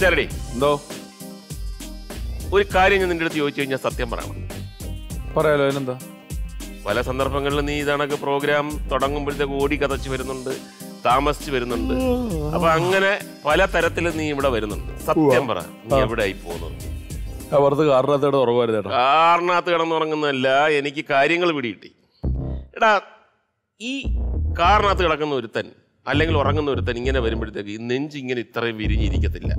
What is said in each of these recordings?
ശരി എന്തോ ഒരു കാര്യം ഞാൻ നിന്റെ അടുത്ത് ചോദിച്ചു കഴിഞ്ഞാൽ സത്യം പറയണം പറയാലോ അതിനെന്താ പല സന്ദർഭങ്ങളിലും നീ ഇതണക്ക് പ്രോഗ്രാം തുടങ്ങുമ്പോഴത്തേക്ക് ഓടി കതച്ച് വരുന്നുണ്ട് താമസിച്ച് വരുന്നുണ്ട് അപ്പൊ അങ്ങനെ പല തരത്തിലും നീ ഇവിടെ വരുന്നുണ്ട് സത്യം പറ നീ എവിടെ ആയി പോകുന്നത് ആ പുറത്ത് കാറിനകത്തോടെ ഉറങ്ങുമായിരുന്നു ചേട്ടാ കാറിനകത്ത് കിടന്നുറങ്ങുന്നതല്ല എനിക്ക് കാര്യങ്ങൾ പിടികിട്ടി എടാ ഈ കാറിനകത്ത് കിടക്കുന്ന ഒരുത്തൻ അല്ലെങ്കിൽ ഉറങ്ങുന്ന ഒരുത്തൻ ഇങ്ങനെ വരുമ്പോഴത്തേക്ക് ഈ നെഞ്ച് ഇങ്ങനെ ഇത്രയും വിരിഞ്ഞിരിക്കത്തില്ല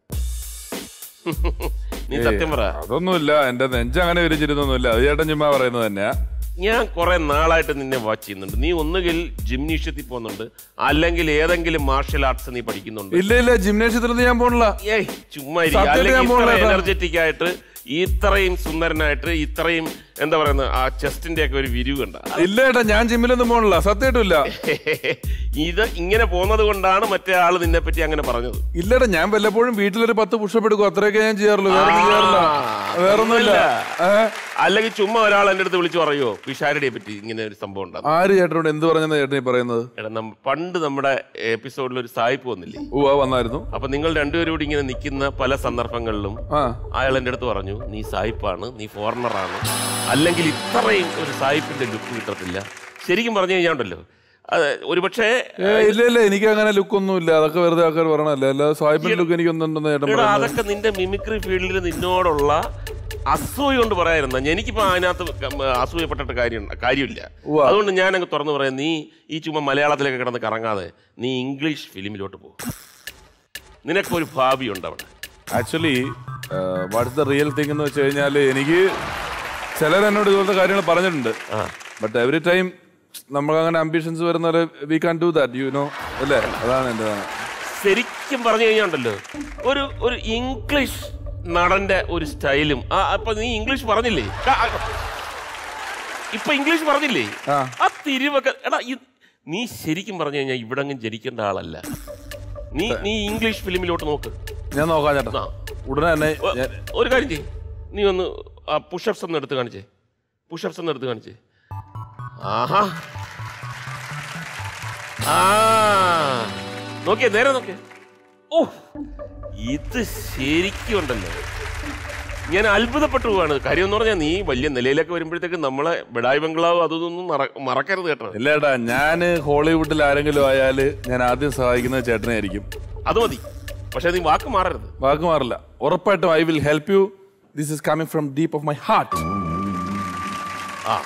നീ സത്യം പറ അതൊന്നുമില്ല എന്റെ നെഞ്ച് അങ്ങനെ വിരിച്ചിരുന്നൊന്നുമില്ല അത് ചേട്ടൻ ചുമ്മാ പറയുന്നത് തന്നെയാ ഞാൻ കുറെ നാളായിട്ട് നിന്നെ വാച്ച് ചെയ്യുന്നുണ്ട് നീ ഒന്നുകിൽ ജിംനീഷ്യത്തിൽ പോകുന്നുണ്ട് അല്ലെങ്കിൽ ഏതെങ്കിലും മാർഷൽ ആർട്സ് നീ പഠിക്കുന്നുണ്ട് ഇല്ല ഇല്ല ജിംനേഷ്യത്തിലൊന്നും ഞാൻ പോണില്ല ഏയ് ചുമ്മാ സത്യത്തിൽ ഞാൻ പോണില്ല കേട്ടോ. എനർജറ്റിക് ആയിട്ട് ഇത്രയും സുന്ദരനായിട്ട് ഇത്രയും എന്താ പറയുന്നത് ആ ചെസ്റ്റിന്റെ ഒക്കെ ഒരു വിരിവ് കണ്ട ഇല്ല ചേട്ടാ ഞാൻ ജിമ്മിലൊന്നും പോണില്ല സത്യമായിട്ടുമില്ല ഇത് ഇങ്ങനെ പോകുന്നത് കൊണ്ടാണ് മറ്റേ ആള് നിന്നെ പറ്റി അങ്ങനെ പറഞ്ഞത് ഇല്ലടാ ഞാൻ വല്ലപ്പോഴും വീട്ടിലൊരു പത്ത് പുഷപ്പ് എടുക്കും അത്രയൊക്കെ ഞാൻ ചെയ്യാറുള്ളൂ വേറെ ഒന്നും ചെയ്യാറില്ല വേറൊന്നുമില്ല ഏ? അല്ലെങ്കിൽ ചുമ്മാ ഒരാൾ എന്റെ അടുത്ത് വിളിച്ചു പറയുമോ പിഷാരടിയെ പറ്റി ഇങ്ങനെ ഒരു സംഭവം ഉണ്ടാകും ആര് ചേട്ടനോട് എന്ത് പറഞ്ഞെന്ന് ചേട്ടൻ ഈ പറയുന്നത് എടാ നമ്മ- പണ്ട് നമ്മുടെ എപ്പിസോഡിൽ ഒരു സായിപ്പ് വന്നില്ലേ ഉവ്വ വന്നായിരുന്നു അപ്പൊ നിങ്ങൾ രണ്ടുപേരും കൂടി ഇങ്ങനെ നിൽക്കുന്ന പല സന്ദർഭങ്ങളിലും ആ അയാൾ എൻ്റെ അടുത്ത് പറഞ്ഞു നീ സായിപ്പാണ് നീ ഫോറിനറാണ് അല്ലെങ്കിൽ ഇത്രയും ഒരു സായിപ്പിന്റെ ലുക്ക് കിട്ടത്തില്ല ശരിക്കും പറഞ്ഞു കഴിഞ്ഞാണ്ടല്ലോ അത് ഒരുപക്ഷെ ഏ, ഇല്ല ഇല്ല എനിക്ക് അങ്ങനെ ലുക്ക് ഒന്നും ഇല്ല അതൊക്കെ വെറുതെ ആൾക്കാർ പറയണല്ലേ അല്ല സാഹിബിന്റെ ലുക്ക് എനിക്കൊന്നുണ്ടെന്ന് ചേട്ടൻ എടാ പറയുന്നത് അതൊക്കെ നിന്റെ മിമിക്രി ഫീൽഡിൽ നിന്നോടുള്ള അസൂയ കൊണ്ട് പറയായിരുന്ന എനിക്കിപ്പോ അതിനകത്ത് ക- അസൂയപ്പെട്ടിട്ട് കാര്യം കാര്യമില്ല ഉവ്വ. അതുകൊണ്ട് ഞാൻ അങ്ങ് തുറന്നു പറയാം നീ ഈ ചുമ്മാ മലയാളത്തിലൊക്കെ കിടന്ന് കറങ്ങാതെ നീ ഇംഗ്ലീഷ് ഫിലിമിലോട്ട് പോകും നിനക്കൊരു ഭാവിയുണ്ട് അവിടെ actually what's the real thing എന്ന് വെച്ച് കഴിഞ്ഞാൽ എനിക്ക് ചിലർ എന്നോട് ഇതുപോലത്തെ കാര്യങ്ങൾ പറഞ്ഞിട്ടുണ്ട് ആ. ബട്ട് എവറി ടൈം നമുക്ക് അങ്ങനെ അംബിഷൻസ് വരുന്ന പോലെ we can do that you know അല്ലേ അതാണ് എൻ്റെ ശരിക്കും പറഞ്ഞു കഴിഞ്ഞാണ്ടല്ലോ ഒരു ഒരു ഇംഗ്ലീഷ് നടന്റെ ഒരു സ്റ്റൈലും ആ അപ്പൊ നീ ഇംഗ്ലീഷ് പറഞ്ഞില്ലേ ആ, ആ, ഇപ്പൊ ഇംഗ്ലീഷ് പറഞ്ഞില്ലേ ആ. ആ തിരിവൊക്കെ എടാ ഈ- നീ ശരിക്കും പറഞ്ഞു കഴിഞ്ഞാൽ ഇവിടെങ്ങും ജനിക്കേണ്ട ആളല്ല നീ നീ ഇംഗ്ലീഷ് ഫിലിമിലോട്ട് നോക്ക് ഞാൻ നോക്കാം ചേട്ടാ ആ. ഉടനെ തന്നെ ഒ- ഞാൻ- ഒരു കാര്യം ചെയ്യ് നീ ഒന്ന് ആ പുഷപ്സ് ഒന്ന് എടുത്ത് കാണിച്ചേ പുഷപ്സ് ഒന്ന് എടുത്ത് കാണിച്ചേ ആഹാ ആ നോക്കിയേ നേരെ നോക്കിയേ ഓ ഇത് ശരിക്കും ഉണ്ടല്ലോ ഞാൻ അത്ഭുതപ്പെട്ടു പോവാണ് കാര്യം എന്ന് പറഞ്ഞാൽ നീ വലിയ നിലയിലൊക്കെ വരുമ്പോഴത്തേക്ക് നമ്മളെ ബിഡായി ബംഗ്ലാവ് അതൊന്നും മറ- മറക്കരുത് കേട്ടോ ഇല്ല ചേട്ടാ ഞാൻ ഹോളിവുഡിൽ ആരെങ്കിലും ആയാല് ഞാൻ ആദ്യം സഹായിക്കുന്നത് ചേട്ടനെ ആയിരിക്കും അത് മതി പക്ഷെ നീ വാക്ക് മാറരുത് വാക്ക് മാറില്ല ഉറപ്പായിട്ടും I will help you this is coming from deep of my heart ആ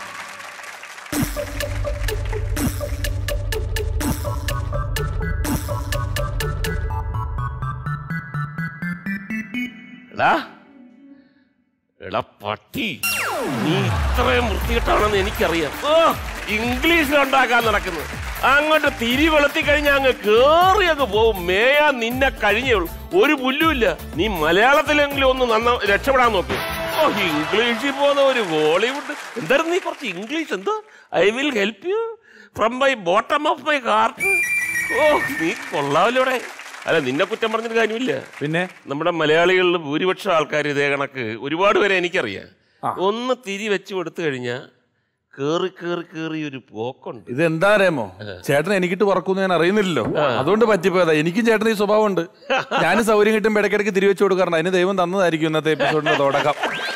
എടാ എടാ പട്ടി നീ ഇത്രയും വൃത്തികെട്ടാണെന്ന് എനിക്കറിയാം ഓ ഇംഗ്ലീഷ് ഉണ്ടാക്കാൻ നടക്കുന്നു അങ്ങോട്ട് തിരി വെളുത്തി കഴിഞ്ഞാൽ അങ്ങ് കേറി അങ്ങ് പോവും മേയാ നിന്നെ കഴിഞ്ഞേ ഉള്ളൂ ഒരു പുല്ലുമില്ല നീ മലയാളത്തിലെങ്കിലും ഒന്ന് നന്ന രക്ഷപ്പെടാൻ നോക്ക് ഓ ഇംഗ്ലീഷിൽ പോകുന്ന ഒരു ബോളിവുഡ് എന്തായിരുന്നു നീ കുറച്ച് ഇംഗ്ലീഷ് എന്തോ I will help you from my bottom of my heart ഓ നീ കൊള്ളാമല്ലോടെ അല്ല നിന്നെ കുറ്റം പറഞ്ഞിട്ട് കാര്യമില്ല പിന്നെ നമ്മുടെ മലയാളികളിൽ ഭൂരിപക്ഷം ആൾക്കാർ ഇതേ കണക്ക് ഒരുപാട് പേരെ എനിക്കറിയാം ആ. ഒന്ന് തിരി വെച്ച് കൊടുത്തു കഴിഞ്ഞാൽ കേറി കേറി കേറി ഒരു പോക്കുണ്ട് ഇത് എന്താ അറിയാമോ ചേട്ടൻ എനിക്കിട്ട് പറക്കുന്നു ഞാൻ അറിയുന്നില്ലല്ലോ അതുകൊണ്ട് പറ്റിപ്പോയതാ എനിക്കും ചേട്ടൻ ഈ സ്വഭാവമുണ്ട് ഞാൻ സൗകര്യം കിട്ടുമ്പോൾ ഇടയ്ക്കിടയ്ക്ക് തിരിവെച്ച് കൊടുക്കാറുണ്ട് അതിന് ദൈവം തന്നതായിരിക്കും ഇന്നത്തെ എപ്പിസോഡിന്റെ തുടക്കം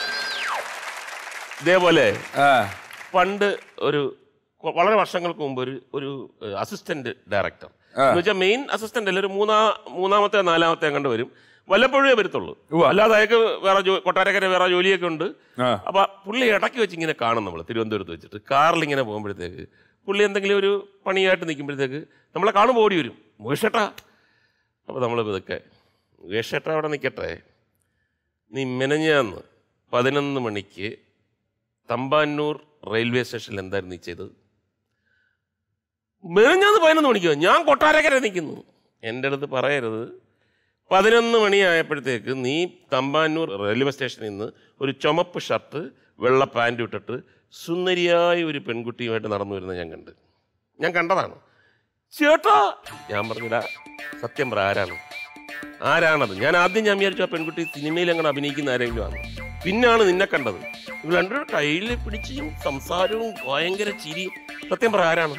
ഇതേപോലെ ആ പണ്ട് ഒരു കൊ- വളരെ വർഷങ്ങൾക്ക് മുമ്പ് ഒരു ഒരു അസിസ്റ്റന്റ് ഡയറക്ടർ ആ. എന്ന് വെച്ചാൽ മെയിൻ അസിസ്റ്റന്റ് അല്ല ഒരു മൂന്നാ മൂന്നാമത്തെ നാലാമത്തെ കണ്ട് വരും വല്ലപ്പോഴേ വരത്തുള്ളൂ ഉവ്വ. അല്ലാതെ അയാൾക്ക് വേറെ ജോ- കൊട്ടാരക്കര വേറെ ജോലിയൊക്കെ ഉണ്ട് ആ. അപ്പൊ പുള്ളി ഇടയ്ക്ക് വെച്ച് ഇങ്ങനെ കാണും നമ്മൾ തിരുവനന്തപുരത്ത് വെച്ചിട്ട് കാറിൽ ഇങ്ങനെ പോകുമ്പോഴത്തേക്ക് പുള്ളി എന്തെങ്കിലും ഒരു പണിയായിട്ട് നിൽക്കുമ്പോഴത്തേക്ക് നമ്മളെ കാണുമ്പോൾ ഓടി വരും മുകേഷേട്ടാ അപ്പോൾ നമ്മൾ ഇതൊക്കെ മുകേഷേട്ടാ അവിടെ നിൽക്കട്ടെ നീ മെനഞ്ഞാന്ന് പതിനൊന്ന് മണിക്ക് തമ്പാനൂർ റെയിൽവേ സ്റ്റേഷനിൽ എന്തായിരുന്നു നീ ചെയ്തത് മെനഞ്ഞാന്ന് പതിനൊന്ന് മണിക്കോ ഞാൻ കൊട്ടാരക്കര നിൽക്കുന്നു എൻ്റെ അടുത്ത് പറയരുത് പതിനൊന്ന് മണിയായപ്പോഴത്തേക്ക് നീ തമ്പാനൂർ റെയിൽവേ സ്റ്റേഷനിൽ നിന്ന് ഒരു ചുമപ്പ് ഷർട്ട് വെള്ള പാൻറ് ഇട്ടിട്ട് സുന്ദരിയായ ഒരു പെൺകുട്ടിയുമായിട്ട് നടന്നു വരുന്നത് ഞാൻ കണ്ട് ഞാൻ കണ്ടതാണ് ചേട്ടാ ഞാൻ പറഞ്ഞില്ല സത്യം പറ ആരാണ് ആരാണത് ഞാൻ ആദ്യം ഞാൻ വിചാരിച്ചു ആ പെൺകുട്ടി സിനിമയിൽ അങ്ങനെ അഭിനയിക്കുന്ന ആരെങ്കിലും ആണ് പിന്നാണ് നിന്നെ കണ്ടത് നിങ്ങൾ രണ്ടുപേരും കയ്യിൽ പിടിച്ചും സംസാരവും ഭയങ്കര ചിരിയും സത്യം പറ ആരാണ്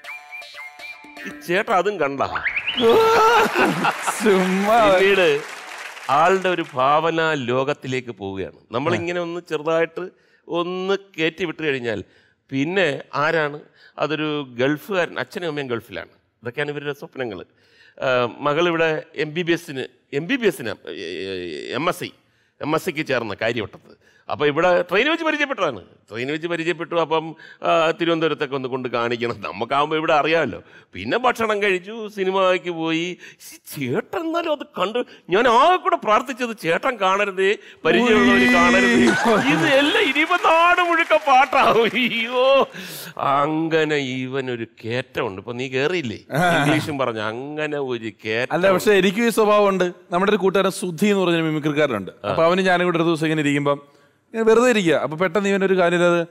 ഈ ചേട്ടാ അതും കണ്ട ചുമ്മാ പിന്നീട് ആളുടെ ഒരു ഭാവന ലോകത്തിലേക്ക് പോവുകയാണ് നമ്മളിങ്ങനെ ഒന്ന് ചെറുതായിട്ട് ഒന്ന് കയറ്റി വിട്ട് കഴിഞ്ഞാൽ പിന്നെ ആരാണ് അതൊരു ഗൾഫുകാരൻ അച്ഛനും അമ്മയും ഗൾഫിലാണ് ഇതൊക്കെയാണ് ഇവരുടെ സ്വപ്നങ്ങൾ മകളിവിടെ എം ബി ബി എസിന് എം ബി ബി എസിന് M S C M S സിക്ക് ചേർന്ന കാര്യവട്ടത്ത് അപ്പോൾ ഇവിടെ ട്രെയിൻ വെച്ച് പരിചയപ്പെട്ടതാണ് ട്രെയിൻ വെച്ച് പരിചയപ്പെട്ടു അപ്പം ആ, തിരുവനന്തപുരത്തൊക്കെ ഒന്ന് കൊണ്ട് കാണിക്കണം നമുക്കാകുമ്പോൾ ഇവിടെ അറിയാമല്ലോ പിന്നെ ഭക്ഷണം കഴിച്ചു സിനിമയ്ക്ക് പോയി ശ്ശി, ചേട്ടൻ എന്നാലും അത് കണ്ടു ഞാൻ ആകെ കൂടെ പ്രാർത്ഥിച്ചത് ചേട്ടൻ കാണരുതേ പരിചയമുള്ളവർ കാണരുതേ ഇത് എല്ലാം ഇനിയിപ്പോ നാട് മുഴുക്ക പാട്ടാവും അയ്യോ അങ്ങനെ ഇവനൊരു കേറ്റമുണ്ട് ഇപ്പൊ നീ കേറിയില്ലേ ഇംഗ്ലീഷും പറഞ്ഞു അങ്ങനെ ഒരു കേറ്റം അല്ല പക്ഷെ എനിക്കും ഈ സ്വഭാവമുണ്ട് നമ്മുടെ ഒരു കൂട്ടുകാരൻ സുധി എന്ന് പറഞ്ഞ മിമിക്രിക്കാരനുണ്ട് അപ്പൊ അവന് ഞാനും കൂടെ ഒരു ദിവസം ഇങ്ങനെ ഇരിക്കുമ്പം ഇങ്ങനെ വെറുതെ ഇരിക്കുക അപ്പൊ പെട്ടെന്ന് ഇവനൊരു കാര്യം അത്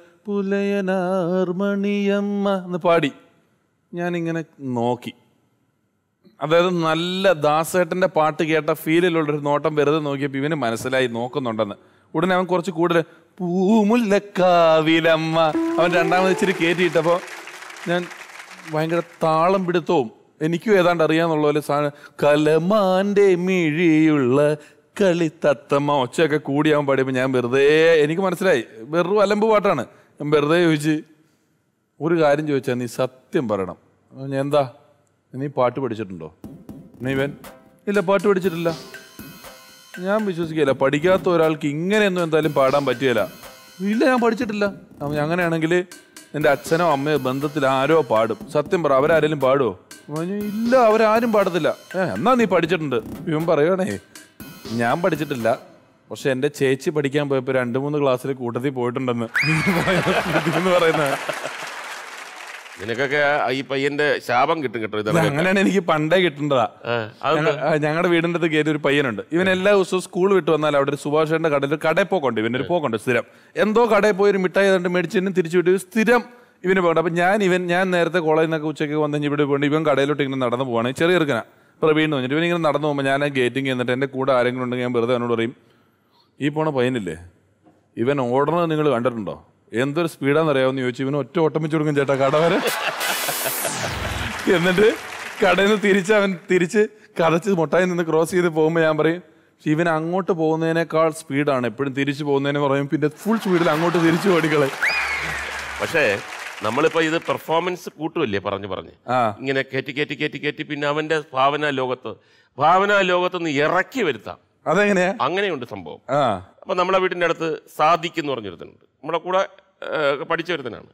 പുലയനാർമണിയമ്മ എന്ന് പാടി ഞാനിങ്ങനെ നോക്കി അതായത് നല്ല ദാസേട്ടന്റെ പാട്ട് കേട്ട ഫീലിലുള്ള ഒരു നോട്ടം വെറുതെ നോക്കിയപ്പോൾ ഇവന് മനസ്സിലായി നോക്കുന്നുണ്ടെന്ന് ഉടനെ അവൻ കുറച്ച് കൂടുതൽ പൂമുല്ലക്കാവിലമ്മ അവൻ രണ്ടാമത് ഇച്ചിരി കയറ്റിയിട്ടപ്പോൾ ഞാൻ ഭയങ്കര താളം പിടുത്തവും എനിക്കും ഏതാണ്ട് അറിയാന്നുള്ള പോലെ സാധനം കലമാന്റെ മിഴിയുള്ള കളിത്തത്തമ്മ ഒച്ചയൊക്കെ കൂടി അവൻ പാടിയപ്പോൾ ഞാൻ വെറുതെ എനിക്ക് മനസ്സിലായി വെറും അലമ്പ് പാട്ടാണ് ഞാൻ വെറുതെ ചോദിച്ച് ഒരു കാര്യം ചോദിച്ചാൽ നീ സത്യം പറയണം അപ്പൊ ഞാൻ എന്താ നീ പാട്ട് പഠിച്ചിട്ടുണ്ടോ നീ ഇവൻ ഇല്ല പാട്ട് പഠിച്ചിട്ടില്ല ഞാൻ വിശ്വസിക്കില്ല പഠിക്കാത്ത ഒരാൾക്ക് ഇങ്ങനെയൊന്നും എന്തായാലും പാടാൻ പറ്റുകയില്ല ഇല്ല ഞാൻ പഠിച്ചിട്ടില്ല അപ്പൊ അങ്ങനെയാണെങ്കിൽ എൻ്റെ അച്ഛനോ അമ്മയോ ബന്ധത്തിൽ ആരോ പാടും സത്യം പറ അവരാരെങ്കിലും പാടുമോ അപ്പൊ ഞാൻ, ഇല്ല അവരാരും പാടത്തില്ല ഏ എന്നാ നീ പഠിച്ചിട്ടുണ്ട് ഇവൻ പറയുവാണേ ഞാൻ പഠിച്ചിട്ടില്ല പക്ഷെ എൻ്റെ ചേച്ചി പഠിക്കാൻ പോയപ്പോൾ രണ്ട് മൂന്ന് ക്ലാസ്സിൽ കൂട്ടത്തിൽ പോയിട്ടുണ്ടെന്ന് എന്ന് പറയുന്നത് നിനക്കൊക്കെ ഈ പയ്യന്റെ ശാപം കിട്ടും കേട്ടോ ഇതൊക്കെ അങ്ങനെയാണ് എനിക്ക് പണ്ടേ കിട്ടേണ്ടതാ ആ, അത് ഞങ്ങളുടെ വീടിന്റെ അടുത്ത് കയറി ഒരു പയ്യനുണ്ട് ഇവൻ എല്ലാ ദിവസവും സ്കൂൾ വിട്ട് വന്നാൽ അവിടെ ഒരു സുഭാഷേന്റെ കടയിൽ ഒരു കടയിൽ പോക്കുണ്ട് ഇവന്റെ ഒരു പോക്കുണ്ട് സ്ഥിരം എന്തോ കടയിൽ പോയി ഒരു മിഠായി കണ്ട് മേടിച്ചിട്ട് തിരിച്ചു വിട്ട് സ്ഥിരം ഇവന് പോകണ്ട അപ്പൊ ഞാൻ ഇവൻ ഞാൻ നേരത്തെ കോളേജിൽ നിന്നൊക്കെ ഉച്ചയ്ക്ക് വന്ന് ഇവിടെ പോകണ്ട ഇവൻ കടയിലോട്ട് ഇങ്ങനെ നടന്നു പോവാണ് ചെറിയ ഇറക്കന പ്രവീൺ എന്ന് പറഞ്ഞിട്ട് ഇവൻ ഇങ്ങനെ നടന്നു പോകുമ്പോൾ ഞാൻ ആ ഗേറ്റിംഗ് എന്നിട്ട് എന്റെ കൂടെ ആരെങ്കിലും ഉണ്ടെങ്കിൽ ഞാൻ വെറുതെ അവനോട് പറയും ഈ പോണ പയ്യനില്ലേ ഇവൻ ഓടണത് നിങ്ങൾ കണ്ടിട്ടുണ്ടോ എന്തൊരു സ്പീഡാന്ന് അറിയാമെന്ന് ചോദിച്ചു ഇവൻ ഒറ്റ ഓട്ടം വെച്ച് കൊടുക്കും ചേട്ടാ കട വരെ എന്നിട്ട് കടയിൽ നിന്ന് തിരിച്ച് അവൻ തിരിച്ച് കതച്ച് മുട്ടായി നിന്ന് ക്രോസ് ചെയ്ത് പോകുമ്പോൾ ഞാൻ പറയും "പക്ഷേ ഇവൻ അങ്ങോട്ട് പോകുന്നതിനേക്കാൾ സ്പീഡാണ് എപ്പോഴും തിരിച്ചു പോകുന്നതിന് പറയും പിന്നെ ഫുൾ സ്പീഡിൽ അങ്ങോട്ട് തിരിച്ചു ഓടിക്കളെ പക്ഷേ നമ്മളിപ്പോ ഇത് പെർഫോമൻസ് കൂട്ടുമല്ലേ പറഞ്ഞു പറഞ്ഞ് ആ ഇങ്ങനെ കയറ്റി കയറ്റി കയറ്റി കയറ്റി പിന്നെ അവന്റെ ഭാവന ലോകത്ത് ഭാവന ലോകത്ത് നിന്ന് ഇറക്കി വരുത്താം അതെങ്ങനെയാ അങ്ങനെയുണ്ട് സംഭവം ആ അപ്പൊ നമ്മളെ വീടിന്റെ അടുത്ത് സാദിഖ് എന്ന് പറഞ്ഞൊരുത്തനുണ്ട് നമ്മുടെ കൂടെ ഏഹ്, പഠിച്ച ഒരുത്തനാണ്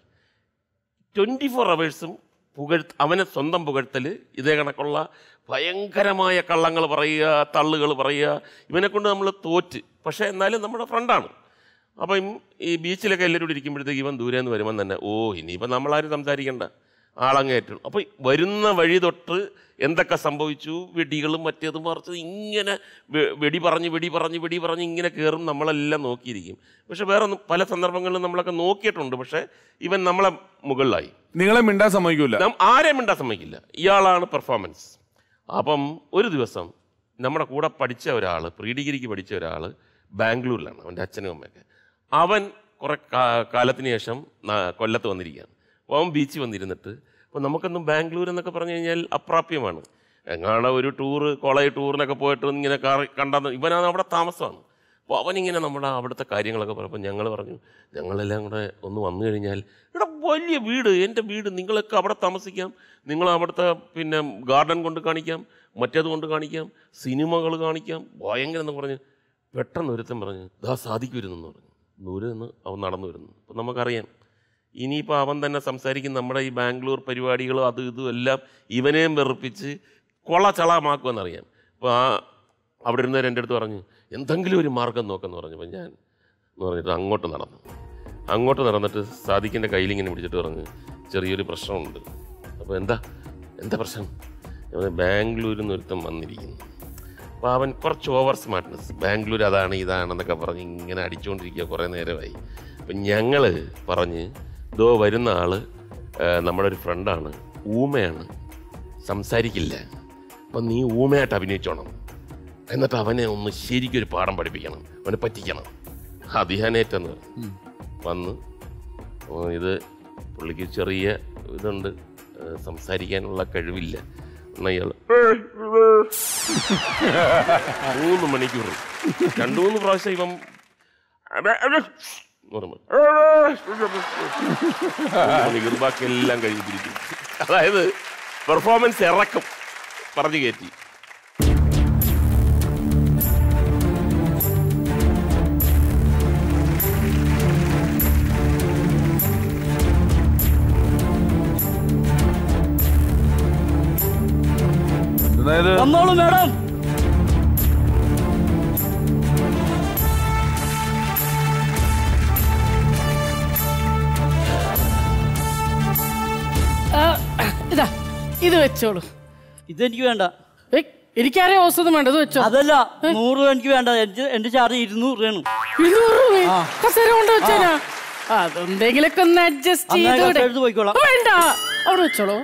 ട്വൻറ്റി ഫോർ അവേഴ്സും പുകഴ് അവനെ സ്വന്തം പുകഴ്ത്തൽ ഇതേ കണക്കുള്ള ഭയങ്കരമായ കള്ളങ്ങൾ പറയുക തള്ളുകൾ പറയുക ഇവനെ കൊണ്ട് നമ്മൾ തോറ്റ് പക്ഷേ എന്നാലും നമ്മുടെ ഫ്രണ്ടാണ് അപ്പം ഈ ബീച്ചിലൊക്കെ എല്ലാവരും കൂടി ഇരിക്കുമ്പോഴത്തേക്ക് ഇവൻ ദൂരെ നിന്ന് വരുമ്പം തന്നെ ഓ ഇനിയിപ്പം നമ്മളാരും സംസാരിക്കണ്ട ആളങ്ങേറ്റും അപ്പം വരുന്ന വഴി തൊട്ട് എന്തൊക്കെ സംഭവിച്ചു വെടികളും മറ്റേതും മറിച്ചത് ഇങ്ങനെ വെ- വെടി പറഞ്ഞ് വെടി പറഞ്ഞ് വെടി പറഞ്ഞ് ഇങ്ങനെ കയറും നമ്മളെല്ലാം നോക്കിയിരിക്കും പക്ഷെ വേറെ ഒന്നും പല സന്ദർഭങ്ങളിലും നമ്മളൊക്കെ നോക്കിയിട്ടുണ്ട് പക്ഷേ ഇവൻ നമ്മളെ മുകളിലായി നിങ്ങളെ മിണ്ടാൻ സമ്മതിക്കൂല നാം ആരെയും മിണ്ടാൻ സമ്മതിക്കില്ല ഇയാളാണ് പെർഫോമൻസ് അപ്പം ഒരു ദിവസം നമ്മുടെ കൂടെ പഠിച്ച ഒരാൾ പ്രീ ഡിഗ്രിക്ക് പഠിച്ച ഒരാൾ ബാംഗ്ലൂരിലാണ് അവൻ്റെ അച്ഛനും അമ്മയൊക്കെ അവൻ കുറെ കാ- കാലത്തിന് ശേഷം ന- കൊല്ലത്ത് വന്നിരിക്കുകയാണ് അപ്പോൾ അവൻ ബീച്ചിൽ വന്നിരുന്നിട്ട് അപ്പോൾ നമുക്കൊന്നും ബാംഗ്ലൂർ എന്നൊക്കെ പറഞ്ഞു കഴിഞ്ഞാൽ അപ്രാപ്യമാണ് എങ്ങാണ്ട് ഒരു ടൂറ് കോളേജ് ടൂറിനൊക്കെ പോയിട്ട് ഇങ്ങനെ കാറി കണ്ടെന്ന് ഇവനാണ് അവിടെ താമസമാണ് അപ്പോൾ അവനിങ്ങനെ നമ്മുടെ അവിടുത്തെ കാര്യങ്ങളൊക്കെ പറഞ്ഞപ്പോൾ ഞങ്ങൾ പറഞ്ഞു ഞങ്ങളെല്ലാം കൂടെ ഒന്ന് വന്നു കഴിഞ്ഞാൽ ഇവിടെ വലിയ വീട് എൻ്റെ വീട് നിങ്ങളൊക്കെ അവിടെ താമസിക്കാം നിങ്ങൾ അവിടുത്തെ പിന്നെ ഗാർഡൻ കൊണ്ട് കാണിക്കാം മറ്റേത് കൊണ്ട് കാണിക്കാം സിനിമകൾ കാണിക്കാം ഭയങ്കര എന്ന് പറഞ്ഞ് പെട്ടെന്ന് ഒരുത്തൻ പറഞ്ഞു ദാ സാധിക്കുവരുന്നെന്ന് പറഞ്ഞു ദൂരെ നിന്ന് അവൻ നടന്നു വരുന്നു അപ്പം നമുക്കറിയാം ഇനിയിപ്പോൾ അവൻ തന്നെ സംസാരിക്കും നമ്മുടെ ഈ ബാംഗ്ലൂർ പരിപാടികളും അതും ഇതും എല്ലാം ഇവനെയും വെറുപ്പിച്ച് കൊള ചളമാക്കുമെന്നറിയാം അപ്പോൾ ആ അവിടെ ഇരുന്നവർ എൻ്റെ അടുത്ത് പറഞ്ഞു എന്തെങ്കിലും ഒരു മാർഗം നോക്കെന്ന് പറഞ്ഞപ്പോൾ ഞാൻ എന്ന് പറഞ്ഞിട്ട് അങ്ങോട്ട് നടന്നു അങ്ങോട്ട് നടന്നിട്ട് സാദിഖിൻ്റെ കയ്യിൽ ഇങ്ങനെ പിടിച്ചിട്ട് പറഞ്ഞു ചെറിയൊരു പ്രശ്നമുണ്ട് അപ്പോൾ എന്താ എന്താ പ്രശ്നം ഞാൻ പറഞ്ഞു, ബാംഗ്ലൂരിൽ നിന്ന് ഒരുത്തം വന്നിരിക്കുന്നു അപ്പോൾ അവൻ കുറച്ച് ഓവർ സ്മാർട്ട്നെസ് ബാംഗ്ലൂർ അതാണ് ഇതാണെന്നൊക്കെ പറഞ്ഞ് ഇങ്ങനെ അടിച്ചുകൊണ്ടിരിക്കുക കുറേ നേരമായി അപ്പം ഞങ്ങൾ പറഞ്ഞ് ഇതോ വരുന്ന ആൾ നമ്മുടെ ഒരു ഫ്രണ്ടാണ് ഊമയാണ് സംസാരിക്കില്ല അപ്പം നീ ഊമയായിട്ട് അഭിനയിച്ചോണം എന്നിട്ട് അവനെ ഒന്ന് ശരിക്കും ഒരു പാഠം പഠിപ്പിക്കണം അവനെ പറ്റിക്കണം അതിഹാനേറ്റെന്ന് പറഞ്ഞു വന്ന് ഓ, ഇത് പുള്ളിക്ക് ചെറിയ ഇതുണ്ട് ഏഹ് സംസാരിക്കാനുള്ള കഴിവില്ല എന്നാൽ ഇയാൾ മൂന്ന് മണിക്കൂർ രണ്ടു മൂന്ന് പ്രാവശ്യം ഇവൻ എന്ന് പറയുമ്പോൾ, മൂന്ന് മണിക്കൂർ ബാക്കി എല്ലാം കഴിഞ്ഞിരിക്കും അതായത് പെർഫോമൻസ് ഇറക്കും പറഞ്ഞു കയറ്റി അതായത് വന്നോളൂ മാഡം ആ, ഇതാ ഇത് വെച്ചോളൂ ഇതെനിക്ക് വേണ്ട ഏയ്, എനിക്കറിയാം ഓസൊന്നും വേണ്ട ഇത് വെച്ചോ അതല്ല നൂറ് രൂപ എനിക്ക് വേണ്ട എന്റെ എന്റെ ചാർജ് ഇരുന്നൂറ് രൂപയാണ് ഇരുന്നൂറ് രൂപ കസേര കൊണ്ട് വെച്ചാനാ അതെന്തെങ്കിലൊക്കെ ഒന്ന് അഡ്ജസ്റ്റ് അന്നാ ചെയ്തൂടെ കസേര എടുത്ത് പോയിക്കോളാം. വേണ്ട അവിടെ വെച്ചോളൂ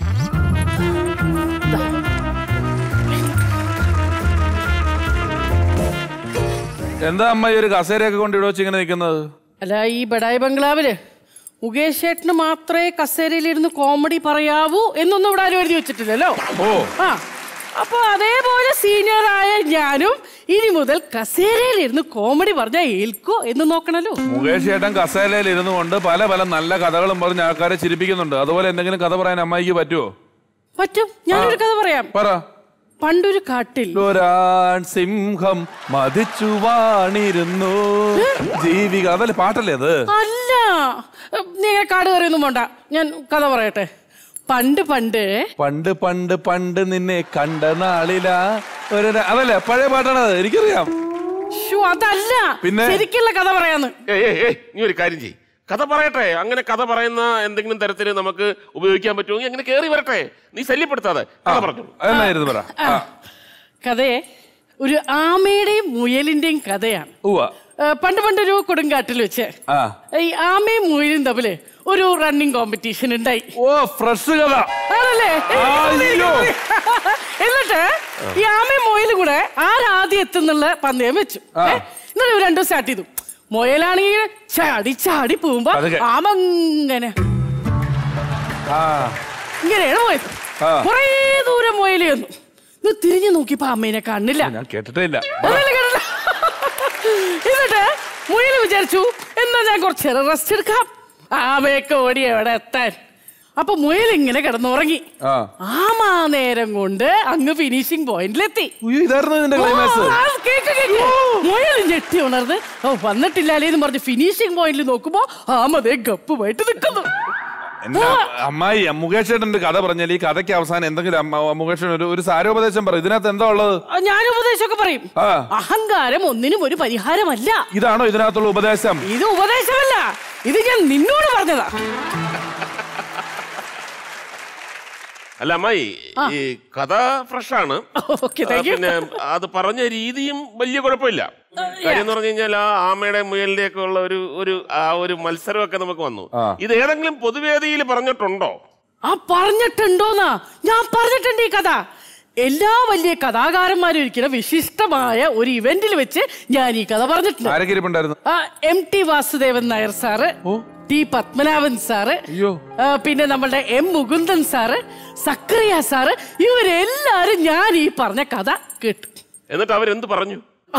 എന്താ അമ്മ ഈ ഒരു കസേരയൊക്കെ കൊണ്ട് ഇവിടെ വെച്ച് ഇങ്ങനെ നിൽക്കുന്നത് അല്ല ഈ ബഡായി ബംഗ്ലാവില് മുകേഷ് ചേട്ടന് മാത്രമേ കസേരയിലിരുന്ന് കോമഡി പറയാവൂ എന്നൊന്നും ഇവിടെ ആരും എഴുതി വെച്ചിട്ടില്ലല്ലോ ഓ ആ അപ്പൊ അതേപോലെ സീനിയറായ ഞാനും ഇനി മുതൽ കസേരയിലിരുന്ന് കോമഡി പറഞ്ഞാൽ ഏൽക്കോ എന്ന് നോക്കണല്ലോ മുകേഷ് ചേട്ടൻ കസേരയിൽ ഇരുന്നു കൊണ്ട് പല പല നല്ല കഥകളും പറഞ്ഞ് ആൾക്കാരെ ചിരിപ്പിക്കുന്നുണ്ട് അതുപോലെ എന്തെങ്കിലും കഥ പറയാൻ അമ്മായിക്ക് പറ്റുമോ പറ്റും ഞാനൊരു കഥ പറയാം പറ പണ്ടൊരു കാട്ടിൽ ഒരാൺ സിംഹം മതിച്ചു വാണിരുന്നു ജീവിക അതല്ലേ പാട്ടല്ലേ അത് അല്ല നീ ഇങ്ങനെ കാട് കയറിയൊന്നും പോണ്ട ഞാൻ കഥ പറയട്ടെ പണ്ട് പണ്ട് പണ്ട് പണ്ട് പണ്ട് നിന്നെ കണ്ട നാളിലാ ഒരു ര- അതല്ലേ പഴയ പാട്ടാണ് അത് എനിക്കറിയാം ഷോ അതല്ല പിന്നെ? ശരിക്കുള്ള കഥ പറയാന്ന് ഏയ് ഏയ് ഏയ് നീ ഒരു കാര്യം ചെയ്യ് കഥ പറയട്ടെ അങ്ങനെ കഥ പറയുന്ന എന്തെങ്കിലും തരത്തിൽ നമുക്ക് ഉപയോഗിക്കാൻ പറ്റുമെങ്കിൽ അങ്ങനെ കയറി വരട്ടെ നീ ശല്യപ്പെടുത്താതെ കഥ പറഞ്ഞു എന്നായിരുന്നു പറ ആ, കഥയെ ഒരു ആമയുടെയും മുയലിന്റെയും കഥയാണ് ഉവ്വ ഏ, പണ്ട് പണ്ടൊരു കൊടുങ്കാട്ടിൽ വെച്ച് ആ ഈ ആമയും മുയലും തമ്മില് ഒരു റണ്ണിങ് കോമ്പറ്റീഷൻ ഉണ്ടായി ഓ ഫ്രഷ് കഥ ആണല്ലേ അയ്യോ. എന്നിട്ട് ഈ ആമയും മുയലും കൂടെ ആരാദ്യം എത്തുന്നുള്ള പന്തയം വെച്ചു ആ. ഏ, എന്നിട്ട് ഇവര് രണ്ടും സ്റ്റാർട്ട് ചെയ്തു മുയലാണെങ്കിൽ ചാടി ചാടി പോകുമ്പോ പതുക്കെ. ആമ ഇങ്ങനെ ആ ഇങ്ങനെയാണ് പോയത് ആ. കുറേ ദൂരം മുയല് ചെന്നു ഇത് തിരിഞ്ഞു നോക്കിയപ്പോ അമ്മേനെ കണ്ണില്ല ഞാൻ കേട്ടിട്ടേ ഇല്ല അതല്ലേ കണ്ടില്ല? എന്നിട്ട് മുയൽ വിചാരിച്ചു എന്നാ ഞാൻ കുറച്ച് നേരം റെസ്റ്റ് എടുക്കാം ആമയൊക്കെ ഓടി എവിടെ എത്താൻ അപ്പൊ മുയൽ ഇങ്ങനെ കിടന്നുറങ്ങി ആ ആമാ നേരം കൊണ്ട് അങ്ങ് ഫിനിഷിംഗ് പോയിന്റിലെത്തി ഉയ്യോ, ഇതായിരുന്നു ഇതിന്റെ ക്ലൈമാക്സ് ഓ, ആ, കേക്ക്, കേക്ക്. മുയൽ ഞെട്ടി ഉണർന്ന് ഓ വന്നിട്ടില്ലാലേ എന്ന് പറഞ്ഞ് ഫിനിഷിംഗ് പോയിന്റിൽ നോക്കുമ്പോ ആമതേ ഗപ്പുമായിട്ട് നിൽക്കുന്നു എന്റെ അമ്മായി മുകേഷ് ചേട്ടന്റെ കഥ പറഞ്ഞാൽ ഈ കഥയ്ക്ക് അവസാനം എന്തെങ്കിലും അമ്മ- മുകേഷ് ഒരു ഒരു സാരോപദേശം പറ ഇതിനകത്ത് എന്താ ഉള്ളത് ആ, ഞാൻ ഉപദേശമൊക്കെ പറയും ആ അഹങ്കാരം ഒന്നിനും ഒരു പരിഹാരമല്ല ഇതാണോ ഇതിനകത്തുള്ള ഉപദേശം ഇത് ഉപദേശമല്ല ഇത് ഞാൻ നിന്നോട് പറഞ്ഞതാ അല്ല അമ്മായി ഈ കഥ ഫ്രഷാണ് ഓക്കെ താങ്ക് യു പിന്നെ അത് പറഞ്ഞ രീതിയും വലിയ കുഴപ്പമില്ല കാര്യം എന്ന് പറഞ്ഞു കഴിഞ്ഞാൽ ആ ആമയുടെ മുയലിന്റെ ഒക്കെ ഉള്ള ഒരു ഒരു ആ ഒരു മത്സരമൊക്കെ നമുക്ക് വന്നു ആ. ഇത് ഏതെങ്കിലും പൊതുവേദിയിൽ പറഞ്ഞിട്ടുണ്ടോ ആ പറഞ്ഞിട്ടുണ്ടോന്നാ ഞാൻ പറഞ്ഞിട്ടുണ്ട് ഈ കഥ എല്ലാ വലിയ കഥാകാരന്മാരും ഇരിക്കുന്ന വിശിഷ്ടമായ ഒരു ഇവന്റിൽ വെച്ച് ഞാൻ ഈ കഥ പറഞ്ഞിട്ടുണ്ട് ആരൊക്കെ ഇരിപ്പുണ്ടായിരുന്നു ആ, M T Vasudevan Nair sir T Padmanabhan sir അയ്യോ ആ, പിന്നെ നമ്മളുടെ M Mukundan sir Zacharia sir ഇവരെല്ലാരും ഞാൻ ഈ പറഞ്ഞ കഥ കേട്ടു എന്നിട്ട് അവരെന്ത് പറഞ്ഞു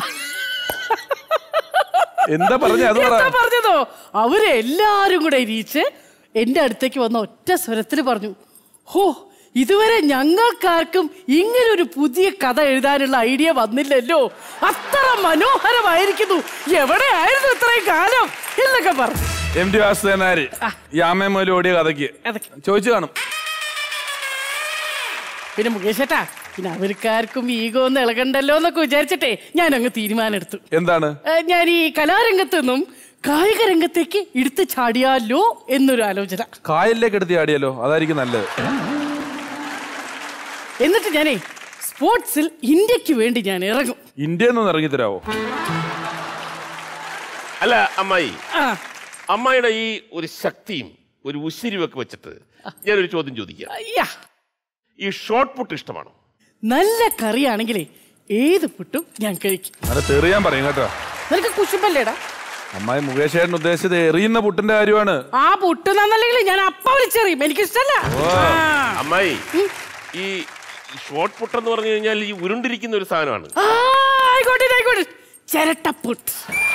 എന്താ പറഞ്ഞ അത് പറ എന്താ പറഞ്ഞതോ അവരെല്ലാരും കൂടെ ഇരിച്ച് എന്റെ അടുത്തേക്ക് വന്ന ഒറ്റ സ്വരത്തിൽ പറഞ്ഞു ഹോ ഇതുവരെ ഞങ്ങൾക്കാർക്കും ഇങ്ങനെ ഒരു പുതിയ കഥ എഴുതാനുള്ള ഐഡിയ വന്നില്ലല്ലോ അത്ര മനോഹരമായിരിക്കുന്നു എവിടെയായിരുന്നു ഇത്രയും കാലം എന്നൊക്കെ പറഞ്ഞു എം ടി വാസുദേവനാര് ഈ ആമേ മുതൽ ഓടിയ കഥയ്ക്ക് അതൊക്കെ ചോദിച്ചു കാണും പിന്നെ മുകേഷ് ചേട്ടാ പിന്നെ അവർക്കാർക്കും ഈഗോ ഒന്ന് ഇളകണ്ടല്ലോ എന്നൊക്കെ വിചാരിച്ചിട്ടേ ഞാൻ അങ്ങ് തീരുമാനം എടുത്തു എന്താണ് ഏ, ഞാൻ ഈ കലാരംഗത്ത് നിന്നും കായിക രംഗത്തേക്ക് എടുത്തു ചാടിയാലോ എന്നൊരു ആലോചന കായലിലേക്ക് എടുത്ത് ചാടിയല്ലോ അതായിരിക്കും നല്ലത് എന്നിട്ട് ഞാനേ സ്പോർട്സിൽ ഇന്ത്യക്ക് വേണ്ടി ഞാൻ ഇറങ്ങും ഇന്ത്യയിൽ നിന്ന് ഇറങ്ങി തരാവോ അല്ല അമ്മായി ആ അമ്മായിയുടെ ഈ ഒരു ശക്തിയും ഒരു ഉശിരിവൊക്കെ വെച്ചിട്ട് ഞാനൊരു ചോദ്യം ചോദിക്കാം അയ്യാ ഈ ഷോർട്ട് പുട്ട് ഇഷ്ടമാണോ നല്ല കറിയാണെങ്കിലേ ഏത് പുട്ടും ഞാൻ കഴിക്കും നല്ല തെറിയാൻ പറയും കേട്ടോ നിനക്ക് കുശുമ്പല്ലേടാ അമ്മായി മുകേഷ് ചേട്ടൻ ഉദ്ദേശിച്ചത് എറിയുന്ന പുട്ടിന്റെ കാര്യമാണ് ആ പുട്ട് നന്നല്ലെങ്കിൽ ഞാൻ അപ്പ വിളിച്ചെറിയും എനിക്കിഷ്ടല്ല ആ. അമ്മായി ഈ ഷോർട്ട് പുട്ട് എന്ന് പറഞ്ഞു കഴിഞ്ഞാൽ ഈ ഉരുണ്ടിരിക്കുന്ന ഒരു സാധനമാണ് ആ, ആയിക്കോട്ടെ ആയിക്കോട്ടെ ചിരട്ടപ്പുട്ട്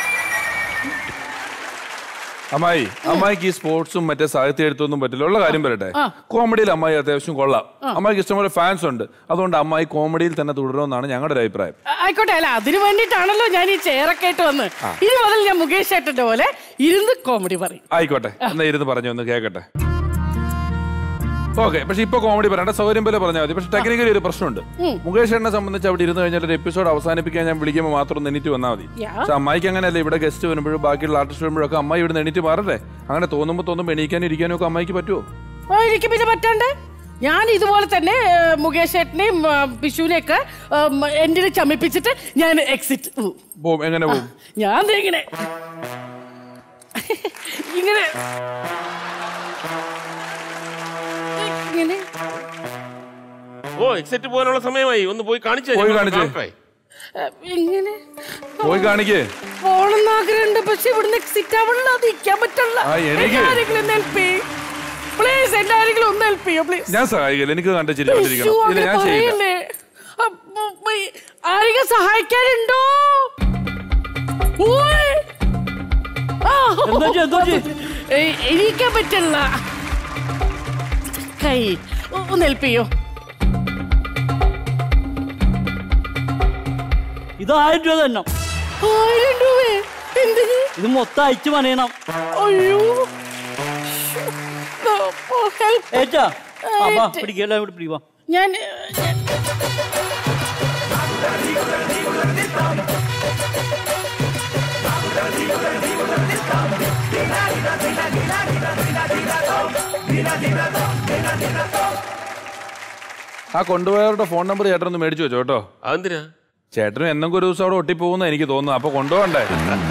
അമ്മായി അമ്മായിക്ക് ഈ സ്പോർട്സും മറ്റേ സാഹിത്യ എഴുത്തൊന്നും പറ്റില്ല ഉള്ള കാര്യം പറയട്ടെ ആ. കോമഡിയിൽ അമ്മായി അത്യാവശ്യം കൊള്ളാം അമ്മായിക്ക് ഇഷ്ടംപോലെ ഫാൻസ് ഉണ്ട് അതുകൊണ്ട് അമ്മായി കോമഡിയിൽ തന്നെ തുടരുമെന്നാണ് ഞങ്ങളുടെ ഒരു അഭിപ്രായം ആയിക്കോട്ടെ അല്ല അതിന് വേണ്ടിയിട്ടാണല്ലോ ഞാൻ ഈ ചെയറൊക്കെ ആയിട്ട് വന്ന് ഇനി മുതൽ ഞാൻ മുകേഷ് ഏട്ടന്റെ പോലെ ഇരുന്ന് കോമഡി പറയും ആയിക്കോട്ടെ എന്നാ ഇരുന്ന് പറഞ്ഞു ഒന്ന് കേക്കട്ടെ ഓക്കെ പക്ഷെ ഇപ്പൊ കോമഡി പറയണ്ട സൗകര്യം പോലെ പറഞ്ഞാൽ മതി പക്ഷെ ടെക്നിക്കലി ഒരു പ്രശ്നമുണ്ട് മുകേഷ് എന്നെ സംബന്ധിച്ച് അവിടെ ഇരുന്ന് കഴിഞ്ഞാൽ ഒരു എപ്പിസോഡ് അവസാനിപ്പിക്കാൻ ഞാൻ വിളിക്കുമ്പോൾ മാത്രം ഒന്ന് എണീറ്റ് വന്നാൽ മതി Yeah. പക്ഷെ അമ്മായിക്ക് അങ്ങനെയല്ല ഇവിടെ ഗസ്റ്റ് വരുമ്പോഴും ബാക്കിയുള്ള ആർട്ടിസ്റ്റ് വരുമ്പോഴും ഒക്കെ അമ്മായി ഇവിടെ എണീറ്റ് മാറട്ടെ അങ്ങനെ തോന്നുമ്പോൾ തോന്നുമ്പോൾ എണീക്കാനും ഇരിക്കാനും ഒക്കെ അമ്മായിക്ക് പറ്റുമോ ആ, എനിക്ക് പിന്നെ പറ്റണ്ടേ ഞാൻ ഇതുപോലെ തന്നെ ഏ, മുകേഷ് ഏട്ടനെയും ആ, ബിഷുവിനെയൊക്കെ എന്റെ ചമിപ്പിച്ചിട്ട് ഞാൻ എക്സിറ്റ് പോവും എങ്ങനെ പോവും ഞാൻ ദേ ഇങ്ങനെ ഇങ്ങനെ ഇങ്ങനെ ഓ എക്സിറ്റ് പോകാനുള്ള സമയമായി ഒന്ന് പോയി കാണിച്ചു പോയി കാണിച്ച്. ഏ, ഇങ്ങനെ പോയി കാണിക്കേ പോണെന്ന് ആഗ്രഹമുണ്ട് പക്ഷെ ഇവിടുന്ന് എക്സിറ്റ് ആവണില്ല അത് ഇരിക്കാൻ പറ്റില്ല ആ, എനിക്ക്- ആരെങ്കിലും ഒന്ന് ഹെൽപ്പ് ചെയ്യും പ്ലീസ് എന്നെ ആരെങ്കിലും ഒന്ന് ഹെൽപ്പ് ചെയ്യോ പ്ലീസ് ഞാൻ സഹായിക്കില്ല എനിക്ക് കണ്ട ചിരിക്കൊണ്ടിരിക്കണം ഇല്ല ഞാൻ ചെയ്യില്ല ആരെങ്കിലും സഹായിക്കാനുണ്ടോ ഓയ്. ആ, എന്താ ചെയ്യ, എന്താ ചെയ്യ? ഏയ്, എണീക്കാൻ പറ്റില്ല കൈ ഒ- ഒന്ന് ഹെൽപ്പ് ചെയ്യോ ഇത് ആയിരം രൂപ തന്നെ ആയിരം രൂപയെ എന്തിന് ഇത് മൊത്തം അയച്ചു പണിയണം അയ്യോ ഹെൽപ്പ് ഏറ്റാ ഏറ്റ്. പിടിക്കല്ല ഇവിടെ പിടിക്കുക ഞാൻ ആ കൊണ്ടുപോയവരുടെ ഫോൺ നമ്പർ ചേട്ടൻ ഒന്ന് മേടിച്ചു വെച്ചോ കേട്ടോ അതെന്തിനാ ചേട്ടനും എന്നെങ്കിലും ഒരു ദിവസം അവിടെ ഒട്ടിപ്പോകുന്ന എനിക്ക് തോന്നുന്നു അപ്പൊ കൊണ്ടുപോകണ്ടേ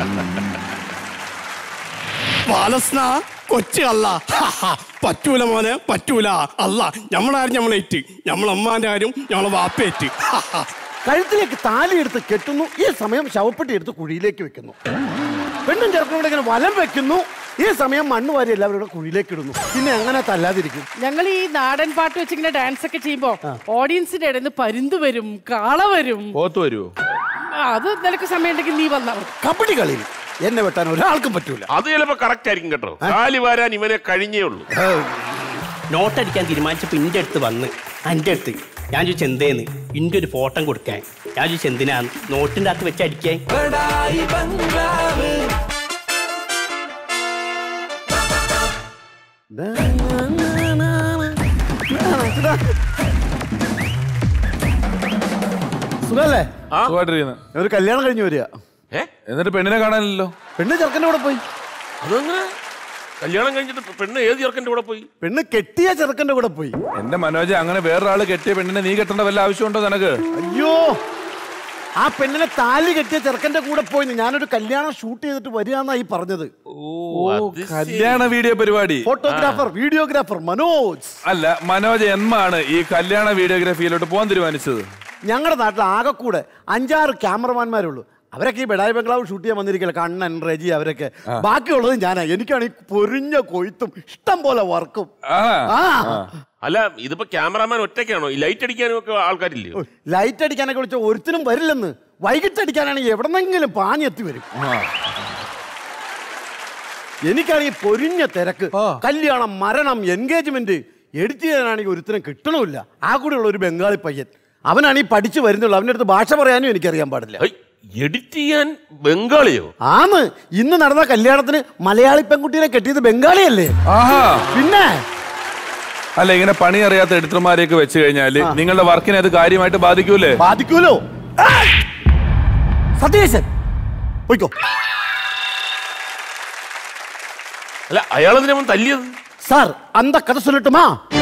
ബാലസ്ന കൊച്ചു അല്ല പറ്റൂല മോനെ പറ്റൂല അല്ല നമ്മളാരും നമ്മളേറ്റ് നമ്മളമ്മാന്റെ കാര്യം നമ്മളെ വാപ്പേറ്റ് കഴുത്തിലേക്ക് താലി എടുത്ത് കെട്ടുന്നു ഈ സമയം ശവപ്പെട്ടി എടുത്ത് കുഴിയിലേക്ക് വെക്കുന്നു പെണ്ണും ചെറുക്കനും കൂടെ ഇങ്ങനെ വലം വെക്കുന്നു ഈ സമയം മണ്ണ് വാരി എല്ലാവരും കൂടെ കുഴിയിലേക്ക് ഇടുന്നു പിന്നെ എങ്ങനെ തല്ലാതിരിക്കും ഞങ്ങൾ ഈ നാടൻ പാട്ട് വെച്ച് ഇങ്ങനെ ഡാൻസ് ഒക്കെ ചെയ്യുമ്പോ ഓഡിയൻസിന്റെ ഇടയിൽ നിന്ന് പരുന്ത് വരും കാള വരും പോത്ത് വരുവോ ആ, അത് നിനക്ക് സമയം ഉണ്ടെങ്കിൽ നീ വന്നാ മതി കബഡി കളിയിൽ എന്നെ വെട്ടാൻ ഒരാൾക്കും പറ്റൂല അത് ചിലപ്പോ കറക്റ്റ് ആയിരിക്കും കേട്ടോ കാലി വാരാൻ ഇവനെ കഴിഞ്ഞേ ഉള്ളൂ നോട്ടടിക്കാൻ തീരുമാനിച്ചപ്പോ ഇന്റെ അടുത്ത് വന്ന് എന്റെ അടുത്ത് ഞാൻ ചോദിച്ചു എന്തേന്ന് ഇന്റെ ഒരു ഫോട്ടോ കൊടുക്കാൻ ഞാൻ ചോദിച്ചു എന്തിനാന്ന് നോട്ടിന്റെ അകത്ത് വെച്ച് അടിക്കാൻ സുഖല്ലേ സുഖമായിട്ടിരിക്കുന്ന ഒരു കല്യാണം കഴിഞ്ഞു വരിക ഏ എന്നിട്ട് പെണ്ണിനെ കാണാനില്ലല്ലോ പെണ്ണ് ചെറുക്കൻ്റെ കൂടെ പോയി അതങ്ങനെ കല്യാണം കഴിഞ്ഞിട്ട് പെണ്ണ് ഏത് ചെറുക്കൻ്റെ കൂടെ പോയി പെണ്ണ് കെട്ടിയ ചെറുക്കൻ്റെ കൂടെ പോയി എന്റെ മനോജ് അങ്ങനെ വേറൊരാള് കെട്ടിയ പെണ്ണിനെ നീ കെട്ടേണ്ട വല്ല ആവശ്യമുണ്ടോ നിനക്ക് അയ്യോ ആ പെണ്ണിനെ താലി കെട്ടിയ ചെറുക്കൻ്റെ കൂടെ പോയി ഞാനൊരു കല്യാണം ഷൂട്ട് ചെയ്തിട്ട് വരികയെന്നാ ഈ പറഞ്ഞത് ഓ അത് കല്യാണ വീഡിയോ പരിപാടി ഫോട്ടോഗ്രാഫർ വീഡിയോഗ്രാഫർ മനോജ് അല്ല മനോജ് എന്നാണ് ഈ കല്യാണ വീഡിയോഗ്രാഫിയിലോട്ട് പോകാൻ തീരുമാനിച്ചത് ഞങ്ങളുടെ നാട്ടിൽ ആകെക്കൂടെ അഞ്ചാറ് ക്യാമറമാന്മാരുള്ളൂ അവരൊക്കെ ഈ ബെഡായി ബംഗ്ലാവ് ഷൂട്ട് ചെയ്യാൻ വന്നിരിക്കില്ല കണ്ണൻ റെജി അവരൊക്കെ ബാക്കിയുള്ളത് ഞാനാ എനിക്കാണ് ഈ പൊരിഞ്ഞ കൊയ്ത്തും ഇഷ്ടം പോലെ വർക്കും ആ ആ അല്ല ഇതിപ്പോ ക്യാമറാമാൻ ഒറ്റയ്ക്കാണോ ഈ ലൈറ്റ് അടിക്കാനും ഒക്കെ ആൾക്കാരില്ലേ ലൈറ്റ് അടിക്കാനൊക്കെ വിളിച്ച ഒരുത്തിനും വരില്ലെന്ന് വൈകിട്ട് അടിക്കാനാണെങ്കിൽ എവിടെന്നെങ്കിലും പാഞ്ഞെത്തി വരും എനിക്കാണെങ്കിൽ പൊരിഞ്ഞ തിരക്ക് കല്യാണം മരണം എൻഗേജ്മെന്റ് എഡിറ്റ് ചെയ്യാനാണെങ്കിൽ ഒരുത്തിനും കിട്ടണമില്ല ആ കൂടെയുള്ള ഒരു ബംഗാളി പയ്യൻ അവനാണെങ്കിൽ പഠിച്ചു വരുന്നുള്ളൂ അവൻ്റെ അടുത്ത് ഭാഷ പറയാനും എനിക്കറിയാൻ പാടില്ല എഡിറ്റ് ചെയ്യാൻ ബംഗാളിയോ ആന്ന് ഇന്ന് നടന്ന കല്യാണത്തിന് മലയാളി പെൺകുട്ടീനെ കെട്ടിയത് ബംഗാളിയല്ലേ ആഹാ പിന്നെ അല്ല ഇങ്ങനെ പണി അറിയാത്ത എഡിറ്റർമാരെയൊക്കെ വെച്ച് കഴിഞ്ഞാല് നിങ്ങളുടെ വർക്കിനെ അത് കാര്യമായിട്ട് ബാധിക്കൂലേ ബാധിക്കൂലോ സതീശൻ പോയിക്കോ അല്ല അയാളെന്തിനാ തല്ലിയത് സാർ അന്ത കഥ ചൊല്ലട്ടുമാ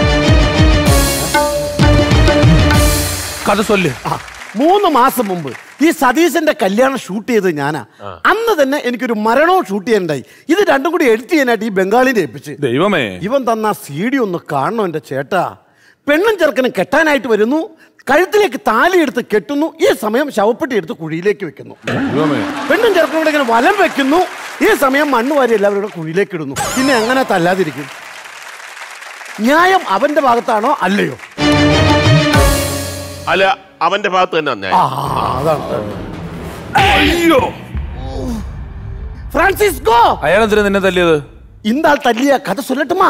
കഥ സൊല്ല് ആ, മൂന്ന് മാസം മുമ്പ് ഈ സതീശന്റെ കല്യാണം ഷൂട്ട് ചെയ്തത് ഞാനാ അന്ന് തന്നെ എനിക്കൊരു മരണവും ഷൂട്ട് ചെയ്യാനുണ്ടായി ഇത് രണ്ടും കൂടി എഡിറ്റ് ചെയ്യാനായിട്ട് ഈ ബംഗാളിനെ ഏൽപ്പിച്ച് ദൈവമേ ഇവൻ തന്ന സി ഡി ഒന്ന് കാണണം എന്റെ ചേട്ടാ പെണ്ണും ചെറുക്കനും കെട്ടാനായിട്ട് വരുന്നു കഴുത്തിലേക്ക് താലി എടുത്ത് കെട്ടുന്നു ഈ സമയം ശവപ്പെട്ടി എടുത്ത് കുഴിയിലേക്ക് വെക്കുന്നു ദൈവമേ പെണ്ണും ചെറുക്കനും കൂടെ ഇങ്ങനെ വലം വെക്കുന്നു ഈ സമയം മണ്ണ് വാരി എല്ലാവരും കൂടെ കുഴിയിലേക്ക് ഇടുന്നു പിന്നെ എങ്ങനെ തല്ലാതിരിക്കും ന്യായം അവന്റെ ഭാഗത്താണോ അല്ലയോ അല്ല അവന്റെ ഭാഗത്ത് തന്നെ അന്യായം ആ അതാണ് അയ്യോ ഫ്രാൻസിസ്കോ അയാളെന്തിനാ നിന്നെ തല്ലിയത് ഇന്നാൾ തല്ലിയ കഥ ചൊല്ലട്ടുമാ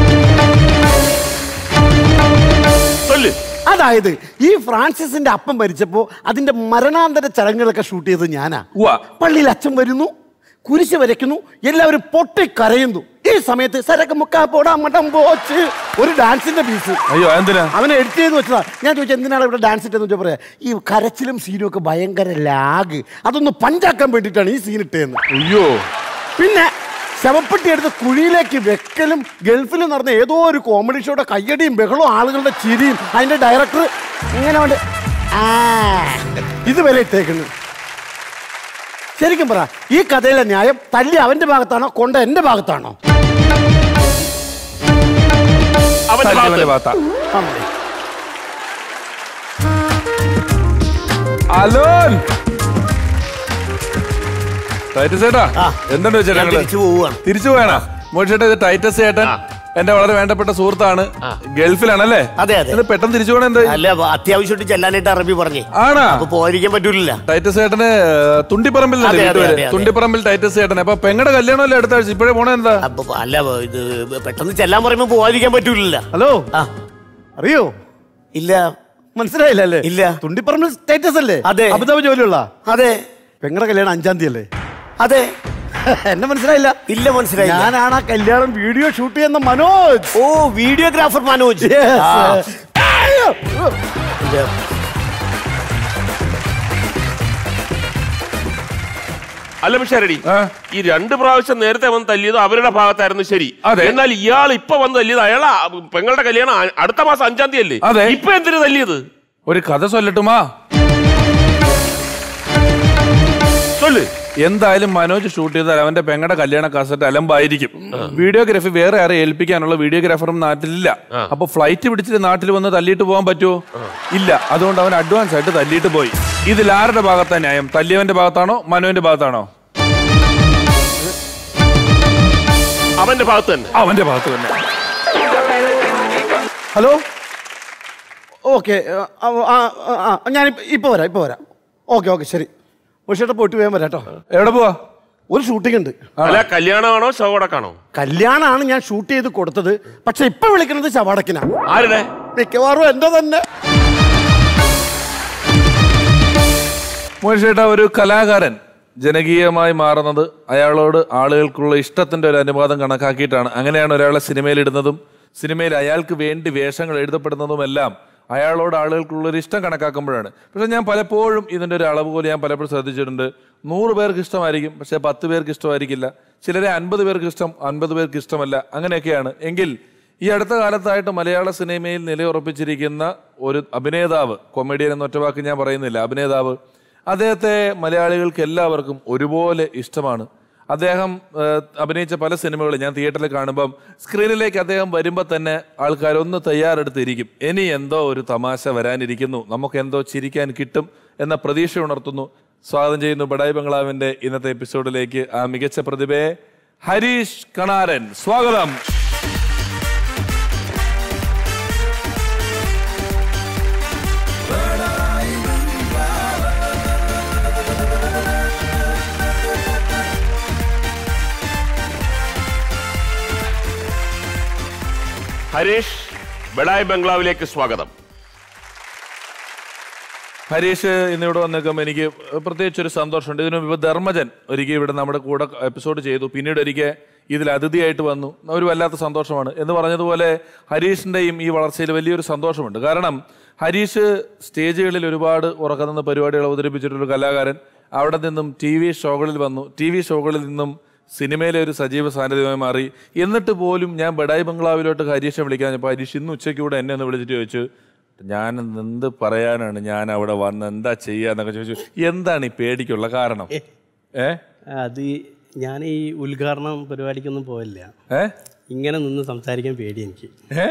ചൊല്ല് അതായത് ഈ ഫ്രാൻസിസിന്റെ അപ്പം മരിച്ചപ്പോ അതിന്റെ മരണാന്തര ചടങ്ങുകളൊക്കെ ഷൂട്ട് ചെയ്തത് ഞാനാ ഉവ്വ. പള്ളിയിൽ അച്ഛൻ വരുന്നു കുരിശ് വരയ്ക്കുന്നു എല്ലാവരും പൊട്ടിക്കരയുന്നു ഈ സമയത്ത് സരക്ക് മുക്കാ പോടാ മട്ടം പോച്ച് ഒരു ഡാൻസിന്റെ പീസ് അയ്യോ എന്തിനാ അവനെ എഡിറ്റ് ചെയ്ത് വെച്ചതാ ഞാൻ ചോദിച്ചു എന്തിനാണ് ഇവിടെ ഡാൻസ് ഇട്ടെന്ന് വെച്ചാൽ പറയാ ഈ കരച്ചിലും സീനും ഒക്കെ ഭയങ്കര ലാഗ് അതൊന്ന് പഞ്ചാക്കാൻ വേണ്ടിയിട്ടാണ് ഈ സീൻ ഇട്ടതെന്ന് അയ്യോ പിന്നെ ശവപ്പെട്ടി എടുത്ത് കുഴിയിലേക്ക് വെക്കലും ഗൾഫിൽ നടന്ന ഏതോ ഒരു കോമഡി ഷോയുടെ കയ്യടിയും ബഹളവും ആളുകളുടെ ചിരിയും അതിന്റെ ഡയറക്ടർ ഇങ്ങനെ കൊണ്ട് ആ ഇതുവരെ ഇട്ടേക്കുന്നു ശരിക്കും പറ ഈ കഥയിലെ ന്യായം തല്ലി അവന്റെ ഭാഗത്താണോ കൊണ്ട എന്റെ ഭാഗത്താണോ അവന്റെ തല്ലിയവന്റെ ഭാഗത്ത് ഭാഗത്താ ആണല്ലേ? അലോൻ ടൈറ്റസ് ചേട്ടാ ആ. എന്തുണ്ട് ചേട്ടാ ഞാൻ ഞങ്ങള്? തിരിച്ചു പോവുകയാണ് തിരിച്ചു പോയാണോ മോശേട്ടാ ഇത് ടൈറ്റസ് ചേട്ടൻ എന്റെ വളരെ വേണ്ടപ്പെട്ട സുഹൃത്താണ് ഗൾഫിലാണല്ലേ അതെ, അതെ. ഇത് പെട്ടെന്ന് തിരിച്ചു പോകണ എന്താ അല്ല അത്യാവശ്യമായിട്ട് ചെല്ലാനായിട്ട് അറബി പറഞ്ഞേ ആണാ അപ്പൊ പോയിരിക്കാൻ പറ്റൂല ടൈറ്റസ് ചേട്ടന് തുണ്ടിപ്പറമ്പിൽ അതെ, അതെ, അതെ, അതെ. തുണ്ടിപ്പറമ്പിൽ ടൈറ്റസ് ചേട്ടൻ അപ്പൊ പെങ്ങടെ കല്യാണമല്ലേ അടുത്ത ആഴ്ച ഇപ്പോഴേ പോണ എന്താ അപ്പൊ അല്ല ഇത് പെട്ടെന്ന് ചെല്ലാൻ പറയുമ്പോ പോവാതിരിക്കാൻ പറ്റൂല ഹലോ ആ അറിയോ ഇല്ല മനസ്സിലായില്ല അല്ലേ ഇല്ല. തുണ്ടിപ്പറമ്പ് സ്റ്റേറ്റസ് അല്ലേ അതെ. അബുദാബി ജോലിയുള്ള അതെ പെങ്ങളുടെ കല്യാണം അഞ്ചാം തീയതി അല്ലേ അതെ എന്നെ മനസ്സിലായില്ല ഇല്ല മനസ്സിലായില്ല ഞാനാണ് ആ കല്യാണം വീഡിയോ ഷൂട്ട് ചെയ്യുന്ന മനോജ് ഓ വീഡിയോഗ്രാഫർ മനോജ് Yes. ആ. അയ്യോ. ഇത് അല്ല മിഷാരടി ആ. ഈ രണ്ട് പ്രാവശ്യം നേരത്തെ വന്ന് തല്ലിയത് അവരുടെ ഭാഗത്തായിരുന്നു ശരി അതെ. എന്നാൽ ഇയാൾ ഇപ്പൊ വന്ന് തല്ലിയത് അയാളെ പെങ്ങളുടെ കല്യാണം അ- അടുത്ത മാസം അഞ്ചാം തീയതി അല്ലേ അതെ. ഇപ്പൊ എന്തിനു തല്ലിയത് ഒരു കഥ ചൊല്ലട്ടുമാ ചൊല്ല് എന്തായാലും മനോജ് ഷൂട്ട് ചെയ്താൽ അവന്റെ പെങ്ങടെ കല്യാണ കാസറ്റ് അലമ്പായിരിക്കും വീഡിയോഗ്രാഫി വേറെ ആരെ ഏൽപ്പിക്കാനുള്ള വീഡിയോഗ്രാഫറും നാട്ടിലില്ല അപ്പൊ ഫ്ലൈറ്റ് പിടിച്ചിട്ട് നാട്ടിൽ വന്ന് തല്ലിയിട്ട് പോകാൻ പറ്റുമോ ഇല്ല അതുകൊണ്ട് അവൻ അഡ്വാൻസ് ആയിട്ട് തല്ലിയിട്ട് പോയി ഇതിൽ ആരുടെ ഭാഗത്താ ന്യായം തല്ലിയവന്റെ ഭാഗത്താണോ മനുവിന്റെ ഭാഗത്താണോ അവന്റെ ഭാഗത്ത് തന്നെ അവന്റെ ഭാഗത്ത് തന്നെ ഹലോ ഓക്കെ ഞാൻ ഇപ്പൊ വരാം ഇപ്പൊ വരാം ഓക്കെ ഓക്കെ ശരി പക്ഷേ പോയിട്ട് വേഗം വരാം കേട്ടോ എവിടെ പോവാ ഒരു ഷൂട്ടിംഗ് ഉണ്ട് അല്ല കല്യാണമാണോ ശവടക്കാണോ കല്യാണമാണ് ഞാൻ ഷൂട്ട് ചെയ്ത് കൊടുത്തത് പക്ഷെ ഇപ്പൊ വിളിക്കുന്നത് ശവാടക്കിനാ ആരുടെ മിക്കവാറും എന്റെ തന്നെ മോശേട്ടാ ഒരു കലാകാരൻ ജനകീയമായി മാറുന്നത് അയാളോട് ആളുകൾക്കുള്ള ഇഷ്ടത്തിന്റെ ഒരു അനുപാതം കണക്കാക്കിയിട്ടാണ് അങ്ങനെയാണ് ഒരാളെ സിനിമയിൽ ഇടുന്നതും സിനിമയിൽ അയാൾക്ക് വേണ്ടി വേഷങ്ങൾ എഴുതപ്പെടുന്നതുമെല്ലാം അയാളോട് ആളുകൾക്കുള്ള ഒരു ഇഷ്ടം കണക്കാക്കുമ്പോഴാണ് പക്ഷെ ഞാൻ പലപ്പോഴും ഇതിന്റെ ഒരു അളവ് പോലെ ഞാൻ പലപ്പോഴും ശ്രദ്ധിച്ചിട്ടുണ്ട് നൂറ് പേർക്ക് ഇഷ്ടമായിരിക്കും പക്ഷെ പത്ത് പേർക്ക് ഇഷ്ടമായിരിക്കില്ല ചിലരെ അൻപത് പേർക്ക് ഇഷ്ടം അൻപത് പേർക്ക് ഇഷ്ടമല്ല അങ്ങനെയൊക്കെയാണ് എങ്കിൽ ഈ അടുത്ത കാലത്തായിട്ട് മലയാള സിനിമയിൽ നിലയുറപ്പിച്ചിരിക്കുന്ന ഒരു അഭിനേതാവ് കൊമേഡിയൻ എന്ന ഒറ്റവാക്ക് ഞാൻ പറയുന്നില്ല അഭിനേതാവ് അദ്ദേഹത്തെ മലയാളികൾക്ക് എല്ലാവർക്കും ഒരുപോലെ ഇഷ്ടമാണ് അദ്ദേഹം ഏഹ്, അഭിനയിച്ച പല സിനിമകളും ഞാൻ തിയേറ്ററിൽ കാണുമ്പം സ്ക്രീനിലേക്ക് അദ്ദേഹം വരുമ്പോൾ തന്നെ ആൾക്കാർ ഒന്ന് തയ്യാറെടുത്തിരിക്കും ഇനി എന്തോ ഒരു തമാശ വരാനിരിക്കുന്നു നമുക്ക് എന്തോ ചിരിക്കാൻ കിട്ടും എന്ന പ്രതീക്ഷ ഉണർത്തുന്നു സ്വാഗതം ചെയ്യുന്നു ബഡായി ബംഗ്ലാവിന്റെ ഇന്നത്തെ എപ്പിസോഡിലേക്ക് ആ മികച്ച പ്രതിഭയെ ഹരീഷ് കണാരൻ സ്വാഗതം ഹരീഷ് ബെഡായ് ബംഗ്ലാവിലേക്ക് സ്വാഗതം ഹരീഷ് ഇന്നിവിടെ വന്നേക്കുമ്പോൾ എനിക്ക് പ്രത്യേകിച്ച് ഒരു സന്തോഷമുണ്ട് ഇതിനു മുമ്പ് ധർമ്മജൻ ഒരിക്കൽ ഇവിടെ നമ്മുടെ കൂടെ എപ്പിസോഡ് ചെയ്തു പിന്നീട് ഒരിക്കൽ ഇതിൽ അതിഥിയായിട്ട് വന്നു ഒരു വല്ലാത്ത സന്തോഷമാണ് എന്ന് പറഞ്ഞതുപോലെ ഹരീഷിൻ്റെയും ഈ വളർച്ചയിൽ വലിയൊരു സന്തോഷമുണ്ട് കാരണം ഹരീഷ് സ്റ്റേജുകളിൽ ഒരുപാട് ഉറക്കനിന്ന് പരിപാടികൾ അവതരിപ്പിച്ചിട്ടൊരു കലാകാരൻ അവിടെ നിന്നും ടി വി ഷോകളിൽ വന്നു ടി വി ഷോകളിൽ നിന്നും സിനിമയിലെ ഒരു സജീവ സാന്നിധ്യമായി മാറി എന്നിട്ട് പോലും ഞാൻ ബഡായി ബംഗ്ലാവിലോട്ട് ഹരീഷെ വിളിക്കാൻ അപ്പോൾ ഹരീഷ് ഇന്ന് ഉച്ചയ്ക്ക് കൂടെ എന്നെ ഒന്ന് വിളിച്ചിട്ട് ചോദിച്ചു ഞാൻ എന്ത് പറയാനാണ് ഞാൻ അവിടെ വന്ന് എന്താ ചെയ്യാന്നൊക്കെ ചോദിച്ചു എന്താണ് ഈ പേടിക്കുള്ള കാരണം ഏ അത് ഞാൻ ഈ ഉദ്ഘാടനം പരിപാടിക്കൊന്നും പോയില്ല ഏ ഇങ്ങനെ നിന്ന് സംസാരിക്കാൻ പേടി എനിക്ക് ഏ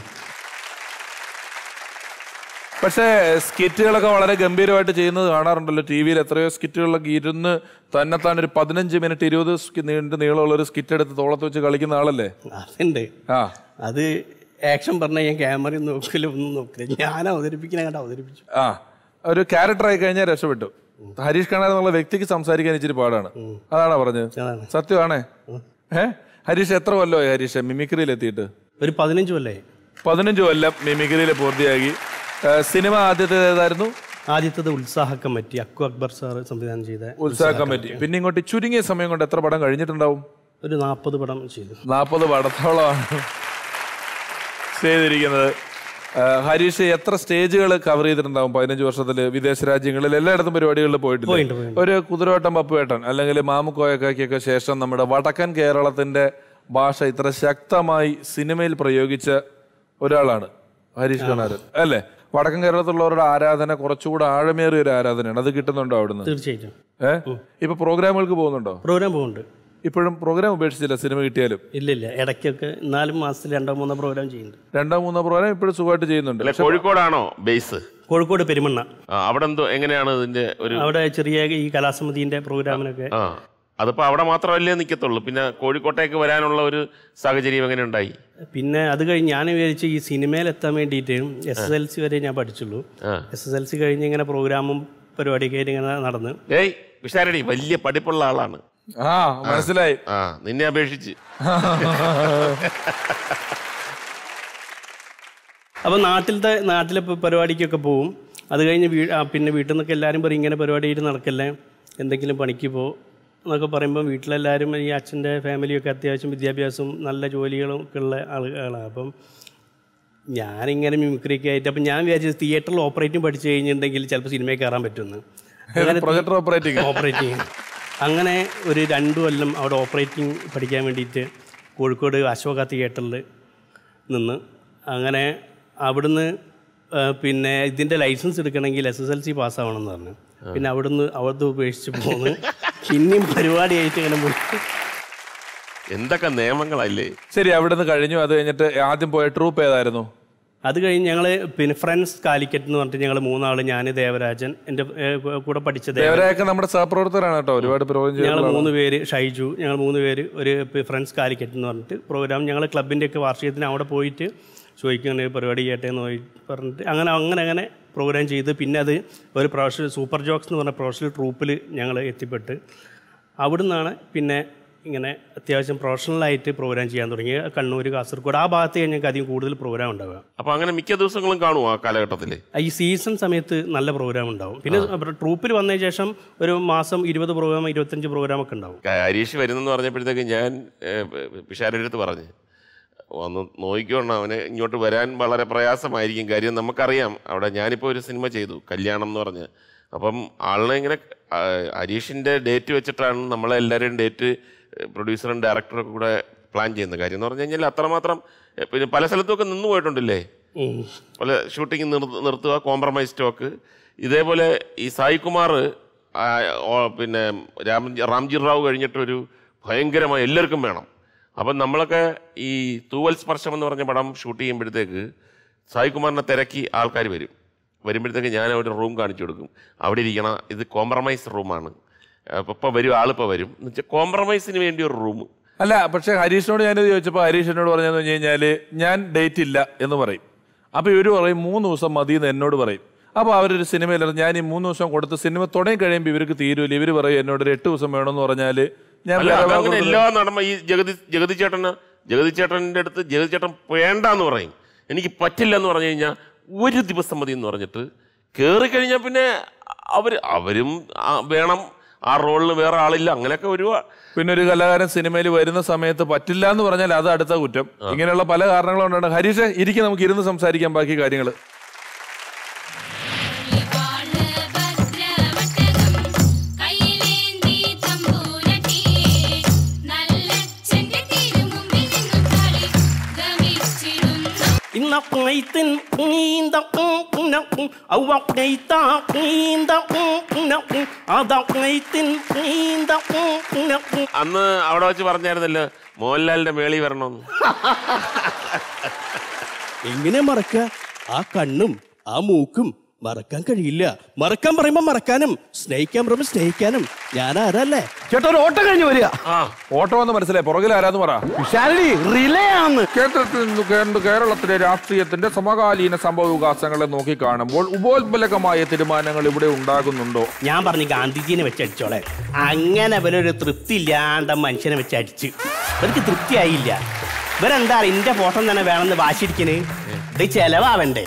പക്ഷേ സ്കിറ്റുകളൊക്കെ വളരെ ഗംഭീരമായിട്ട് ചെയ്യുന്നത് കാണാറുണ്ടല്ലോ ടി വിയിൽ എത്രയോ സ്കിറ്റുകളിലൊക്കെ ഇരുന്ന് തന്നെത്താൻ ഒരു പതിനഞ്ച് മിനിറ്റ് ഇരുപത് സ്കി- നീണ്ട് നീളമുള്ള ഒരു സ്കിറ്റ് എടുത്ത് തോളത്ത് വെച്ച് കളിക്കുന്ന ആളല്ലേ അതുണ്ട് ആ അത് ആക്ഷൻ പറഞ്ഞാൽ ഞാൻ ക്യാമറ നോക്കില്ല ഒന്നും നോക്കില്ല ഞാൻ അവതരിപ്പിക്കുന്ന കണ്ട് അവതരിപ്പിച്ചു ആ ഒരു ക്യാരക്ടർ ആയി കഴിഞ്ഞാൽ രക്ഷപ്പെട്ടു ഹരീഷ് കണാർ എന്നുള്ള വ്യക്തിക്ക് സംസാരിക്കാൻ ഇച്ചിരി പാടാണ് അതാണോ പറഞ്ഞത് അതാണ്. സത്യമാണേ ഏ ഹരീഷ് എത്ര കൊല്ലമായി ഹരീഷ് മിമിക്രിയിൽ എത്തിയിട്ട് ഒരു പതിനഞ്ച് കൊല്ലേ പതിനഞ്ച് കൊല്ലം മിമിക്രിയിൽ പൂർത്തിയാക്കി ഏ, സിനിമ ആദ്യത്തെ ഏതായിരുന്നു ആദ്യത്തത് ഉത്സാഹ കമ്മിറ്റി അക്കു അക്ബർ സാർ സംവിധാനം ചെയ്ത ഉത്സാഹ കമ്മിറ്റി പിന്നെ ഇങ്ങോട്ട് ചുരുങ്ങിയ സമയം കൊണ്ട് എത്ര പടം കഴിഞ്ഞിട്ടുണ്ടാവും ഒരു നാൽപ്പത് പടം ചെയ്തു നാൽപ്പത് പടത്തോളമാണ് ചെയ്തിരിക്കുന്നത് ആ, ഹരീഷ് എത്ര സ്റ്റേജുകൾ കവർ ചെയ്തിട്ടുണ്ടാവും പതിനഞ്ച് വർഷത്തിൽ വിദേശ രാജ്യങ്ങളിൽ എല്ലായിടത്തും പരിപാടികളിൽ പോയിട്ടുണ്ട്, പോയിട്ടുണ്ട് പോയിട്ടുണ്ട്. ഒരു കുതിരവട്ടം പപ്പുവേട്ടൻ അല്ലെങ്കിൽ മാമുക്കോയക്കൊക്കെ ശേഷം നമ്മുടെ വടക്കൻ കേരളത്തിന്റെ ഭാഷ ഇത്ര ശക്തമായി സിനിമയിൽ പ്രയോഗിച്ച ഒരാളാണ് ഹരീഷ് കണാരൻ അല്ലേ വടക്കൻ കേരളത്തിലുള്ളവരുടെ ആരാധന കുറച്ചുകൂടെ ആഴമേറിയ ഒരു ആരാധനയാണ് അത് കിട്ടുന്നുണ്ടോ അവിടുന്ന് തീർച്ചയായിട്ടും ഏഹ് ഇപ്പൊ പ്രോഗ്രാമുകൾക്ക് പോകുന്നുണ്ടോ പ്രോഗ്രാം പോകുന്നുണ്ട് ഇപ്പോഴും പ്രോഗ്രാം ഉപേക്ഷിച്ചില്ല സിനിമ കിട്ടിയാലും ഇല്ല ഇല്ല ഇടയ്ക്കൊക്കെ നാല് മാസത്തിൽ രണ്ടോ മൂന്നോ പ്രോഗ്രാം ചെയ്യുന്നുണ്ട് രണ്ടോ മൂന്നോ പ്രോഗ്രാം ഇപ്പോഴും സുഖമായിട്ട് ചെയ്യുന്നുണ്ട് അല്ലെ കോഴിക്കോടാണോ ബേസ് കോഴിക്കോട് പെരുമണ്ണ ആ, അവിടെ എന്തോ എങ്ങനെയാണ് ഇതിന്റെ ഒരു അവിടെ ചെറിയ ഈ കലാസമിതിന്റെ പ്രോഗ്രാമിനൊക്കെ ആ അതിപ്പോ അവിടെ മാത്രമല്ലേ നിൽക്കത്തുള്ളൂ പിന്നെ കോഴിക്കോട്ടേക്ക് വരാനുള്ള ഒരു സാഹചര്യം എങ്ങനെ ഉണ്ടായി പിന്നെ അത് കഴിഞ്ഞ് ഞാൻ വിചാരിച്ചു ഈ സിനിമയിൽ എത്താൻ വേണ്ടിയിട്ട് എസ് എസ് എൽ സി വരെ ഞാൻ പഠിച്ചുള്ളൂ ആ. എസ് എസ് എൽ സി കഴിഞ്ഞ് ഇങ്ങനെ പ്രോഗ്രാമും പരിപാടിയൊക്കെ ആയിട്ട് ഇങ്ങനെ നടന്ന് ഏയ് വിഷാരടി വലിയ പഠിപ്പുള്ള ആളാണ് ആ മനസ്സിലായി ആ നിന്നെ അപേക്ഷിച്ച് അപ്പോൾ നാട്ടിലത്തെ നാട്ടിലെ പ- പരിപാടിക്കൊക്കെ പോവും അത് കഴിഞ്ഞ് വീ ആ, പിന്നെ വീട്ടിൽ നിന്നൊക്കെ എല്ലാവരും പറയും ഇങ്ങനെ പരിപാടിയായിട്ട് നടക്കല്ലേ എന്തെങ്കിലും പണിക്ക് പോ എന്നൊക്കെ പറയുമ്പോൾ വീട്ടിലെല്ലാവരും ഈ അച്ഛൻ്റെ ഫാമിലിയൊക്കെ അത്യാവശ്യം വിദ്യാഭ്യാസവും നല്ല ജോലികളും ഒക്കെ ഉള്ള ആളുകളാണ് അപ്പം ഞാനിങ്ങനെ മിമിക്രിയൊക്കെ ആയിട്ട് അപ്പം ഞാൻ വിചാരിച്ചത് തിയേറ്ററിൽ ഓപ്പറേറ്റിംഗ് പഠിച്ചു കഴിഞ്ഞിട്ടുണ്ടെങ്കിൽ ചിലപ്പോൾ സിനിമയിൽ കയറാൻ പറ്റുമെന്ന് അങ്ങനെ പ്രൊജക്ടർ ഓപ്പറേറ്റിംഗ് ഓപ്പറേറ്റിംഗ് അങ്ങനെ ഒരു രണ്ട് കൊല്ലം അവിടെ ഓപ്പറേറ്റിംഗ് പഠിക്കാൻ വേണ്ടിയിട്ട് കോഴിക്കോട് അശോക തിയേറ്ററിൽ നിന്ന് അങ്ങനെ അവിടുന്ന് ആ, പിന്നെ ഇതിൻ്റെ ലൈസൻസ് എടുക്കണമെങ്കിൽ എസ് എസ് എൽ സി പാസ്സാവണം എന്ന് പറഞ്ഞു പിന്നെ അവിടുന്ന് അവിടുന്ന് ഉപേക്ഷിച്ച് പോന്ന് പിന്നെയും പരിപാടിയായിട്ട് ഇങ്ങനെ പോയി എന്തൊക്കെ നിയമങ്ങളല്ലേ ശരി അവിടെ നിന്ന് കഴിഞ്ഞു അത് കഴിഞ്ഞിട്ട് ആദ്യം പോയ ട്രൂപ്പ് ഏതായിരുന്നു അത് കഴിഞ്ഞ് ഞങ്ങൾ പിന്നെ ഫ്രണ്ട്സ് കാലിക്കറ്റ് എന്ന് പറഞ്ഞിട്ട് ഞങ്ങൾ മൂന്നാൾ ഞാൻ ദേവരാജൻ എൻ്റെ ഏ, കൂടെ പഠിച്ച ദേവരാജൻ ദേവരായൊക്കെ നമ്മുടെ സഹപ്രവർത്തകരാണ് കേട്ടോ ഒരുപാട് പ്രോഗ്രാം ഞങ്ങൾ ചെയ്തിട്ടുള്ള മൂന്ന് പേര് ഷൈജു ഞങ്ങൾ മൂന്ന് പേര് ഒരു ഫ്രണ്ട്സ് കാലിക്കറ്റ് എന്ന് പറഞ്ഞിട്ട് പ്രോഗ്രാം ഞങ്ങൾ ക്ലബിൻ്റെ ഒക്കെ വാർഷികത്തിന് അവിടെ പോയിട്ട് ചോദിക്കുന്ന പരിപാടി ചെയ്യട്ടെ എന്ന് പോയി പറഞ്ഞിട്ട് അങ്ങനെ അങ്ങനെ അങ്ങനെ പ്രോഗ്രാം ചെയ്ത് പിന്നെ അത് ഒരു പ്രൊഫഷണൽ സൂപ്പർ ജോക്സ് എന്ന് പറഞ്ഞ പ്രൊഫഷണൽ ട്രൂപ്പിൽ ഞങ്ങൾ എത്തിപ്പെട്ട് അവിടുന്നാണ് പിന്നെ ഇങ്ങനെ അത്യാവശ്യം പ്രൊഫഷണലായിട്ട് പ്രോഗ്രാം ചെയ്യാൻ തുടങ്ങി കണ്ണൂർ കാസർഗോഡ് ആ ഭാഗത്ത് ഞങ്ങൾക്ക് അധികം കൂടുതൽ പ്രോഗ്രാം ഉണ്ടാവുക അപ്പൊ അങ്ങനെ മിക്ക ദിവസങ്ങളും കാണുമോ ആ കാലഘട്ടത്തില് ഈ സീസൺ സമയത്ത് നല്ല പ്രോഗ്രാം ഉണ്ടാവും പിന്നെ ട്രൂപ്പിൽ വന്നതിന് ശേഷം ഒരു മാസം ഇരുപത് പ്രോഗ്രാം ഇരുപത്തഞ്ച് പ്രോഗ്രാം ഒക്കെ ഉണ്ടാവും ഹരീഷ് വരുന്നെന്ന് പറഞ്ഞപ്പോഴത്തേക്ക് ഞാൻ പിഷാരുടെ അടുത്ത് പറഞ്ഞു ഒന്ന് നോക്കിക്കോണം അവനെ ഇങ്ങോട്ട് വരാൻ വളരെ പ്രയാസമായിരിക്കും കാര്യം നമുക്കറിയാം അവിടെ ഞാനിപ്പോൾ ഒരു സിനിമ ചെയ്തു കല്യാണം എന്ന് പറഞ്ഞ് അപ്പം ആളിനെ ഇങ്ങനെ ആ, ഹരീഷിൻ്റെ ഡേറ്റ് വെച്ചിട്ടാണ് നമ്മളെ എല്ലാവരുടെയും ഡേറ്റ് പ്രൊഡ്യൂസറും ഡയറക്ടറും ഒക്കെ കൂടെ പ്ലാൻ ചെയ്യുന്നത് കാര്യം എന്ന് പറഞ്ഞു കഴിഞ്ഞാൽ അത്രമാത്രം എ, പിന്നെ പല സ്ഥലത്തുമൊക്കെ നിന്ന് പോയിട്ടുണ്ടല്ലേ ഉം. പല ഷൂട്ടിംഗ് നിർ നിർത്തുക കോംപ്രമൈസ് സ്റ്റോക്ക് ഇതേപോലെ ഈ സായികുമാർ ആ, ഓ, പിന്നെ രാം റാംജി റാവു കഴിഞ്ഞിട്ടൊരു ഭയങ്കരമായ എല്ലാവർക്കും വേണം അപ്പം നമ്മളൊക്കെ ഈ തൂവൽ സ്പർശം എന്ന് പറഞ്ഞ പടം ഷൂട്ട് ചെയ്യുമ്പോഴത്തേക്ക് സായികുമാറിനെ തിരക്കി ആൾക്കാർ വരും വരുമ്പോഴത്തേക്ക് ഞാൻ ഒരു റൂം കാണിച്ചു കൊടുക്കും അവിടെ ഇരിക്കണം ഇത് കോംപ്രമൈസ് റൂമാണ് അപ്പോൾ ഇപ്പോൾ വരും ആളിപ്പോൾ വരും എന്ന് വെച്ചാൽ കോംപ്രമൈസിന് വേണ്ടി ഒരു റൂം അല്ല പക്ഷെ ഹരീഷിനോട് ഞാനിത് ചോദിച്ചപ്പോൾ ഹരീഷ് എന്നോട് പറഞ്ഞതെന്ന് വെച്ച് കഴിഞ്ഞാൽ ഞാൻ ഡേറ്റ് ഇല്ല എന്ന് പറയും അപ്പോൾ ഇവർ പറയും മൂന്ന് ദിവസം മതി എന്ന് എന്നോട് പറയും അപ്പോൾ അവരൊരു സിനിമയിൽ ഞാൻ ഈ മൂന്ന് ദിവസം കൊടുത്ത് സിനിമ തുടങ്ങി കഴിയുമ്പോൾ ഇവർക്ക് തീരുമില്ല ഇവർ പറയും എന്നോട് ഒരു എട്ട് ദിവസം വേണമെന്ന് പറഞ്ഞാൽ ഞാൻ അല്ല വേറെ അതങ്ങനെ വാക്കുകൾ എല്ലാ നടന്ന ഈ ജഗതി ജഗതി ചേട്ടന് ജഗതി ചേട്ടൻ്റെ അടുത്ത് ജഗതി ചേട്ടൻ വേണ്ടാന്ന് പറയും എനിക്ക് പറ്റില്ല എന്ന് പറഞ്ഞു കഴിഞ്ഞാൽ ഒരു ദിവസം മതി എന്ന് പറഞ്ഞിട്ട് കയറി കഴിഞ്ഞാൽ പിന്നെ അവർ അവരും ആ വേണം ആ റോളിന് വേറെ ആളില്ല അങ്ങനെയൊക്കെ ഒരു പിന്നെ ഒരു കലാകാരൻ സിനിമയിൽ വരുന്ന സമയത്ത് പറ്റില്ല എന്ന് പറഞ്ഞാൽ അത് അടുത്ത കുറ്റം ഇങ്ങനെയുള്ള പല കാരണങ്ങളുണ്ടാണ് ഹരീഷ് ഇരിക്കും നമുക്ക് ഇരുന്ന് സംസാരിക്കാം ബാക്കി കാര്യങ്ങൾ വാള് ഭദ്രവട്ടകം കയ്യിലേന്തി തമ്പൂരട്ടി നല്ലച്ഛന്റെ തിരുമുമ്പിൽ നിന്നു കളി ഗമിച്ചിടുന്നു ഇന്ന പുനൈത്തിൻ പുനീന്ത പുന ഔവ പുനൈത്ത പുനീന്ത പുന അത പുനൈത്തിൻ പുനീന്ത പുന അന്ന് അവിടെ വെച്ച് പറഞ്ഞായിരുന്നല്ലോ മോഹൻലാലിന്റെ മേളി വരണമെന്ന് എങ്ങനെ മറക്കുക ആ കണ്ണും ആ മൂക്കും മറക്കാൻ കഴിയില്ല മറക്കാൻ പറയുമ്പോൾ മറക്കാനും സ്നേഹിക്കാൻ പറയുമ്പോൾ സ്നേഹിക്കാനും ഞാൻ ആരല്ലേ ചേട്ടാ ഒരു ഓട്ടം കഴിഞ്ഞ് വരിക ആ ഓട്ടോ എന്ന് മനസ്സിലായി പുറകിൽ ആരാന്ന് പറ വിശാലി റിലേ ആന്ന് കേന്ദ്രത്തിൽ നിന്ന് കേന്ദ്ര കേരളത്തിലെ രാഷ്ട്രീയത്തിന്റെ സമകാലീന സംഭവ വികാസങ്ങളെ നോക്കിക്കാണുമ്പോൾ ഉപോത്ബലകമായ തീരുമാനങ്ങൾ ഇവിടെ ഉണ്ടാകുന്നുണ്ടോ ഞാൻ പറഞ്ഞു ഗാന്ധിജീനെ വെച്ച് അടിച്ചോളെ അങ്ങനെ അവരൊരു തൃപ്തി ഇല്ലാണ്ട മനുഷ്യനെ വെച്ച് അടിച്ച് അവർക്ക് തൃപ്തിയായില്ല ഇവരെന്താ എന്റെ ഫോട്ടോ തന്നെ വേണമെന്ന് വാശിടിക്കണ് ഇത് ചെലവാവണ്ടേ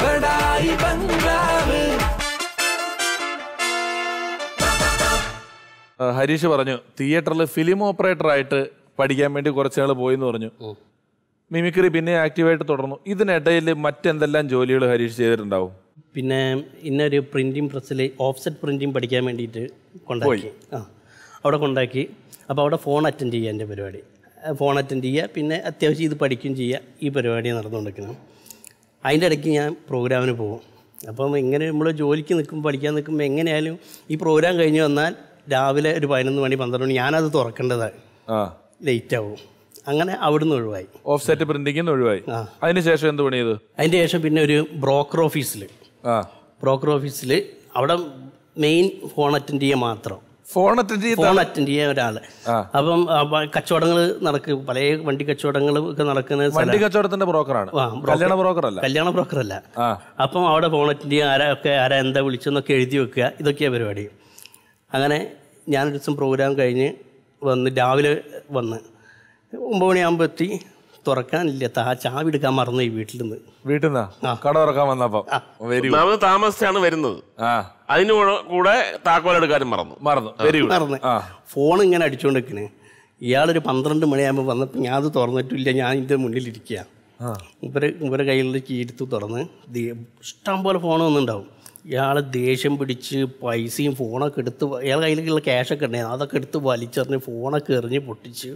ആ, ഹരീഷ് പറഞ്ഞു തിയേറ്ററിൽ ഫിലിം ഓപ്പറേറ്റർ ആയിട്ട് പഠിക്കാൻ വേണ്ടി കുറച്ചാൾ പോയി എന്ന് പറഞ്ഞു മിമിക്രി പിന്നെ ആക്റ്റീവായിട്ട് തുടർന്നു ഇതിനിടയിൽ മറ്റെന്തെല്ലാം ജോലികൾ ഹരീഷ് ചെയ്തിട്ടുണ്ടാവും പിന്നെ ഇന്നൊരു പ്രിന്റിംഗ് പ്രസ്സിൽ ഓഫ്സെറ്റ് പ്രിന്റിംഗ് പഠിക്കാൻ വേണ്ടിയിട്ട് കൊണ്ടാക്കി ആ അവിടെ കൊണ്ടാക്കി അപ്പോൾ അവിടെ ഫോൺ അറ്റൻഡ് ചെയ്യുക എൻ്റെ പരിപാടി ഫോൺ അറ്റൻഡ് ചെയ്യുക പിന്നെ അത്യാവശ്യം ഇത് പഠിക്കുകയും ചെയ്യുക ഈ പരിപാടി നടന്നുകൊണ്ടിരിക്കണം അതിൻ്റെ ഇടയ്ക്ക് ഞാൻ പ്രോഗ്രാമിന് പോകും അപ്പം ഇങ്ങനെ നമ്മൾ ജോലിക്ക് നിൽക്കും പഠിക്കാൻ നിൽക്കുമ്പോൾ എങ്ങനെയായാലും ഈ പ്രോഗ്രാം കഴിഞ്ഞ് വന്നാൽ രാവിലെ ഒരു പതിനൊന്ന് മണി പന്ത്രണ്ട് മണി ഞാനത് തുറക്കേണ്ടതാണ് ആ ലേറ്റ് ആവും അങ്ങനെ അവിടുന്ന് ഒഴിവായി ഓഫ് സെറ്റ് പ്രിന്റിംഗ് ഒഴിവായി ആ. അതിനുശേഷം എന്ത് പണി ചെയ്തു അതിൻ്റെ ശേഷം പിന്നെ ഒരു ബ്രോക്കർ ഓഫീസിൽ ആ ബ്രോക്കർ ഓഫീസിൽ അവിടെ മെയിൻ ഫോൺ അറ്റൻഡ് ചെയ്യുക മാത്രം ഫോൺ അറ്റൻഡ് ചെയ്ത ഫോൺ അറ്റൻഡ് ചെയ്യാൻ ഒരാൾ ആ. അപ്പം കച്ചവടങ്ങൾ നടക്കും പല വണ്ടി കച്ചവടങ്ങൾ ഒക്കെ നടക്കുന്ന വണ്ടി സ്ഥലം. കച്ചവടത്തിന്റെ ബ്രോക്കറാണ് ആ, broker. കല്യാണ ബ്രോക്കർ അല്ല കല്യാണ ബ്രോക്കർ അല്ല ആ. അപ്പം അവിടെ ഫോൺ അറ്റൻഡ് ചെയ്യുക ആരാ ഒക്കെ ആരാ എന്താ വിളിച്ചെന്നൊക്കെ എഴുതി വെക്കുക ഇതൊക്കെയാണ് പരിപാടി അങ്ങനെ ഞാനൊരു ദിവസം പ്രോഗ്രാം കഴിഞ്ഞ് വന്ന് രാവിലെ വന്ന് ഒമ്പത് മണിയാകുമ്പോൾ എത്തി തുറക്കാനില്ല താ ചാവി എടുക്കാൻ മറന്നു ഈ വീട്ടിൽ നിന്ന് വീട്ടിൽ നിന്നാ കട തുറക്കാൻ വന്നപ്പോ വെരി ഗുഡ് ഒന്നാമത് താമസിച്ചാണ് വരുന്നത് ആ അതിന് കൂടെ- കൂടെ താക്കോലെടുക്കാനും മറന്നു മറന്നു വെരി ഗുഡ് മറന്ന് ആ ഫോൺ ഇങ്ങനെ അടിച്ചുകൊണ്ട് നിൽക്കണേ ഇയാളൊരു പന്ത്രണ്ട് മണിയാകുമ്പോൾ വന്നപ്പോൾ ഞാൻ അത് തുറന്നിട്ടില്ല ഞാൻ ഇതിൻ്റെ മുന്നിലിരിക്കുക ഇവരെ ഇവരെ കയ്യിലുള്ള കീ എടുത്ത് തുറന്ന് ദേ- ഇഷ്ടം പോലെ ഫോൺ വന്നിട്ടുണ്ടാവും ഇയാൾ ദേഷ്യം പിടിച്ച് പൈസയും ഫോണൊക്കെ എടുത്ത് വ- ഇയാളുടെ കയ്യിലുള്ള ക്യാഷൊക്കെ ഉണ്ടായിരുന്നു അതൊക്കെ എടുത്ത് വലിച്ചെറിഞ്ഞ് ഫോണൊക്കെ എറിഞ്ഞ് പൊട്ടിച്ച്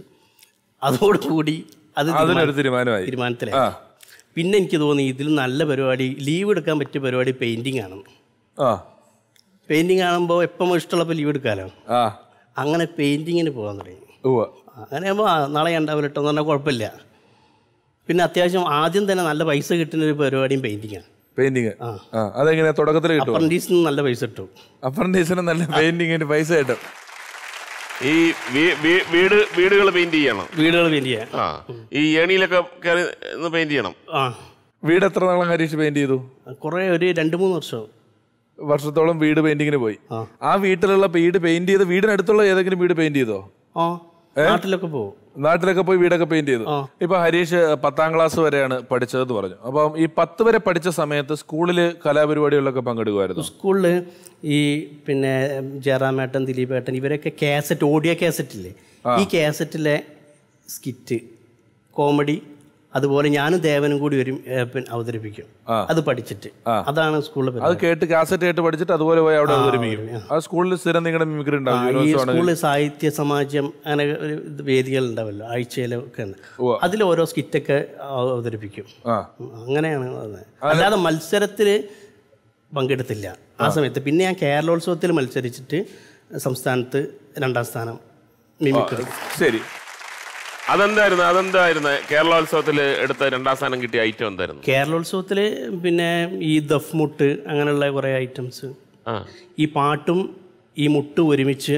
അതോടുകൂടി അത് അതിനൊരു തീരുമാനമായി തീരുമാനത്തിലായി ആ പിന്നെ എനിക്ക് തോന്നി ഇതിൽ നല്ല പരിപാടി ലീവ് എടുക്കാൻ പറ്റിയ പരിപാടി പെയിൻറ്റിങ് ആണ് ആ പെയിൻറ്റിങ് കാണുമ്പോൾ എപ്പം ഇഷ്ടമുള്ളപ്പോൾ ലീവ് എടുക്കാമല്ലോ ആ അങ്ങനെ പെയിൻറ്റിങ്ങിന് പോകാൻ തുടങ്ങി ഉവ്വ അങ്ങനെ ആകുമ്പോൾ ആ, നാളെ ഉണ്ടാവില്ല കേട്ടോ എന്ന് പറഞ്ഞാൽ കുഴപ്പമില്ല പിന്നെ അത്യാവശ്യം ആദ്യം തന്നെ നല്ല പൈസ കിട്ടുന്ന ഒരു പരിപാടിയും പെയിൻറ്റിങ്ങാണ് പെയിന്റിങ് ആ അതെങ്ങനെ തുടക്കത്തിൽ കിട്ടും അപ്രൻറ്റീസിൽ നിന്ന് നല്ല പൈസ കിട്ടും അപ്രന്റീസിന് നല്ല പെയിന്റിങ്ങിന് പൈസ കിട്ടും ഈ വീ- വീ- വീട് വീടുകൾ പെയിന്റ് ചെയ്യണം വീടുകൾ പെയിൻറ്റ് ചെയ്യാൻ ആ ഈ ഏണിയിലൊക്കെ കയറി ഒന്ന് പെയിന്റ് ചെയ്യണം ആ വീട് എത്ര നാളം ഹരീഷ് പെയിന്റ് ചെയ്തു കുറേ ഒരു രണ്ട് മൂന്ന് വർഷം വർഷത്തോളം വീട് പെയിന്റിങ്ങിന് പോയി ആ. ആ വീട്ടിലുള്ള വീട് പെയിന്റ് ചെയ്ത് വീടിനടുത്തുള്ള ഏതെങ്കിലും വീട് പെയിന്റ് ചെയ്തോ ആ നാട്ടിലൊക്കെ പോകും നാട്ടിലൊക്കെ പോയി വീടൊക്കെ പെയിന്റ് ചെയ്തു ആ. ഇപ്പൊ ഹരീഷ് പത്താം ക്ലാസ് വരെയാണ് പഠിച്ചതെന്ന് പറഞ്ഞു അപ്പം ഈ പത്ത് വരെ പഠിച്ച സമയത്ത് സ്കൂളിൽ കലാപരിപാടികളിലൊക്കെ പങ്കെടുക്കുമായിരുന്നു സ്കൂളിൽ ഈ പിന്നെ ജയറാമേട്ടൻ ദിലീപേട്ടൻ ഇവരൊക്കെ കാസറ്റ് ഓഡിയോ കാസറ്റ് ഇല്ലേ ഈ കാസറ്റിലെ സ്കിറ്റ് കോമഡി അതുപോലെ ഞാനും ദേവനും കൂടി വരും ഏ, പിന്നെ അവതരിപ്പിക്കും അത് പഠിച്ചിട്ട് അതാണ് സ്കൂളിൽ അത് കേട്ട് കാസറ്റ് കേട്ട് പഠിച്ചിട്ട് അതുപോലെ പോയി അവിടെ അവതരിപ്പിക്കും ആ സ്കൂളിൽ സ്ഥിരം നിങ്ങളുടെ മിമിക്രി ഉണ്ടാവും ഈ യൂണിവേഴ്സിറ്റി സ്കൂളിൽ സാഹിത്യ സമാജം അങ്ങനെ ഒരു ഇത് വേദികൾ ഉണ്ടാവല്ലോ ആഴ്ചയിലൊക്കെ അതിൽ ഓരോ സ്കിറ്റൊക്കെ അവതരിപ്പിക്കും ആ ഉം, അങ്ങനെയാണ് അത്. അല്ലാതെ മത്സരത്തിൽ പങ്കെടുത്തില്ല ആ സമയത്ത് പിന്നെ ഞാൻ കേരളോത്സവത്തിൽ മത്സരിച്ചിട്ട് സംസ്ഥാനത്ത് രണ്ടാം സ്ഥാനം മിമിക്രി ശരി അതെന്തായിരുന്നു അതെന്തായിരുന്നു കേരളോത്സവത്തിൽ എടുത്ത രണ്ടാം സ്ഥാനം കിട്ടിയ ഐറ്റം എന്തായിരുന്നു കേരളോത്സവത്തിൽ പിന്നെ ഈ ദഫ് മുട്ട് അങ്ങനെയുള്ള കുറേ ഐറ്റംസ് ആ ഈ പാട്ടും ഈ മുട്ടും ഒരുമിച്ച്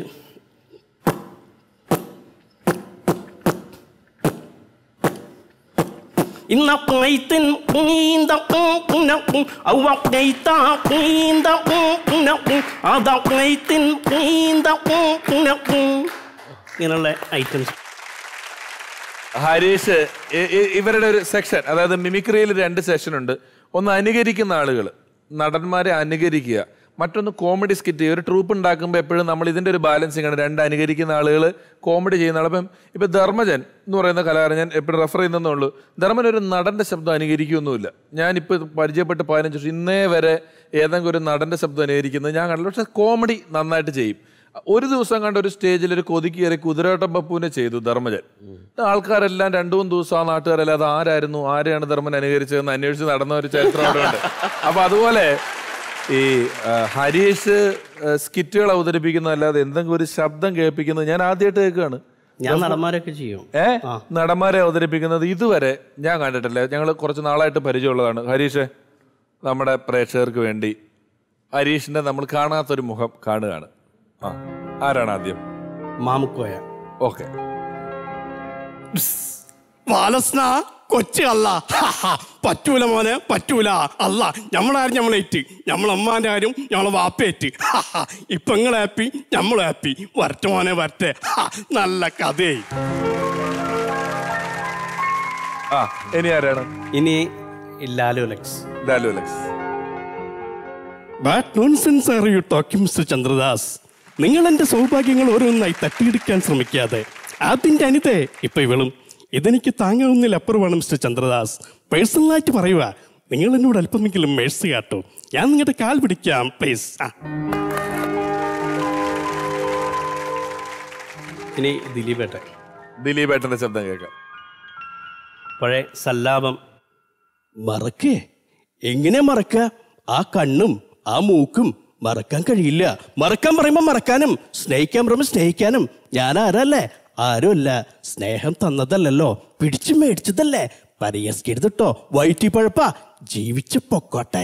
ഇന്ന പൈത്തിൻ നീന്ത ഔവ പൈത്ത നീന്ത അത പൈത്തിൻ നീന്ത ഇങ്ങനെയുള്ള ഐറ്റംസ് ഹരീഷ് ഇ- ഇ- ഇവരുടെ ഒരു സെക്ഷൻ അതായത് മിമിക്രിയിൽ രണ്ട് സെഷൻ ഉണ്ട് ഒന്ന് അനുകരിക്കുന്ന ആളുകൾ നടന്മാരെ അനുകരിക്കുക മറ്റൊന്ന് കോമഡി സ്കിറ്റ് ഒരു ട്രൂപ്പ് ഉണ്ടാക്കുമ്പോൾ എപ്പോഴും നമ്മൾ ഇതിന്റെ ഒരു ബാലൻസിങ് ആണ് രണ്ട് അനുകരിക്കുന്ന ആളുകൾ കോമഡി ചെയ്യുന്ന ആൾ അപ്പം ഇപ്പൊ ധർമ്മജൻ എന്ന് പറയുന്ന കലാകാരൻ ഞാൻ എപ്പോഴും റെഫർ ചെയ്യുന്നേ ഉള്ളൂ ധർമ്മൻ ഒരു നടന്റെ ശബ്ദം അനുകരിക്കുകയൊന്നുമില്ല ഞാനിപ്പോൾ പരിചയപ്പെട്ട് പതിനഞ്ച് വർഷം ഇന്നേ വരെ ഏതെങ്കിലും ഒരു നടന്റെ ശബ്ദം അനുകരിക്കുന്നത് ഞാൻ കണ്ടില്ല പക്ഷെ കോമഡി നന്നായിട്ട് ചെയ്യും ഒരു ദിവസം കണ്ട ഒരു സ്റ്റേജിൽ ഒരു കൊതുക്കി കയറി കുതിരവട്ടം പപ്പുവിനെ ചെയ്തു ധർമ്മജൻ ആൾക്കാരെല്ലാം രണ്ടു മൂന്ന് ദിവസം ആ നാട്ടുകാരെല്ലാം അത് ആരായിരുന്നു ആരെയാണ് ധർമ്മൻ അനുകരിച്ചതെന്ന് അന്വേഷിച്ച് നടന്ന ഒരു ചരിത്രം അവിടെ ഉണ്ട് അപ്പൊ അതുപോലെ ഈ ആ, ഹരീഷ് ആ, സ്കിറ്റുകൾ അവതരിപ്പിക്കുന്നതല്ലാതെ എന്തെങ്കിലും ഒരു ശബ്ദം കേൾപ്പിക്കുന്നത് ഞാൻ ആദ്യമായിട്ട് കേൾക്കുകയാണ് ഞാൻ നടന്മാരൊക്കെ ചെയ്യും ഏ നടന്മാരെ അവതരിപ്പിക്കുന്നത് ഇതുവരെ ഞാൻ കണ്ടിട്ടില്ല ഞങ്ങൾ കുറച്ച് നാളായിട്ട് പരിചയമുള്ളതാണ് ഹരീഷ് നമ്മുടെ പ്രേക്ഷകർക്ക് വേണ്ടി ഹരീഷിന്റെ നമ്മൾ കാണാത്തൊരു മുഖം കാണുകയാണ് ആ ആരാണ് ആദ്യം മാമുക്കോയ ഓക്കെ ബാലസ്ന കൊച്ചു അല്ല പറ്റൂല മോനെ പറ്റൂല അല്ല നമ്മളാരും നമ്മളേറ്റ് നമ്മളമ്മാന്റെ കാര്യം നമ്മളെ വാപ്പേറ്റ് ഇപ്പൊ നിങ്ങൾ ഹാപ്പി നമ്മൾ ഹാപ്പി വരട്ടെ മോനെ വരട്ടെ ഹാ, നല്ല കഥയായി ആ ഇനി ആരാണ് ഇനി ലാലു ലക്സ് Lalu Alex what nonsense are you talking mister Chandradas നിങ്ങൾ എന്റെ സൗഭാഗ്യങ്ങൾ ഓരോന്നായി തട്ടിയെടുക്കാൻ ശ്രമിക്കാതെ അതിന്റെ അനിതേ ഇപ്പൊ ഇവളും ഇതെനിക്ക് താങ്ങാവുന്നതിൽ അപ്പുറമാണ് മിസ്റ്റർ ചന്ദ്രദാസ് പേഴ്സണലായിട്ട് പറയുക നിങ്ങൾ എന്നോട് അല്പമെങ്കിലും മേഴ്സി കാട്ടോ ഞാൻ നിങ്ങളുടെ കാൽ പിടിക്കാം പ്ലീസ് ഇനി ദിലീപേട്ടൻ ദിലീപ് ഏട്ടന്റെ ശബ്ദം കേൾക്കാം പഴയ സല്ലാപം മറക്കേ എങ്ങനെ മറക്ക ആ കണ്ണും ആ മൂക്കും മറക്കാൻ കഴിയില്ല മറക്കാൻ പറയുമ്പോൾ മറക്കാനും സ്നേഹിക്കാൻ പറയുമ്പോൾ സ്നേഹിക്കാനും ഞാൻ ആരല്ലേ ആരുമല്ല സ്നേഹം തന്നതല്ലല്ലോ പിടിച്ചു മേടിച്ചതല്ലേ പരിഹസിക്കരുതിട്ടോ വയറ്റി പഴപ്പ ജീവിച്ചു പൊക്കോട്ടെ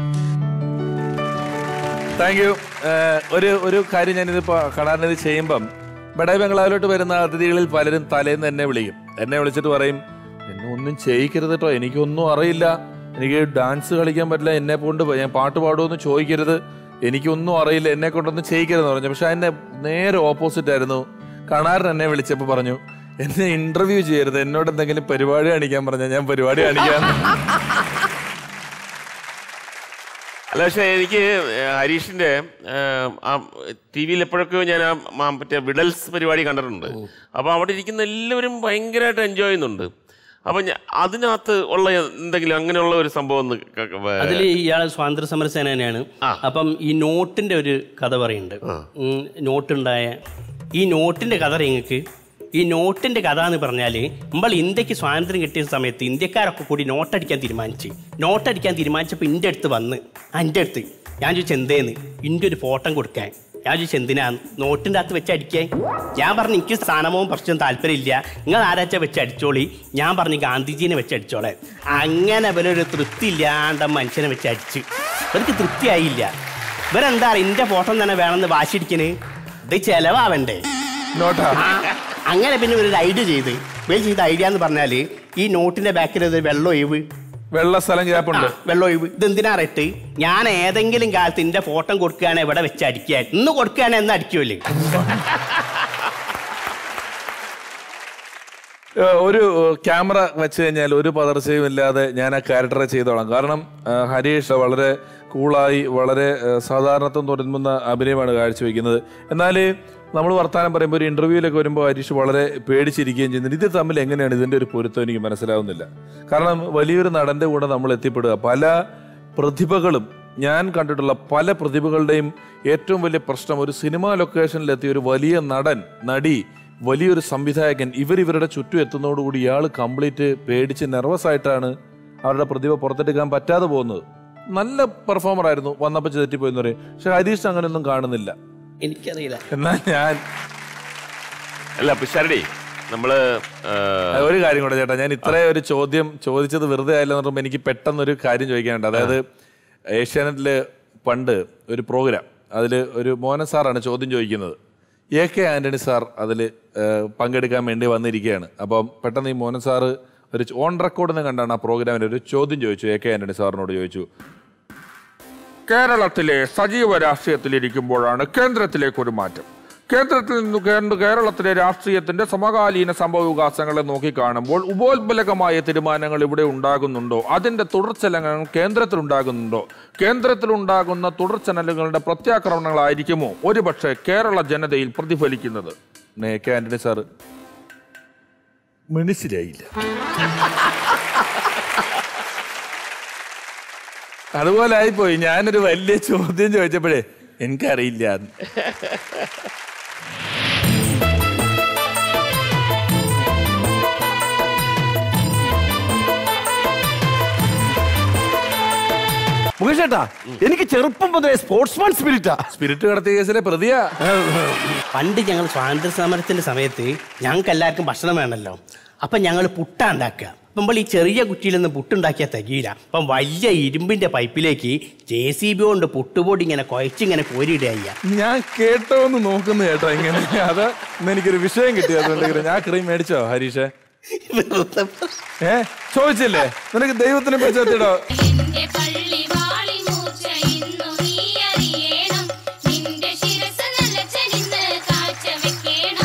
താങ്ക് യു ഒരു ഒരു കാര്യം ഞാനിത് കണാറിനിത് ചെയ്യുമ്പം ബഡായി ബംഗ്ലാവിലോട്ട് വരുന്ന അതിഥികളിൽ പലരും തലേന്ന് എന്നെ വിളിക്കും എന്നെ വിളിച്ചിട്ട് പറയും എന്നെ ഒന്നും ചെയ്യിക്കരുത് കേട്ടോ എനിക്കൊന്നും അറിയില്ല എനിക്ക് ഡാൻസ് കളിക്കാൻ പറ്റില്ല എന്നെ കൊണ്ട് ഞാൻ പാട്ട് പാടുമെന്ന് ചോദിക്കരുത് എനിക്കൊന്നും അറിയില്ല എന്നെ കൊണ്ടൊന്നും ചെയ്യിക്കരുതെന്ന് പറഞ്ഞു പക്ഷെ അതിന്റെ നേരെ ഓപ്പോസിറ്റ് ആയിരുന്നു കണാരൻ എന്നെ വിളിച്ചപ്പോൾ പറഞ്ഞു എന്നെ ഇന്റർവ്യൂ ചെയ്യരുത് എന്നോട് എന്തെങ്കിലും പരിപാടി കാണിക്കാൻ പറഞ്ഞാൽ ഞാൻ പരിപാടി കാണിക്കാം അല്ല പക്ഷേ എനിക്ക് ഹരീഷിന്റെ ഏഹ്, ആ ടി വിയിൽ എപ്പോഴൊക്കെയോ ഞാൻ ആ മ- മറ്റേ വിഡൽസ് പരിപാടി കണ്ടിട്ടുണ്ട് അപ്പോൾ അവിടെ ഇരിക്കുന്ന എല്ലാവരും ഭയങ്കരമായിട്ട് എൻജോയ് ചെയ്യുന്നുണ്ട് അപ്പം ഞാ- അതിനകത്ത് ഉള്ള എന്തെങ്കിലും അങ്ങനെയുള്ള ഒരു സംഭവം ഒന്ന് ക- ക- വേ- അതിൽ ഇയാൾ സ്വാതന്ത്ര്യ സമര സേനാനിയാണ് അപ്പം ഈ നോട്ടിന്റെ ഒരു കഥ പറയുന്നുണ്ട് ഉം, നോട്ടുണ്ടായ ഈ നോട്ടിന്റെ കഥ നിങ്ങൾക്ക് ഈ നോട്ടിന്റെ കഥ എന്ന് പറഞ്ഞാൽ നമ്മൾ ഇന്ത്യക്ക് സ്വാതന്ത്ര്യം കിട്ടിയ സമയത്ത് ഇന്ത്യക്കാരൊക്കെ കൂടി നോട്ടടിക്കാൻ തീരുമാനിച്ച് നോട്ടടിക്കാൻ തീരുമാനിച്ചപ്പോൾ എൻ്റെ അടുത്ത് വന്ന് ആ, എൻ്റെ അടുത്ത് ഞാൻ ചോദിച്ചു എന്തേന്ന് ഇൻ്റെ ഒരു ഫോട്ടോ കൊടുക്കാൻ ഞാൻ ചോദിച്ചു എന്തിനാ നോട്ടിൻ്റെ അകത്ത് വെച്ച് അടിക്കാൻ ഞാൻ പറഞ്ഞു എനിക്ക് സ്ഥാനമോ പ്രശ്നം താല്പര്യമില്ല നിങ്ങൾ ആരാച്ചാ വെച്ച് അടിച്ചോളി ഞാൻ പറഞ്ഞു ഗാന്ധിജീനെ വെച്ച് അടിച്ചോളെ അങ്ങനെ ഇവരൊരു തൃപ്തി ഇല്ലാണ്ട മനുഷ്യനെ വെച്ച് അടിച്ച് ഇവർക്ക് തൃപ്തിയായില്ല ഇവരെന്താ പറയുക എൻ്റെ ഫോട്ടോ തന്നെ വേണമെന്ന് വാശിടിക്കണ് ഇത് ചെലവാവണ്ടേ നോട്ടാ ആ, അങ്ങനെ പിന്നെ ഒരു ഐഡിയ ചെയ്ത് ഇവർ ചെയ്ത ഐഡിയ എന്ന് പറഞ്ഞാൽ ഈ നോട്ടിന്റെ ബാക്കിൽ ഒരു വെള്ളം ഒഴിവ് വെള്ള സ്ഥലം ഗ്യാപ്പുണ്ട് വെള്ളം ഒഴിവ് ഇതെന്തിനാ റെട്ട് ഞാൻ ഏതെങ്കിലും കാലത്ത് എന്റെ ഫോട്ടോ കൊടുക്കുകയാണെങ്കിൽ ഇവിടെ വെച്ച് അടിക്കാൻ ഇന്ന് കൊടുക്കുകയാണെങ്കിൽ എന്ന് അടിക്കുമല്ലേ ഏഹ് ഒരു ഏഹ് ക്യാമറ വെച്ച് കഴിഞ്ഞാൽ ഒരു പതർച്ചയും ഇല്ലാതെ ഞാൻ ആ ക്യാരക്ടറെ ചെയ്തോളാം കാരണം ഏഹ് ഹരീഷ് വളരെ കൂളായി വളരെ ഏഹ് സാധാരണത്വം തുടരുന്ന അഭിനയമാണ് കാഴ്ചവെക്കുന്നത് എന്നാൽ നമ്മൾ വർത്തമാനം പറയുമ്പോൾ ഒരു ഇന്റർവ്യൂവിലൊക്കെ വരുമ്പോൾ ഹരീഷ് വളരെ പേടിച്ചിരിക്കുകയും ചെയ്യുന്നുണ്ട് ഇത് തമ്മിൽ എങ്ങനെയാണ് ഇതിന്റെ ഒരു പൊരുത്തം എനിക്ക് മനസ്സിലാവുന്നില്ല കാരണം വലിയൊരു നടന്റെ കൂടെ നമ്മൾ എത്തിപ്പെടുക പല പ്രതിഭകളും ഞാൻ കണ്ടിട്ടുള്ള പല പ്രതിഭകളുടെയും ഏറ്റവും വലിയ പ്രശ്നം ഒരു സിനിമാ ലൊക്കേഷനിലെത്തിയ ഒരു വലിയ നടൻ നടി വലിയൊരു സംവിധായകൻ ഇവർ ഇവരുടെ ചുറ്റും എത്തുന്നതോടുകൂടി ഇയാൾ കംപ്ലീറ്റ് പേടിച്ച് നെർവസ് ആയിട്ടാണ് അവരുടെ പ്രതിഭ പുറത്തെടുക്കാൻ പറ്റാതെ പോകുന്നത് നല്ല പെർഫോമർ ആയിരുന്നു വന്നപ്പോൾ തെറ്റിപ്പോയി എന്ന് പറയും പക്ഷെ ഹരീഷ് അങ്ങനെയൊന്നും കാണുന്നില്ല എനിക്കറിയില്ല എന്നാൽ ഞാൻ അല്ല പിഷാരടി നമ്മള് ഏഹ്, ഒരു കാര്യം കൂടെ ചേട്ടാ ഞാൻ ഇത്രയും ഒരു ചോദ്യം ചോദിച്ചത് വെറുതെ ആയില്ല എന്ന് പറയുമ്പോൾ എനിക്ക് പെട്ടെന്ന് ഒരു കാര്യം ചോദിക്കാനുണ്ട് അതായത് ഏഷ്യാനെറ്റില് പണ്ട് ഒരു പ്രോഗ്രാം അതിൽ ഒരു മോഹൻ സാറാണ് ചോദ്യം ചോദിക്കുന്നത് എ കെ ആന്റണി സാർ അതിൽ പങ്കെടുക്കാൻ വേണ്ടി വന്നിരിക്കുകയാണ് അപ്പം പെട്ടെന്ന് ഈ മോഹൻ സാറ് ഒരു ഓൺ റെക്കോർഡിന് കണ്ടാണ് ആ പ്രോഗ്രാമിൽ ഒരു ചോദ്യം ചോദിച്ചു എ കെ ആന്റണി സാറിനോട് ചോദിച്ചു കേരളത്തിലെ സജീവ രാഷ്ട്രീയത്തിലിരിക്കുമ്പോഴാണ് കേന്ദ്രത്തിലേക്ക് ഒരു മാറ്റം കേന്ദ്രത്തിൽ നിന്ന് കേന്ദ്ര കേരളത്തിലെ രാഷ്ട്രീയത്തിന്റെ സമകാലീന സംഭവ വികാസങ്ങളെ നോക്കിക്കാണുമ്പോൾ ഉപോത്ബലകമായ തീരുമാനങ്ങൾ ഇവിടെ ഉണ്ടാകുന്നുണ്ടോ അതിന്റെ തുടർച്ചലനങ്ങൾ കേന്ദ്രത്തിലുണ്ടാകുന്നുണ്ടോ കേന്ദ്രത്തിലുണ്ടാകുന്ന തുടർച്ചലനങ്ങളുടെ പ്രത്യാക്രമണങ്ങളായിരിക്കുമോ ഒരുപക്ഷെ കേരള ജനതയിൽ പ്രതിഫലിക്കുന്നത് എ കെ ആന്റണി സാറ് മനസ്സിലായില്ല അതുപോലെ ആയിപ്പോയി ഞാനൊരു വലിയ ചോദ്യം ചോദിച്ചപ്പോഴേ എനിക്കറിയില്ല എന്ന്. മുകേഷ് ഏട്ടാ എനിക്ക് ചെറുപ്പം മുതലേ സ്പോർട്സ്മാൻ സ്പിരിറ്റാ സ്പിരിറ്റ് കടത്തിയ കേസിലെ പ്രതിയാ പണ്ട് ഞങ്ങൾ സ്വാതന്ത്ര്യ സമരത്തിന്റെ സമയത്ത് ഞങ്ങൾക്ക് എല്ലാവർക്കും ഭക്ഷണം വേണമല്ലോ അപ്പൊ ഞങ്ങൾ പുട്ട ഉണ്ടാക്കുക നമ്മൾ ഈ ചെറിയ കുറ്റിയിൽ നിന്ന് പുട്ടുണ്ടാക്കിയാൽ തികയില്ല അപ്പം വലിയ ഇരുമ്പിന്റെ പൈപ്പിലേക്ക് ജെ സി ബി കൊണ്ട് പുട്ടുപൊടി ഇങ്ങനെ കുഴച്ചിങ്ങനെ കോരിയിടുക ഞാൻ കേട്ടോ എന്ന് നോക്കുന്നു കേട്ടോ ഇങ്ങനെ അത് ഇന്ന് എനിക്കൊരു വിഷയം കിട്ടി അതുകൊണ്ട് ഇങ്ങനെ ഞാൻ ക്രീം മേടിച്ചോ ഹരീഷേ ഏ ചോദിച്ചില്ലേ നിനക്ക് ദൈവത്തിനെ പറ്റിയോ എന്റെ പള്ളി വാളി മൂർച്ച ഇന്നു നീ അറിയണം നിന്റെ ശിരസ് നിലച്ചനിന്ന് കാഴ്ച വെക്കണം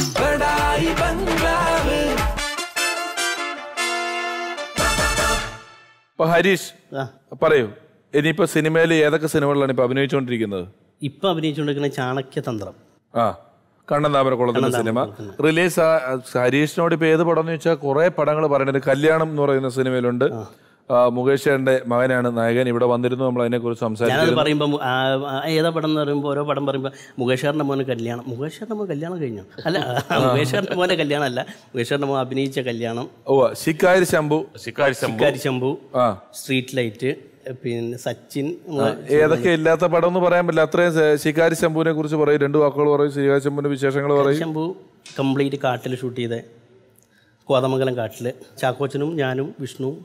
അപ്പൊ ഹരീഷ് ആ. പറയൂ ഇനിയിപ്പോ സിനിമയിൽ ഏതൊക്കെ സിനിമകളിലാണ് ഇപ്പൊ അഭിനയിച്ചുകൊണ്ടിരിക്കുന്നത് ഇപ്പം അഭിനയിച്ചുകൊണ്ടിരിക്കുന്ന ചാണക്യതന്ത്രം ആ കണ്ണന്താമരക്കുളത്തിന്റെ സിനിമ റിലീസ് ഹരീഷിനോട് ഇപ്പൊ ഏത് പടം എന്ന് വെച്ചാൽ കുറെ പടങ്ങൾ പറയുന്നുണ്ട് കല്യാണം എന്ന് പറയുന്ന സിനിമയിലുണ്ട് ആ, മുകേഷ് ചേട്ടന്റെ മകനാണ് നായകൻ ഇവിടെ വന്നിരുന്നു നമ്മൾ അതിനെ കുറിച്ച് ഞാനത് സംസാരിച്ചു പറയുമ്പോൾ ഏതാ പടം എന്ന് പറയുമ്പോൾ ഓരോ പടം പറയുമ്പോൾ മുകേഷാറിന്റെ മോന് കല്യാണം മുകേഷാറിന്റെ മോൻ കല്യാണം കഴിഞ്ഞു അല്ല മുകേഷാറിന്റെ മോന്റെ കല്യാണം അല്ല മുകേഷാറിന്റെ മോൻ അഭിനയിച്ച കല്യാണം ഓ ശിക്കാരി ശംഭു ശിക്കാരി ശംഭു ശിക്കാരി ശംഭു ആ സ്ട്രീറ്റ് ലൈറ്റ് പിന്നെ സച്ചിൻ ഏതൊക്കെ ഇല്ലാത്ത പടം എന്ന് പറയാൻ പറ്റില്ല അത്രയും ശ- ശിക്കാരി ശംഭുവിനെ കുറിച്ച് പറയും രണ്ട് വാക്കുകൾ പറയും ശിക്കാരി ശംഭുവിന്റെ വിശേഷങ്ങൾ പറയും ശംഭു കംപ്ലീറ്റ് കാട്ടിൽ ഷൂട്ട് ചെയ്ത കോതമംഗലം കാട്ടിൽ ചാക്കോച്ചനും ഞാനും വിഷ്ണുവും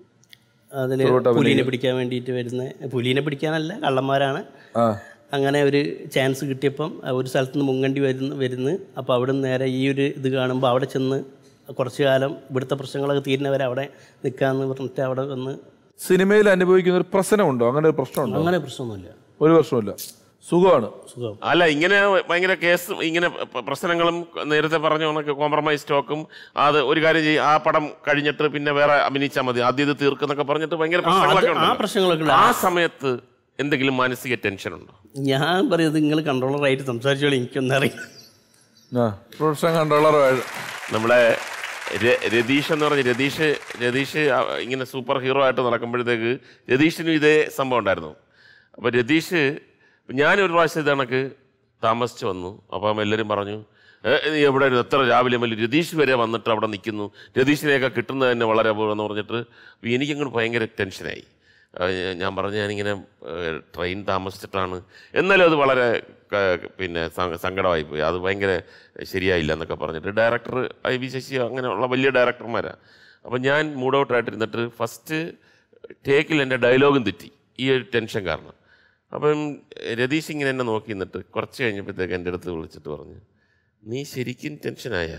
അതിൽ പുലീനെ പിടിക്കാൻ വേണ്ടിയിട്ട് വരുന്ന പുലീനെ പിടിക്കാനല്ല കള്ളന്മാരാണ് ആ അങ്ങനെ ഒരു ചാൻസ് കിട്ടിയപ്പം ഒരു സ്ഥലത്ത് നിന്ന് മുങ്ങണ്ടി വരുന്നു വരുന്നു അപ്പോൾ അവിടെ നിന്ന് നേരെ ഈ ഒരു ഇത് കാണുമ്പോൾ അവിടെ ചെന്ന് കുറച്ച് കാലം ഇവിടുത്തെ പ്രശ്നങ്ങളൊക്കെ തീരുന്നവരെ അവിടെ നിൽക്കാമെന്ന് പറഞ്ഞിട്ട് അവിടെ വന്ന് സിനിമയിൽ അനുഭവിക്കുന്ന ഒരു പ്രശ്നമുണ്ടോ അങ്ങനെ ഒരു പ്രശ്നമുണ്ടോ അങ്ങനെ പ്രശ്നമൊന്നുമില്ല ഒരു പ്രശ്നമില്ല സുഖമാണ് സുഖം അല്ല ഇങ്ങനെ ഭയങ്കര കേസ് ഇങ്ങനെ പ- പ്രശ്നങ്ങളും നേരത്തെ പറഞ്ഞ കണക്ക് കോംപ്രമൈസ് സ്റ്റോക്കും അത് ഒരു കാര്യം ചെയ്യും ആ പടം കഴിഞ്ഞിട്ട് പിന്നെ വേറെ അഭിനയിച്ചാൽ മതി ആദ്യം ഇത് തീർക്കുന്നൊക്കെ പറഞ്ഞിട്ട് ഭയങ്കര ആ, അത് പ്രശ്നങ്ങളൊക്കെ ആ ഉണ്ടല്ലോ. പ്രശ്നങ്ങളൊക്കെ ഉണ്ട്. ആ സമയത്ത് എന്തെങ്കിലും മാനസിക ടെൻഷൻ ഉണ്ടോ ഞാൻ പറയുന്നത് നിങ്ങൾ കൺട്രോളറായിട്ട് സംസാരിച്ചോളൂ എനിക്കൊന്നും അറിയാം ആ പ്രൊഫഷൻ കൺട്രോളർ നമ്മുടെ ര- രതീഷ് എന്ന് പറഞ്ഞ രതീഷ് രതീഷ് ആ ഇങ്ങനെ സൂപ്പർ ഹീറോ ആയിട്ട് നടക്കുമ്പോഴത്തേക്ക് രതീഷിനും ഇതേ സംഭവം ഉണ്ടായിരുന്നു അപ്പോൾ രതീഷ് ഞാനൊരു പ്രാവശ്യം ഇത് കണക്ക് താമസിച്ച് വന്നു അപ്പം എല്ലാവരും പറഞ്ഞു "ഏ, നീ എവിടെ ഇരുന്നു? എത്ര രാവിലെ മുതൽ രതീഷ് വരെ വന്നിട്ട് അവിടെ നിൽക്കുന്നു രതീഷിനെയൊക്കെ കിട്ടുന്നത് തന്നെ വളരെ അപൂർവം എന്ന് പറഞ്ഞിട്ട് എനിക്കങ്ങോട്ട് ഭയങ്കര ടെൻഷനായി ആ, ഞാ- ഞാൻ പറഞ്ഞു ഞാനിങ്ങനെ ഏ, ട്രെയിൻ താമസിച്ചിട്ടാണ് എന്നാലും അത് വളരെ ക- പിന്നെ സ- സങ്കടമായി പോയി അത് ഭയങ്കര ശരിയായില്ല എന്നൊക്കെ പറഞ്ഞിട്ട് ഡയറക്ടർ ഐ വി ശശി അങ്ങനെയുള്ള വലിയ ഡയറക്ടർമാരാണ് അപ്പം ഞാൻ മൂഡ് ഔട്ടായിട്ടിരുന്നിട്ട് ഫസ്റ്റ് ടേക്കിൽ എൻ്റെ ഡയലോഗും തെറ്റി ഈ ഒരു ടെൻഷൻ കാരണം അപ്പം രതീഷ് ഇങ്ങനെ എന്നെ നോക്കി നിന്നിട്ട് കുറച്ച് കഴിഞ്ഞപ്പോഴത്തേക്ക് എൻ്റെ അടുത്ത് വിളിച്ചിട്ട് പറഞ്ഞു നീ ശരിക്കും ടെൻഷനായ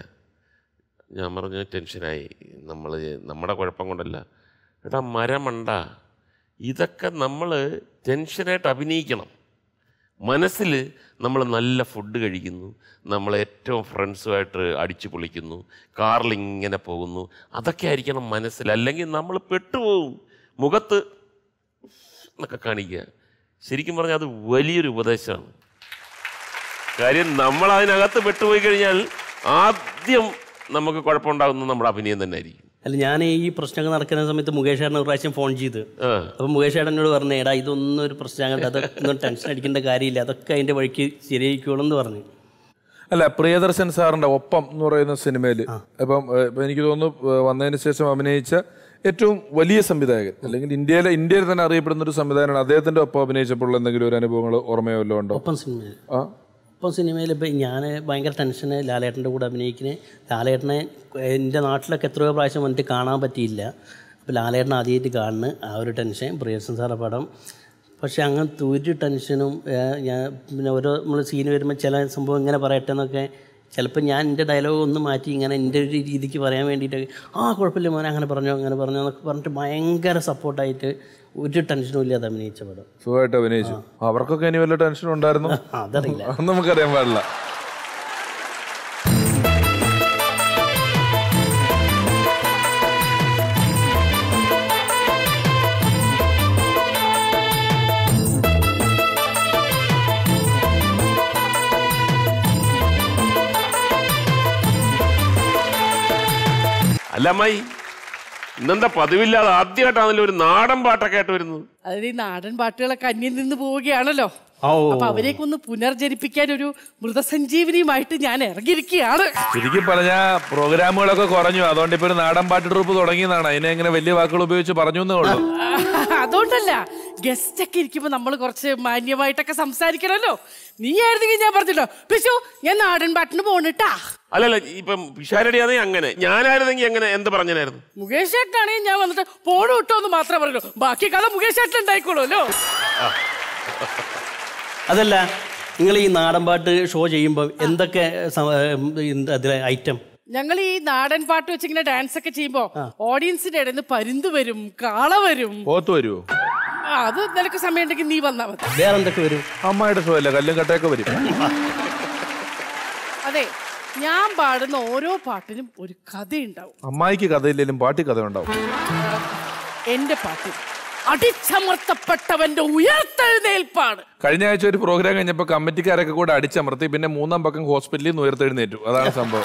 ഞാൻ പറഞ്ഞു ടെൻഷനായി നമ്മൾ നമ്മുടെ കുഴപ്പം കൊണ്ടല്ല എടാ മരമണ്ട ഇതൊക്കെ നമ്മൾ ടെൻഷനായിട്ട് അഭിനയിക്കണം മനസ്സിൽ നമ്മൾ നല്ല ഫുഡ് കഴിക്കുന്നു നമ്മൾ ഏറ്റവും ഫ്രണ്ട്സുമായിട്ട് അടിച്ചു പൊളിക്കുന്നു കാറിൽ ഇങ്ങനെ പോകുന്നു അതൊക്കെ ആയിരിക്കണം മനസ്സിൽ അല്ലെങ്കിൽ നമ്മൾ പെട്ടുപോകും മുഖത്ത് എന്നൊക്കെ കാണിക്കുക ശരിക്കും പറഞ്ഞാൽ അത് വലിയൊരു ഉപദേശമാണ് കാര്യം നമ്മൾ അതിനകത്ത് പെട്ടുപോയി കഴിഞ്ഞാൽ ആദ്യം നമുക്ക് കുഴപ്പമുണ്ടാകുന്നത് നമ്മുടെ അഭിനയം തന്നെ ആയിരിക്കും അല്ല ഞാൻ ഈ പ്രശ്നങ്ങൾ നടക്കുന്ന സമയത്ത് മുകേഷ് ഏട്ടനെ ഒരു പ്രാവശ്യം ഫോൺ ചെയ്ത് ആ അപ്പം മുകേഷ് ഏട്ടനോട് പറഞ്ഞു എടാ ഇതൊന്നും ഒരു പ്രശ്നം അതൊന്നും ടെൻഷൻ അടിക്കേണ്ട കാര്യമില്ല അതൊക്കെ അതിൻ്റെ വഴിക്ക് ശരിയായിക്കോളും എന്ന് പറഞ്ഞു അല്ല പ്രിയദർശൻ സാറിന്റെ ഒപ്പം എന്ന് പറയുന്ന സിനിമയിൽ ഇപ്പം ഏഹ്, ഇപ്പം എനിക്ക് തോന്നുന്നു ഏഹ്, വന്നതിന് ശേഷം അഭിനയിച്ച ഏറ്റവും വലിയ സംവിധായകൻ അല്ലെങ്കിൽ ഇന്ത്യയിലെ ഇന്ത്യയിൽ തന്നെ അറിയപ്പെടുന്ന ഒരു സംവിധായകനാണ് അദ്ദേഹത്തിന്റെ ഒപ്പം അഭിനയിച്ചപ്പോൾ എന്തെങ്കിലും ഒരു അനുഭവങ്ങൾ ഓർമ്മയോ വല്ലതും ഉണ്ടോ ഒപ്പം സിനിമയിൽ ആ ഒപ്പം സിനിമയിൽ ഇപ്പം ഞാൻ ഭയങ്കര ടെൻഷന് ലാലേട്ടൻ്റെ കൂടെ അഭിനയിക്കുന്നത് ലാലേട്ടനെ എൻ്റെ നാട്ടിലൊക്കെ എത്രയോ പ്രാവശ്യം വന്നിട്ട് കാണാൻ പറ്റിയില്ല അപ്പോൾ ലാലേട്ടൻ ആദ്യമായിട്ട് കാണുന്നു ആ ഒരു ടെൻഷൻ പ്രിയദർശൻ സാറെ പടം പക്ഷേ അങ്ങനത്തെ ഒരു ടെൻഷനും ഏഹ്, ഞാൻ പിന്നെ ഓരോ നമ്മൾ സീന് വരുമ്പോൾ ചില സംഭവം ഇങ്ങനെ പറയട്ടെ എന്നൊക്കെ ചിലപ്പോൾ ഞാൻ എൻ്റെ ഡയലോഗ് ഒന്ന് മാറ്റി ഇങ്ങനെ എൻ്റെ ഒരു രീതിക്ക് പറയാൻ വേണ്ടിയിട്ട് ആ കുഴപ്പമില്ല മോനെ അങ്ങനെ പറഞ്ഞോ അങ്ങനെ പറഞ്ഞോ എന്നൊക്കെ പറഞ്ഞിട്ട് ഭയങ്കര സപ്പോർട്ടായിട്ട് ഒരു ടെൻഷനും ഇല്ലാതെ അഭിനയിച്ച പടം സുഖമായിട്ട് അഭിനയിച്ചു അവർക്കൊക്കെ ഇനി വല്ല ടെൻഷൻ ഉണ്ടായിരുന്നു അതറിയില്ല അത് നമുക്കറിയാൻ പാടില്ല അല്ല അമ്മായി ഇന്നെന്താ പതിവില്ലാതെ ആദ്യമായിട്ടാണല്ലോ ഒരു നാടൻ പാട്ടൊക്കെ ആയിട്ട് വരുന്നത് അതായത് ഈ നാടൻ പാട്ടുകളൊക്കെ അന്യം നിന്ന് പോവുകയാണല്ലോ ഓ അപ്പൊ അവരെയൊക്കെ ഒന്ന് പുനർജനിപ്പിക്കാൻ ഒരു മൃതസഞ്ജീവനിയുമായിട്ട് ഞാൻ ഇറങ്ങിയിരിക്കുകയാണ് ശരിക്കും പറഞ്ഞ പ്രോഗ്രാമുകളൊക്കെ കുറഞ്ഞു അതുകൊണ്ട് ഇപ്പൊ ഒരു നാടൻ പാട്ട് ട്രൂപ്പ് തുടങ്ങിയതാണ് അതിനെ ഇങ്ങനെ വലിയ വാക്കുകൾ ഉപയോഗിച്ച് പറഞ്ഞു എന്നേ ഉള്ളൂ അതുകൊണ്ട് അതുകൊണ്ടല്ല ഗസ്റ്റ് ഒക്കെ ഇരിക്കുമ്പോ നമ്മൾ കുറച്ച് മാന്യമായിട്ടൊക്കെ സംസാരിക്കണമല്ലോ നീ ആയിരുന്നെങ്കിൽ ഞാൻ പറഞ്ഞല്ലോ പിശു ഞാൻ നാടൻ പാട്ടിന് പോണിട്ടാ അല്ലല്ല ഇപ്പം പിഷാരടിയാണെങ്കിൽ അങ്ങനെ ഞാനായിരുന്നെങ്കിൽ എങ്ങനെ എന്ത് പറഞ്ഞനായിരുന്നു മുകേഷ് ചേട്ടനാണെങ്കിൽ ഞാൻ വന്നിട്ട് പോണു വിട്ടോ എന്ന് മാത്രമേ പറയുള്ളൂ ബാക്കി കഥ മുകേഷ് ചേട്ടൻ ഉണ്ടായിക്കോളൂല്ലോ അതല്ല നിങ്ങൾ ഈ നാടൻ പാട്ട് ഷോ ചെയ്യുമ്പോൾ എന്തൊക്കെ സമ- എന്ത് അതിലെ ഐറ്റം ഞങ്ങൾ ഈ നാടൻ പാട്ട് വെച്ചിങ്ങനെ ഡാൻസ് ഒക്കെ ചെയ്യുമ്പോ ഓഡിയൻസിന്റെ ഇടയിൽ നിന്ന് പരുന്ത് വരും കാള വരും പോത്ത് വരുമോ ആ, അത് നിനക്ക് സമയം ഉണ്ടെങ്കിൽ നീ വന്നാ മതി വേറെ എന്തൊക്കെ വരും അമ്മായിയുടെ ഷോ അല്ലേ കല്ലും കട്ടയൊക്കെ വരും അതെ ഞാൻ പാടുന്ന ഓരോ പാട്ടിനും ഒരു കഥയുണ്ടാവും അമ്മായിക്ക് കഥയില്ലെങ്കിലും പാട്ടി കഥ ഉണ്ടാവും എന്റെ പാട്ടിൽ അടിച്ചമർത്തപ്പെട്ടവന്റെ ഉയർത്തെഴുന്നേൽപ്പാണ് കഴിഞ്ഞ ആഴ്ച ഒരു പ്രോഗ്രാം കഴിഞ്ഞപ്പോൾ കമ്മിറ്റിക്കാരൊക്കെ കൂടെ അടിച്ചമർത്തി പിന്നെ മൂന്നാം പക്കം ഹോസ്പിറ്റലിൽ നിന്ന് ഉയർത്തെഴുന്നേറ്റു അതാണ് സംഭവം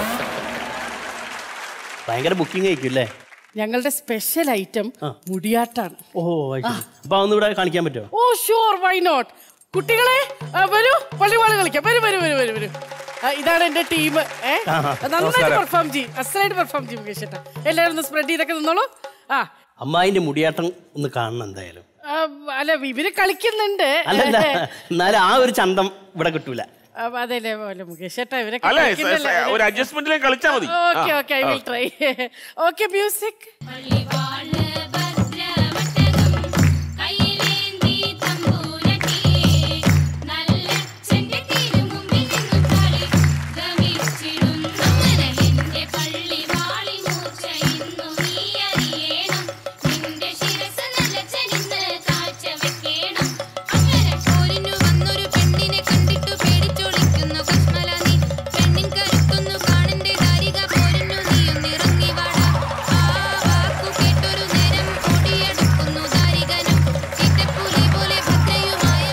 ഭയങ്കര ബുക്കിംഗ് ആയിരിക്കും അല്ലേ ഞങ്ങളുടെ സ്പെഷ്യൽ ഐറ്റം മുടിയാട്ടാണ് ഓ അപ്പൊ അതൊന്നും ഇവിടെ കാണിക്കാൻ പറ്റുമോ ഓ ഷുവർ വൈ നോട്ട് കുട്ടികളെ ആ, വരൂ പള്ളിവാള് കളിക്കാം വരൂ വരൂ വരൂ വരൂ വരൂ ആ, ഇതാണ് എന്റെ ടീം ഏ നന്നായിട്ട് പെർഫോം ചെയ്യും അസലായിട്ട് പെർഫോം ചെയ്യും മുകേഷ് ചേട്ടാ എല്ലാവരും ഒന്ന് സ്പ്രെഡ് ചെയ്തൊക്കെ നിന്നോളൂ ആ അമ്മായിന്റെ മുടിയാട്ടം ഒന്ന് കാണണം എന്തായാലും ആ, അല്ല ഇവര് കളിക്കുന്നുണ്ട് അല്ലല്ല എന്നാലും ആ ഒരു ചന്തം ഇവിടെ കിട്ടൂല ആ, അതെല്ലേ പോലെ മുകേഷ് ചേട്ടാ ഇവരെ അല്ല സ- സ- ഒരു അഡ്ജസ്റ്റ്മെന്റിലേക്ക് കളിച്ചാൽ മതി okay okay I will try okay music പള്ളിവാള് ഭദ്രവട്ടകം കയ്യിലേന്തി തമ്പൂരട്ടി നല്ലച്ഛന്റെ തിരുമുമ്പിൽ നിന്നു കളി ഗമിച്ചിടുന്നു അങ്ങനെ പള്ളിവാളി മൂർച്ച ഇന്നു നീ അറിയണം നിന്റെ ശിരസ് നല്ലച്ഛനിന്ന് കാഴ്ച വെക്കണം അങ്ങനെ പോരിനു വന്നൊരു പെണ്ണിനെ കണ്ടിട്ടു പേടിച്ചൊളിക്കുന്നു കശ്മല നീ പെണ്ണിൻ കരുത്തൊന്നു കാണന്റെ ദാരിക പോരിനു നീയൊന്നിറങ്ങി വാടാ ആ വാക്കു കേട്ടൊരു നേരം ഓടിയെടുക്കുന്നു ദാരികനും ചിറ്റപ്പുലി പോലെ ഭദ്രയുമായവൻ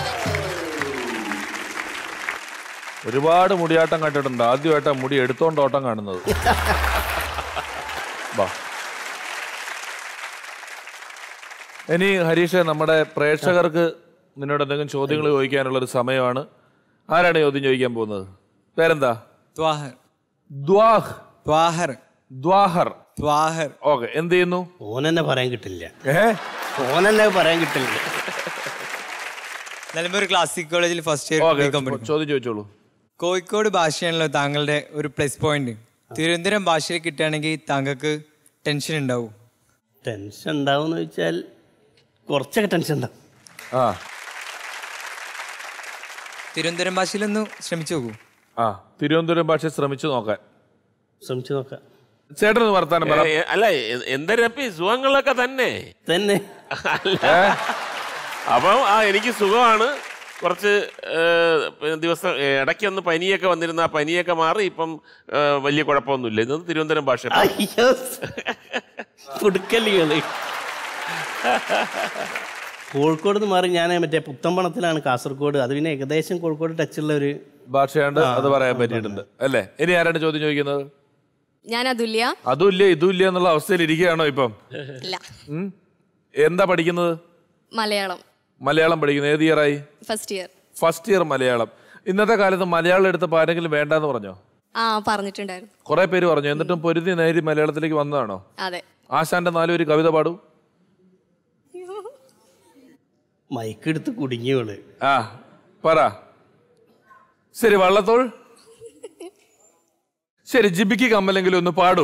ഒരുപാട് മുടിയാട്ടം കണ്ടിട്ടുണ്ട് ആദ്യമായിട്ടാണ് മുടി എടുത്തോണ്ട് ഓട്ടം കാണുന്നത് വാ ഇനി ഹരീഷ് നമ്മുടെ പ്രേക്ഷകർക്ക് നിന്നോട് എന്തെങ്കിലും ചോദ്യങ്ങൾ ചോദിക്കാനുള്ള ഒരു സമയമാണ് ആരാണ് ചോദ്യം ചോദിക്കാൻ പോകുന്നത് പേരെന്താ ത്വാഹർ ദ്വാഹ് ത്വാഹർ ദ്വാഹർ ത്വാഹർ ഓക്കെ എന്ത് ചെയ്യുന്നു ഓനെന്നെ പറയാൻ കിട്ടില്ല ഏ ഓനെന്നെ പറയാൻ കിട്ടില്ല നിലമ്പൂർ ക്ലാസിക് കോളേജിൽ ഫസ്റ്റ് ഓക്കെ ഇയർ പഠിക്കും ചോദ്യം ചോദിച്ചോളൂ കോഴിക്കോട് ഭാഷയാണല്ലോ താങ്കളുടെ ഒരു പ്ലസ് പോയിന്റ് തിരുവനന്തപുരം ഭാഷയിൽ കിട്ടുകയാണെങ്കിൽ താങ്കൾക്ക് ടെൻഷൻ ഉണ്ടാവും ടെൻഷൻ ഉണ്ടാവുമെന്ന് വെച്ചാൽ കുറച്ചൊക്കെ ടെൻഷൻ ഉണ്ടാവും ആ തിരുവനന്തപുരം ഭാഷയിലൊന്ന് ശ്രമിച്ചു നോക്കൂ ആ തിരുവനന്തപുരം ഭാഷ ശ്രമിച്ചു നോക്കാൻ ശ്രമിച്ചു നോക്കാം ചേട്ടന് വർത്താനം പറ ഏ, അല്ല എ- എന്തരപ്പി സുഖങ്ങളൊക്കെ തന്നെ തന്നെ അല്ല അപ്പം ആ എനിക്ക് സുഖമാണ് കുറച്ച് ഏ, പിന്നെ ദിവസം ഏ, ഇടയ്ക്കൊന്ന് പനിയൊക്കെ വന്നിരുന്ന ആ പനിയൊക്കെ മാറി ഇപ്പം ഏ, വലിയ കുഴപ്പമൊന്നുമില്ല ഇത് തിരുവനന്തപുരം ഭാഷ അയ്യോ പുടുക്കല്ലികള് കോഴിക്കോട് നിന്ന് മാറി ഞാൻ മറ്റേ പുത്തമ്പണത്തിലാണ് കാസർഗോഡ് അത് പിന്നെ ഏകദേശം കോഴിക്കോട് ടച്ചുള്ള ഒരു ഭാഷയുണ്ട് അത് പറയാൻ പറ്റിയിട്ടുണ്ട് അല്ലേ ഇനി ആരാണ് ചോദ്യം ചോദിക്കുന്നത് ഞാൻ അതുല്യ അതും ഇല്ല ഇതും ഇല്ല എന്നുള്ള അവസ്ഥയിൽ ഇരിക്കുകയാണോ ഇപ്പം ഇല്ല ഉം? എന്താ പഠിക്കുന്നത് മലയാളം മലയാളം പഠിക്കുന്നത് ഏത് ഇയറായി first year first year Malayalam ഇന്നത്തെ കാലത്ത് മലയാളം എടുത്തപ്പോൾ ആരെങ്കിലും വേണ്ടാന്ന് പറഞ്ഞോ ആ പറഞ്ഞിട്ടുണ്ടായിരുന്നു കുറെ പേര് പറഞ്ഞു എന്നിട്ടും പൊരുതി നേരി മലയാളത്തിലേക്ക് വന്നതാണോ അതെ ആശാന്റെ നാലും ഒരു കവിത പാടൂ മൈക്ക് എടുത്ത് കുടുങ്ങിയോള് ആ പറ ശരി വള്ളത്തോൾ ശരി ജിബിക്ക് കമ്മലെങ്കിലും ഒന്ന് പാടൂ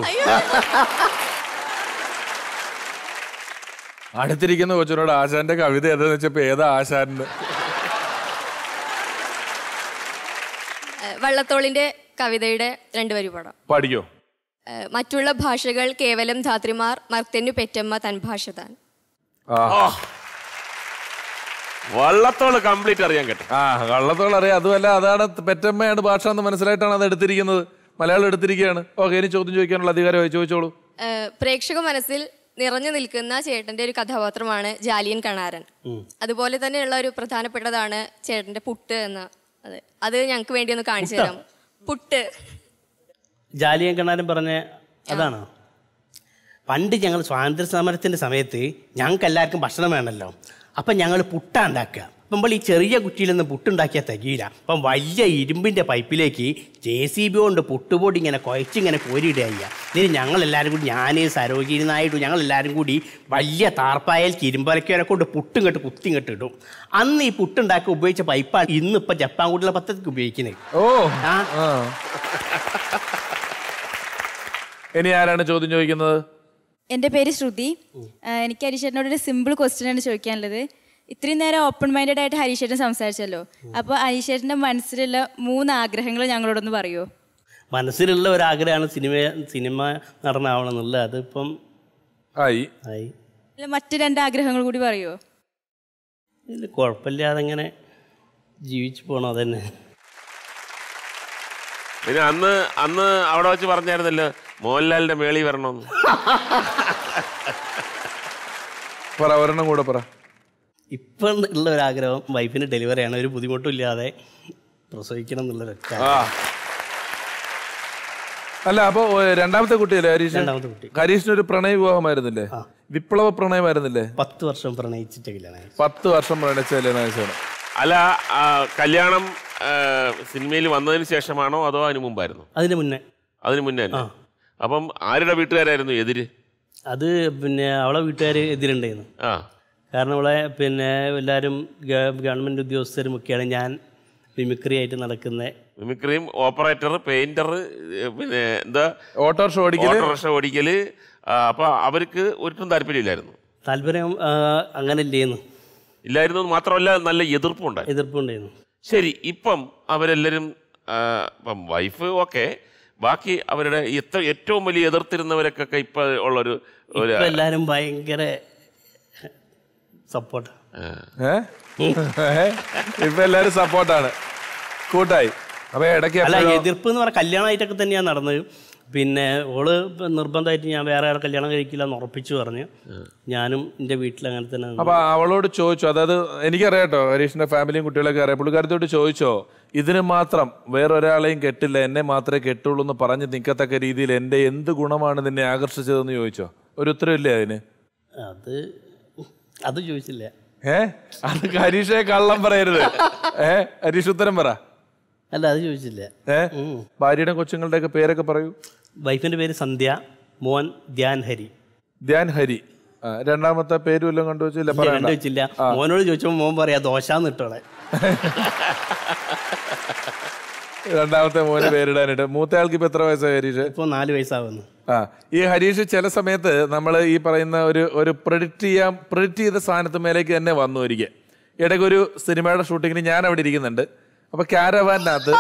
അടുത്തിരിക്കുന്ന കൊച്ചിനോട് ആശാന്റെ കവിത ഏതാന്ന് വെച്ചപ്പോ ഏതാ ആശാന്റെ ഏഹ് വള്ളത്തോളിന്റെ കവിതയുടെ രണ്ടു വരി പാടാം പാടിക്കോ ഏഹ് മറ്റുള്ള ഭാഷകൾ കേവലം ധാത്രിമാർ മർത്തനു പെറ്റമ്മ തൻ ഭാഷ താൻ ആ വള്ളത്തോള് കംപ്ലീറ്റ് അറിയാൻ കേട്ടോ ആ കള്ളത്തോൾ അറിയാം അതുമല്ല അതാണ് പെറ്റമ്മയാണ് ഭാഷ എന്ന് മനസ്സിലായിട്ടാണ് അത് എടുത്തിരിക്കുന്നത് മലയാളം എടുത്തിരിക്കുകയാണ് ഓക്കെ ഇനി ചോദ്യം ചോദിക്കാനുള്ള അധികാരമായി ചോദിച്ചോളൂ ഏഹ് പ്രേക്ഷക മനസ്സിൽ നിറഞ്ഞു നിൽക്കുന്ന ചേട്ടന്റെ ഒരു കഥാപാത്രമാണ് ജാലിയൻ കണാരൻ അതുപോലെ തന്നെയുള്ള ഒരു പ്രധാനപ്പെട്ടതാണ് ചേട്ടന്റെ പുട്ട് എന്ന അതെ അത് ഞങ്ങൾക്ക് വേണ്ടി ഒന്ന് കാണിച്ചു തരാം പുട്ട് ജാലിയൻ കണ്ണാരൻ പറഞ്ഞ അതാണോ പണ്ട് ഞങ്ങൾ സ്വാതന്ത്ര്യ സമരത്തിന്റെ സമയത്ത് ഞങ്ങൾക്ക് എല്ലാവർക്കും ഭക്ഷണം വേണമല്ലോ അപ്പം ഞങ്ങൾ പുട്ട ഉണ്ടാക്കുക നമ്മൾ ഈ ചെറിയ കുറ്റിയിൽ നിന്ന് പുട്ടുണ്ടാക്കിയാൽ തികയില്ല അപ്പം വലിയ ഇരുമ്പിൻ്റെ പൈപ്പിലേക്ക് ജെ സി ബി കൊണ്ട് പുട്ടുപൊടി ഇങ്ങനെ കുഴച്ചിങ്ങനെ കോരിയിടുക ചെയ്യുക എന്നിട്ട് ഞങ്ങളെല്ലാവരും കൂടി ഞാൻ സരോജിനി നായിഡു ഞങ്ങളെല്ലാവരും കൂടി വലിയ താർപ്പായൽ ഇരുമ്പലക്കോനെ കൊണ്ട് പുട്ടും കെട്ട് കുത്തി ഇങ്ങോട്ട് ഇടും അന്ന് ഈ പുട്ടുണ്ടാക്കി ഉപയോഗിച്ച പൈപ്പാണ് ഇന്നിപ്പോൾ ജപ്പാൻ കുടിയുള്ള പദ്ധതിക്ക് ഉപയോഗിക്കുന്നത് ഓ ആ ആ ഇനി ആരാണ് ചോദ്യം ചോദിക്കുന്നത് എൻ്റെ പേര് ശ്രുതി ആ, എനിക്ക് ഹരീഷേട്ടനോട് ഒരു സിമ്പിൾ ക്വസ്റ്റ്യൻ ആണ് ചോദിക്കാനുള്ളത് ഇത്രയും നേരം ഓപ്പൺ മൈൻഡഡ് ആയിട്ട് ഹരീഷേട്ടൻ സംസാരിച്ചല്ലോ അപ്പോൾ ഹരീഷേട്ടൻ്റെ മനസ്സിലുള്ള മൂന്ന് ആഗ്രഹങ്ങൾ ഞങ്ങളോടൊന്ന് പറയുമോ മനസ്സിലുള്ള ഒരാഗ്രഹമാണ് സിനിമ സിനിമ നടനാവണം എന്നുള്ളത് അതിപ്പം ആയി ആയി അല്ല മറ്റു രണ്ട് ആഗ്രഹങ്ങൾ കൂടി പറയുമോ ഇതിൽ കുഴപ്പമില്ലാതെ ഇങ്ങനെ ജീവിച്ചു പോകണം അതന്നെ പിന്നെ അന്ന് അന്ന് അവിടെ വെച്ച് പറഞ്ഞായിരുന്നല്ലോ മോഹൻലാലിന്റെ മേളി വരണമെന്ന് പറ ഒരെണ്ണം കൂടെ പറ ഇപ്പം ഉള്ള ഒരാഗ്രഹം വൈഫിന് ഡെലിവറിയാണ് ഒരു ബുദ്ധിമുട്ടും ഇല്ലാതെ പ്രസവിക്കണം എന്നുള്ളൊരൊക്കെ ആ അല്ല അപ്പൊ ഏ, രണ്ടാമത്തെ കുട്ടിയല്ലേ ഹരീഷ് രണ്ടാമത്തെ കുട്ടി ഹരീഷിന് ഒരു പ്രണയ വിവാഹമായിരുന്നില്ലേ വിപ്ലവ പ്രണയമായിരുന്നില്ലേ പത്ത് വർഷം പ്രണയിച്ചിട്ട് കല്യാണം പത്ത് വർഷം പ്രണയിച്ചല്ലേ നായസാണ് അല്ല ആ, കല്യാണം ആ, സിനിമയിൽ വന്നതിന് ശേഷമാണോ അതോ അതിന് മുമ്പായിരുന്നു അതിന് മുന്നേ അതിന് മുന്നേ തന്നെ അപ്പം ആരുടെ വീട്ടുകാരായിരുന്നു എതിര് അത് പിന്നെ അവളെ വീട്ടുകാർ എതിരുണ്ടായിരുന്നു ആ കാരണം അവളെ പിന്നെ എല്ലാവരും ഗ- ഗവൺമെൻറ് ഉദ്യോഗസ്ഥരുമൊക്കെയാണ് ഞാൻ മിമിക്രി ആയിട്ട് നടക്കുന്നത് മിമിക്രിയും ഓപ്പറേറ്റർ പെയിന്റർ പിന്നെ എന്താ ഓട്ടോറിക്ഷ ഓടിക്കല് ഓട്ടോറിക്ഷ ഓടിക്കല് ആ, അപ്പൊ അവർക്ക് ഒരിട്ടും താല്പര്യമില്ലായിരുന്നു താല്പര്യം ആ, അങ്ങനെ ഇല്ലേന്ന് ഇല്ലായിരുന്നു എന്ന് മാത്രമല്ല നല്ല എതിർപ്പുണ്ടായി എതിർപ്പുണ്ടായിരുന്നു ശരി ഇപ്പം അവരെല്ലാവരും ആ, ഇപ്പം വൈഫ് ഓക്കെ ബാക്കി അവരുടെ എത്ര ഏറ്റവും വലിയ എതിർത്തിരുന്നവരൊക്കെ ഇപ്പൊ ഉള്ളൊരു ഒരു ഇപ്പൊ എല്ലാരും ഭയങ്കര സപ്പോർട്ട് ഏ? ഏ? ഇപ്പൊ എല്ലാരും സപ്പോർട്ടാണ് കൂട്ടായി അപ്പൊ ഇടയ്ക്ക് അല്ല എപ്പോഴോ- എതിർപ്പ് എന്ന് പറഞ്ഞാൽ കല്യാണമായിട്ടൊക്കെ തന്നെയാണ് നടന്നത് പിന്നെ ഓള് ഇപ്പൊ നിർബന്ധമായിട്ട് ഞാൻ വേറെ ആരെ കല്യാണം കഴിക്കില്ല എന്ന് ഉറപ്പിച്ചു പറഞ്ഞ് ഞാനും എൻ്റെ വീട്ടിൽ അങ്ങനെ തന്നെ നിന്നു. അപ്പൊ അവളോട് ചോദിച്ചു അതായത് എനിക്കറിയാട്ടോ ഹരീഷിന്റെ ഫാമിലിയും കുട്ടികളൊക്കെ അറിയാം പുള്ളിക്കാരത്തോട് ചോദിച്ചോ ഇതിന് മാത്രം വേറൊരാളെയും കെട്ടില്ല എന്നെ മാത്രമേ കെട്ടുള്ളൂ എന്ന് പറഞ്ഞ് നിൽക്കത്തക്ക രീതിയിൽ എന്റെ എന്ത് ഗുണമാണ് നിന്നെ ആകർഷിച്ചതെന്ന് ചോദിച്ചോ ഒരു ഉത്തരവില്ലേ അതിന് അത് അത് ചോദിച്ചില്ല ഏ അത് ഹരീഷെ കള്ളം പറയരുത് ഏ ഹരീഷ് ഉത്തരം പറ അല്ല അത് ചോദിച്ചില്ല ഏ ഭാര്യയുടെ കൊച്ചുങ്ങളുടെ ഒക്കെ പേരൊക്കെ പറയൂ വൈഫിന്റെ പേര് സന്ധ്യ മോൻ ധ്യാൻ ഹരി ധ്യാൻ ഹരി ആ, രണ്ടാമത്തെ പേര് വല്ലതും കണ്ടുവച്ചില്ല ഇല്ല, പറയണ്ട കണ്ടു വെച്ചില്ല മോനോട് ചോദിച്ചപ്പോൾ മോൻ പറയാ ദോശാന്ന് ഇട്ടോളെ രണ്ടാമത്തെ മോന് പേരിടാനായിട്ട് മൂത്ത ആൾക്ക് ഇപ്പൊ എത്ര വയസ്സായി ഹരീഷ് ഇപ്പോൾ നാല് വയസ്സാവുന്നു ആ ഈ ഹരീഷ് ചില സമയത്ത് നമ്മൾ ഈ പറയുന്ന ഒരു ഒരു പ്രെഡിക്റ്റ് ചെയ്യാൻ പ്രെഡിക്റ്റ് ചെയ്ത സ്ഥാനത്ത് മേലേക്ക് തന്നെ വന്നു ഒരിക്കൽ ഇടയ്ക്ക് ഒരു സിനിമയുടെ ഷൂട്ടിങ്ങിന് ഞാൻ അവിടെ ഇരിക്കുന്നുണ്ട് അപ്പൊ ക്യാരവാനകത്ത്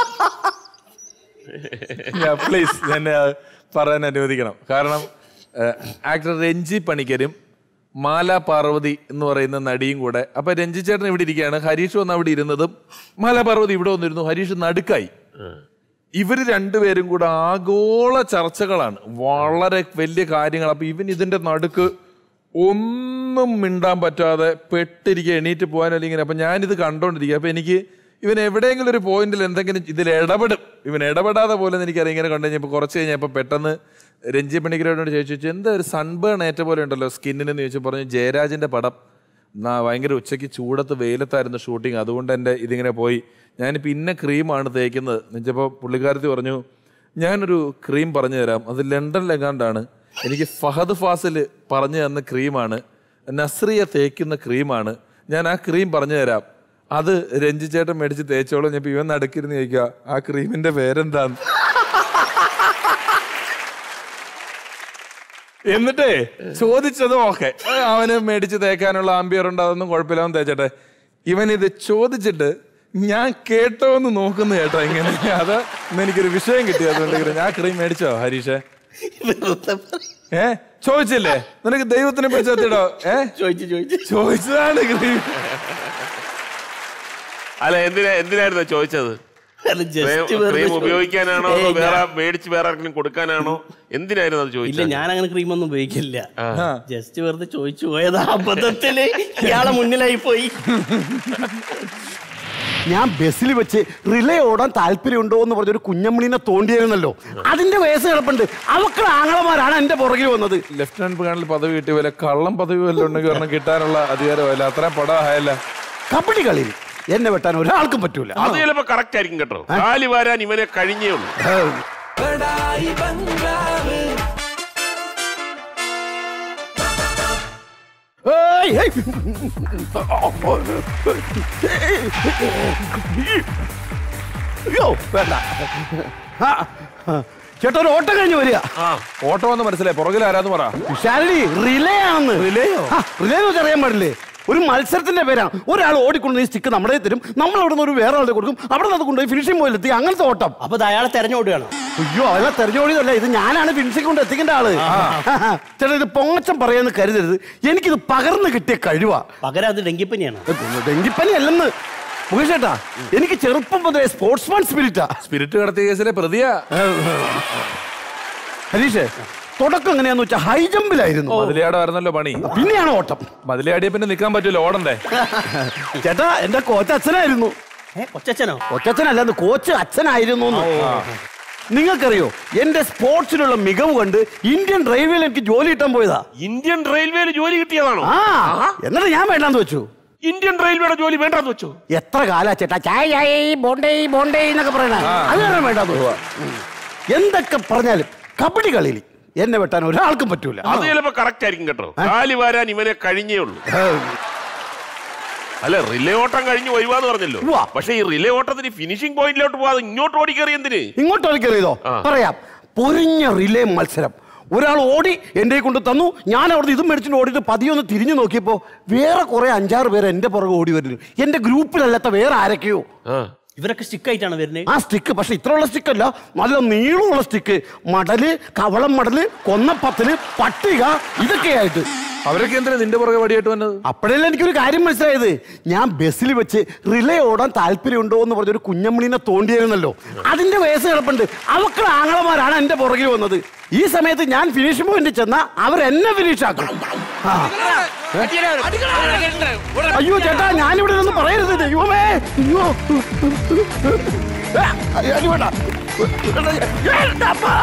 പ്ലീസ് എന്നെ അത് പറയാൻ അനുവദിക്കണം കാരണം ആക്ടർ രഞ്ജി പണിക്കരും മാല പാർവതി എന്ന് പറയുന്ന നടിയും കൂടെ അപ്പൊ രഞ്ജി ചേട്ടൻ ഇവിടെ ഇരിക്കുകയാണ് ഹരീഷ് വന്ന് അവിടെ ഇരുന്നതും മാല പാർവതി ഇവിടെ വന്നിരുന്നു ഹരീഷ് നടുക്കായി ഇവര് രണ്ടുപേരും കൂടെ ആഗോള ചർച്ചകളാണ് വളരെ വലിയ കാര്യങ്ങൾ അപ്പൊ ഇവൻ ഇതിന്റെ നടുക്ക് ഒന്നും മിണ്ടാൻ പറ്റാതെ പെട്ടിരിക്കുക എണീറ്റ് പോകാനല്ല ഇങ്ങനെ അപ്പൊ ഞാനിത് കണ്ടോണ്ടിരിക്കുക അപ്പൊ എനിക്ക് ഇവൻ എവിടെയെങ്കിലും ഒരു പോയിന്റിൽ എന്തെങ്കിലും ഇതിൽ ഇടപെടും ഇവൻ ഇടപെടാതെ പോലെ എനിക്കറിയാം ഇങ്ങനെ കണ്ടു കഴിഞ്ഞപ്പോൾ കുറച്ച് കഴിഞ്ഞപ്പോൾ പെട്ടെന്ന് രഞ്ജി പണിക്കരോട് ചോദിച്ചു ചോദിച്ചു എന്താ ഒരു സൺബേൺ ഏറ്റ പോലെ ഉണ്ടല്ലോ സ്കിന്നിന് ചോദിച്ചു പറഞ്ഞു ജയരാജിന്റെ പടം നാ ഭയങ്കര ഉച്ചയ്ക്ക് ചൂടത്ത് വെയിലത്തായിരുന്നു ഷൂട്ടിങ് അതുകൊണ്ട് എൻ്റെ ഇതിങ്ങനെ പോയി ഞാനിപ്പോൾ ഇന്ന ക്രീമാണ് തേക്കുന്നത് എന്നുവെച്ചപ്പോൾ പുള്ളിക്കാരത്തി പറഞ്ഞു ഞാനൊരു ക്രീം പറഞ്ഞു തരാം അത് ലണ്ടനിലെങ്ങാണ്ടാണ് എനിക്ക് ഫഹദ് ഫാസിൽ പറഞ്ഞു തന്ന ക്രീമാണ് നസ്രിയ തേക്കുന്ന ക്രീമാണ് ഞാൻ ആ ക്രീം പറഞ്ഞു തരാം അത് രഞ്ജി ചേട്ടൻ മേടിച്ച് തേച്ചോളൂ ഞാൻ ഇവൻ നടുക്കിരുന്ന് ചോദിക്കുക ആ ക്രീമിന്റെ പേരെന്താന്ന് എന്നിട്ടേ ചോദിച്ചതും ഓക്കെ അവന് മേടിച്ച് തേക്കാനുള്ള ആംബിയർ ഉണ്ട് അതൊന്നും കുഴപ്പമില്ല അവൻ തേച്ചട്ടെ ഇവൻ ഇത് ചോദിച്ചിട്ട് ഞാൻ കേട്ടോ എന്ന് നോക്കുന്നു കേട്ടോ ഇങ്ങനെ അത് ഇന്ന് എനിക്കൊരു വിഷയം കിട്ടി അതുകൊണ്ട് ഇങ്ങനെ, ഞാൻ ക്രീം മേടിച്ചോ ഹരീഷേ ഏ ചോദിച്ചില്ലേ നിനക്ക് ദൈവത്തിനെ പിടിച്ചെത്തിടോ ഏ ചോദിച്ചു ചോദിച്ചു ചോദിച്ചതാണ് ക്രീം അല്ല എന്തിനാ എന്തിനായിരുന്നു ചോദിച്ചത് അത് just ക്രീം- വെറുതെ ക്രീം ചോദിച്ചു. ഉപയോഗിക്കാനാണോ അതോ ഏയ് വേറെ ഞാൻ- മേടിച്ച് വേറെ ആർക്കെങ്കിലും കൊടുക്കാനാണോ എന്തിനായിരുന്നു അത് ഇല്ല ചോദിച്ചത് ഞാൻ അങ്ങനെ ക്രീമൊന്നും ഉപയോഗിക്കില്ല ജസ്റ്റ് വെറുതെ ചോദിച്ചു പോയതാ അബദ്ധത്തില് ഇയാളെ മുന്നിലായി പോയി ഞാൻ ബസ്സിൽ വെച്ച് റിലേ ഓടാൻ താല്പര്യമുണ്ടോ എന്ന് പറഞ്ഞൊരു കുഞ്ഞമ്മണിനെ തോണ്ടിയായിരുന്നല്ലോ അതിന്റെ വയസ്സ് കിടപ്പുണ്ട് അവക്കള ആങ്ങളമാരാണ് എന്റെ പുറകിൽ വന്നത് ലെഫ്റ്റനന്റ് കേണൽ പദവി കിട്ടിയ പോലെ കള്ളം പദവി വല്ലതും ഉണ്ടെങ്കിൽ ഒരെണ്ണം കിട്ടാനുള്ള അധികാരമല്ല അത്രയും പടമായല്ല കബഡി കളിയിൽ എന്നെ വെട്ടാൻ ഒരാൾക്കും പറ്റൂല അത് ചിലപ്പോ കറക്റ്റ് ആയിരിക്കും കേട്ടോ കാലി വാരാൻ ഇവനെ കഴിഞ്ഞേ ഉള്ളൂ ഏയ്, ഏയ്. അയ്യോ വേണ്ട ആ, ആ. ചേട്ടാ ഒരു ഓട്ടം കഴിഞ്ഞ് വരിക ഓട്ടം എന്ന് മനസ്സിലായി പുറകിൽ ആരാന്ന് പറ ഷാരടി റിലേ ആണെന്ന് റിലേയോ? ആ, റിലേ എന്ന് വെച്ചാൽ അറിയാൻ പാടില്ലേ ഒരു മത്സരത്തിന്റെ പേരാണ് ഒരാൾ ഓടിക്കൊണ്ട് ഈ സ്റ്റിക്ക് നമ്മുടെ തരും നമ്മൾ അവിടെ നിന്ന് ഒരു വേറെ ആളുടെ കൊടുക്കും അവിടെ നിന്ന് അത് കൊണ്ടുപോയി ഫിനിഷിംഗ് പോയിന്റ് എത്തി അങ്ങനത്തെ ഓട്ടം അപ്പൊ ഇത് അയാളെ തെരഞ്ഞോടുകയാണ് അയ്യോ അല്ല തെരഞ്ഞോടിയതല്ല ഇത് ഞാനാണ് ഫിനിഷിംഗ് കൊണ്ട് എത്തിക്കേണ്ട ആള് ചേട്ടാ ഇത് പൊങ്ങച്ചം പറയാന്ന് കരുതരുത് എനിക്കിത് പകർന്നു കിട്ടിയ കഴിവാ പകരം അത് ഡെങ്കിപ്പനിയാണ് ഡെങ്കിപ്പനി അല്ലെന്ന് മുകേഷ് ചേട്ടാ എനിക്ക് ചെറുപ്പം മുതലേ സ്പോർട്സ്മാൻ സ്പിരിറ്റാ സ്പിരിറ്റ് കടത്തിയ കേസിലെ പ്രതിയാ ഹരീഷേ തുടക്കം എങ്ങനെയാന്ന് വെച്ചാൽ ഹൈ ജമ്പിലായിരുന്നു മതിലിയാടായിരുന്നല്ലോ പണി പിന്നെയാണ് ഓട്ടം മതിലിയാടിയ പിന്നെ നിൽക്കാൻ പറ്റൂല ഓടണ്ടേ ചേട്ടാ എന്റെ കോച്ച് അച്ഛനായിരുന്നു ഏ കൊച്ചച്ഛനോ കൊച്ചച്ഛനല്ലെന്ന് കോച്ച് അച്ഛനായിരുന്നു എന്ന്. നിങ്ങൾക്കറിയോ എന്റെ സ്പോർട്സിലുള്ള മികവ് കണ്ട് ഇന്ത്യൻ റെയിൽവേയിൽ എനിക്ക് ജോലി കിട്ടാൻ പോയതാ ഇന്ത്യൻ റെയിൽവേയിൽ ജോലി കിട്ടിയതാണോ ആ എന്നിട്ട് ഞാൻ വേണ്ടാന്ന് വെച്ചു ഇന്ത്യൻ റെയിൽവേയുടെ ജോലി വേണ്ടെന്ന് വെച്ചു എത്ര കാലാ ചേട്ടാ ചായ ചായ ബോണ്ടേ ബോണ്ടേ എന്നൊക്കെ പറയണ അത് കാരണം വേണ്ടാന്ന് വെച്ചു എന്തൊക്കെ പറഞ്ഞാലും കബഡി കളിയിൽ എന്നെ വെട്ടാൻ ഒരാൾക്കും പറ്റൂല അത് ചിലപ്പോ കറക്റ്റ് ആയിരിക്കും കേട്ടോ കാലി വാരാൻ ഇവനെ കഴിഞ്ഞേ ഉള്ളൂ അല്ല റിലേ ഓട്ടം കഴിഞ്ഞ് വരുവാന്ന് പറഞ്ഞല്ലോ ഉവ്വ. പക്ഷെ ഈ റിലേ ഓട്ടത്തിന് ഫിനിഷിംഗ് പോയിന്റിലോട്ട് പോവാതെ ഇങ്ങോട്ട് ഓടിക്കറി എന്തിന് ഇങ്ങോട്ട് ഒളിക്കറിയതോ ആ. പറയാം പൊരിഞ്ഞ റിലേ മത്സരം ഒരാൾ ഓടി എൻ്റെ കൊണ്ട് തന്നു ഞാൻ അവിടുന്ന് ഇതും മേടിച്ചിട്ട് ഓടിയിട്ട് പതിയൊന്ന് തിരിഞ്ഞു നോക്കിയപ്പോൾ വേറെ കുറെ അഞ്ചാറ് പേര് എൻ്റെ പുറകെ ഓടി വരുന്നു എൻ്റെ ഗ്രൂപ്പിലല്ലാത്ത വേറെ ആരൊക്കെയോ ആ ഇവരൊക്കെ സ്റ്റിക്കായിട്ടാണ് വരുന്നത് ആ സ്റ്റിക്ക് പക്ഷെ ഇത്രയുള്ള സ്റ്റിക്കല്ല നല്ല നീളമുള്ള സ്റ്റിക്ക് മടല് കവളം മടല് കൊന്നപ്പത്തല് പട്ടിക ഇതൊക്കെയായിട്ട് അവരൊക്കെ എന്തിനാ നിന്റെ പുറകെ വടിയായിട്ട് വന്നത് അപ്പോഴല്ലേ എനിക്കൊരു കാര്യം മനസ്സിലായത് ഞാൻ ബസ്സിൽ വെച്ച് റിലേ ഓടാൻ താല്പര്യമുണ്ടോ എന്ന് പറഞ്ഞൊരു കുഞ്ഞമ്മണീനെ തോണ്ടിയായിരുന്നല്ലോ അതിന്റെ വയസ്സ് കിടപ്പുണ്ട് അവക്കള ആങ്ങളമാരാണ് എന്റെ പുറകിൽ വന്നത് ഈ സമയത്ത് ഞാൻ ഫിനിഷ് പോയിന്റ് ചെന്ന അവർ എന്നെ ഫിനിഷ് ആക്കും ആ. അയ്യോ ചേട്ടാ ഞാനിവിടെ ഒന്നും പറയരുത് ദൈവമേ അയ്യോ ഏ, അയ്യോ, വേണ്ട. വേണ്ട, അപ്പാ.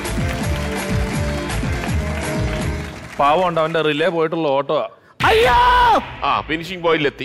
പാവം ഉണ്ട് അവന്റെ റിലേ പോയിട്ടുള്ള ഓട്ടോ അയ്യോ ആ ഫിനിഷിംഗ് പോയിന്റിലെത്തി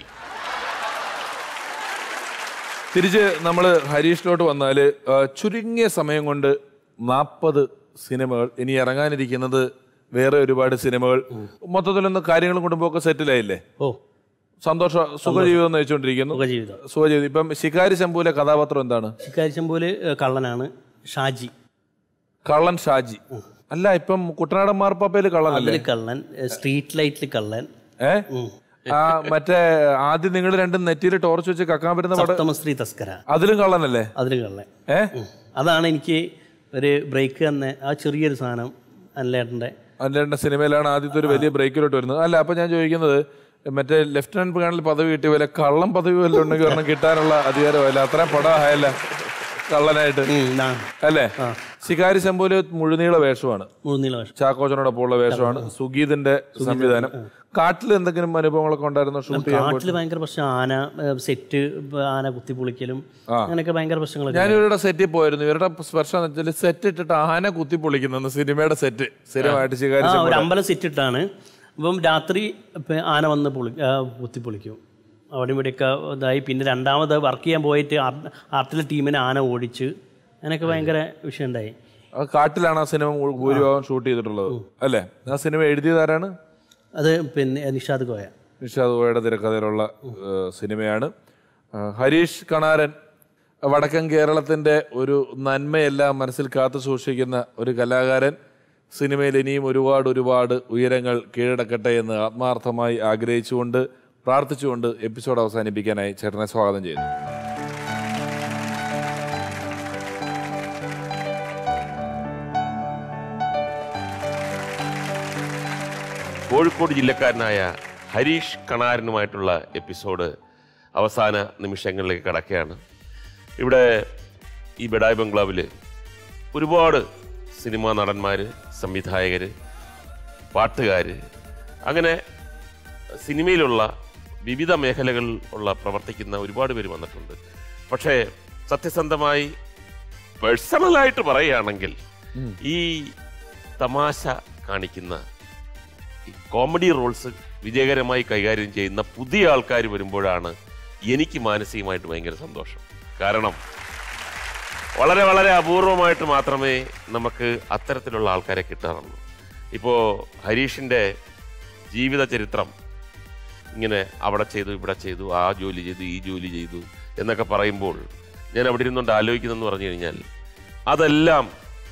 തിരിച്ച് നമ്മൾ ഹരീഷിലോട്ട് വന്നാൽ ചുരുങ്ങിയ സമയം കൊണ്ട് നാൽപ്പത് സിനിമകൾ ഇനി ഇറങ്ങാനിരിക്കുന്നത് വേറെ ഒരുപാട് സിനിമകൾ മൊത്തത്തിലൊന്ന് കാര്യങ്ങളും കുടുംബമൊക്കെ സെറ്റിലായില്ലേ ഓ സന്തോഷ സുഖജീവിതം നയിച്ചുകൊണ്ടിരിക്കുന്നു സുഖജീവിതം. സുഖജീവിതം ഇപ്പം ശിക്കാരി ശംഭുവിലെ കഥാപാത്രം എന്താണ് ശിക്കാരിച്ചം പോലെ കള്ളനാണ് ഷാജി കള്ളൻ ഷാജി അല്ല ഇപ്പം കുട്ടനാടൻ മാർപ്പാപ്പയില് കള്ളനല്ലേ അതിൽ കള്ളൻ സ്ട്രീറ്റ് ലൈറ്റിൽ കള്ളൻ ഏ ആ മറ്റേ ആദ്യം നിങ്ങൾ രണ്ടും നെറ്റിയിൽ ടോർച്ച് വെച്ച് കക്കാൻ പറ്റുന്ന പടം സപ്തമശ്രീ തസ്കര അതിലും കള്ളനല്ലേ അതിൽ കള്ളൻ ഏ ഉം. അതാണ് എനിക്ക് ഒരു ബ്രേക്ക് തന്നെ ആ ചെറിയൊരു സാധനം അല്ലേട്ടൻ്റെ അതിന്റെ സിനിമയിലാണ് ആദ്യത്തെ ഒരു വലിയ ബ്രേക്കിലോട്ട് വരുന്നത് അല്ല അപ്പൊ ഞാൻ ചോദിക്കുന്നത് മറ്റേ ലെഫ്റ്റനന്റ് കേണൽ പദവി കിട്ടിയ പോലെ കള്ളം പദവി വല്ലതും ഉണ്ടെങ്കിൽ ഒരെണ്ണം കിട്ടാനുള്ള അധികാരമല്ല അത്രയും പടമായല്ല കള്ളനായിട്ട് അല്ലേ ശികാരി ശംഭുവില് മുഴുനീള വേഷമാണ് മൂന്നീള വേഷം ചാക്കോച്ചനോടൊപ്പം ഉള്ള വേഷമാണ് സുഗീതിന്റെ സംവിധാനം കാട്ടിൽ എന്തെങ്കിലും അനുഭവങ്ങളൊക്കെ ഉണ്ടായിരുന്നോ ഷൂട്ട് ചെയ്യാൻ കാട്ടിൽ ഭയങ്കര പ്രശ്നം ആന ഏഹ്, സെറ്റ് ആന കുത്തിപ്പൊളിക്കലും അങ്ങനെയൊക്കെ ഭയങ്കര പ്രശ്നങ്ങളൊക്കെ ഞാൻ ഇവരുടെ സെറ്റിൽ പോയിരുന്നു ഇവരുടെ സ്പർശം എന്ന് വെച്ചാൽ സെറ്റ് ഇട്ടിട്ട് ആന കുത്തി പൊളിക്കുന്നു സിനിമയുടെ സെറ്റ് സ്ഥിരമായിട്ട് ശികാരി ആ ഒരു ശംഭുവിന്റെ. അമ്പലം സെറ്റ് ഇട്ടാണ് അപ്പം രാത്രി ഇപ്പം ആന വന്ന് പൊളി ആ, കുത്തിപ്പൊളിക്കും അവിടെ ഇവിടെയൊക്കെ ഇതായി പിന്നെ രണ്ടാമത് വർക്ക് ചെയ്യാൻ പോയിട്ട് ആർ- ആർട്ടിലെ ടീമിനെ ആന ഓടിച്ച് അങ്ങനെയൊക്കെ ഭയങ്കര വിഷയം ഉണ്ടായി ആ കാട്ടിലാണ് ആ സിനിമ ഭൂ- ഭൂരിഭാഗം ഷൂട്ട് ചെയ്തിട്ടുള്ളത് അല്ലേ ആ സിനിമ എഴുതിയതാരാണ് അത് പിന്നെ നിഷാദ് കോയ നിഷാദ് കോയയുടെ തിരക്കഥയിലുള്ള ഏഹ്, സിനിമയാണ് ആ, ഹരീഷ് കണാരൻ വടക്കൻ കേരളത്തിന്റെ ഒരു നന്മയെല്ലാം മനസ്സിൽ കാത്തു സൂക്ഷിക്കുന്ന ഒരു കലാകാരൻ സിനിമയിൽ ഇനിയും ഒരുപാട് ഒരുപാട് ഉയരങ്ങൾ കീഴടക്കട്ടെ എന്ന് ആത്മാർത്ഥമായി ആഗ്രഹിച്ചുകൊണ്ട് പ്രാർത്ഥിച്ചുകൊണ്ട് എപ്പിസോഡ് അവസാനിപ്പിക്കാനായി ചേട്ടനെ സ്വാഗതം ചെയ്യുന്നു കോഴിക്കോട് ജില്ലക്കാരനായ ഹരീഷ് കണാരനുമായിട്ടുള്ള എപ്പിസോഡ് അവസാന നിമിഷങ്ങളിലേക്ക് കടക്കുകയാണ് ഇവിടെ ഈ ബെഡായ് ബംഗ്ലാവിൽ ഒരുപാട് സിനിമാ നടന്മാർ സംവിധായകർ പാട്ടുകാർ അങ്ങനെ സിനിമയിലുള്ള വിവിധ മേഖലകളിൽ ഉള്ള പ്രവർത്തിക്കുന്ന ഒരുപാട് പേര് വന്നിട്ടുണ്ട് പക്ഷേ സത്യസന്ധമായി പേഴ്സണലായിട്ട് പറയുകയാണെങ്കിൽ ഈ തമാശ കാണിക്കുന്ന ഈ കോമഡി റോൾസ് വിജയകരമായി കൈകാര്യം ചെയ്യുന്ന പുതിയ ആൾക്കാർ വരുമ്പോഴാണ് എനിക്ക് മാനസികമായിട്ട് ഭയങ്കര സന്തോഷം കാരണം വളരെ വളരെ അപൂർവമായിട്ട് മാത്രമേ നമുക്ക് അത്തരത്തിലുള്ള ആൾക്കാരെ കിട്ടാറുള്ളൂ ഇപ്പോൾ ഹരീഷിൻ്റെ ജീവിത ചരിത്രം ഇങ്ങനെ അവിടെ ചെയ്തു ഇവിടെ ചെയ്തു ആ ജോലി ചെയ്തു ഈ ജോലി ചെയ്തു എന്നൊക്കെ പറയുമ്പോൾ ഞാൻ അവിടെ ഇരുന്നുകൊണ്ട് ആലോചിക്കുന്നതെന്ന് പറഞ്ഞു കഴിഞ്ഞാൽ അതെല്ലാം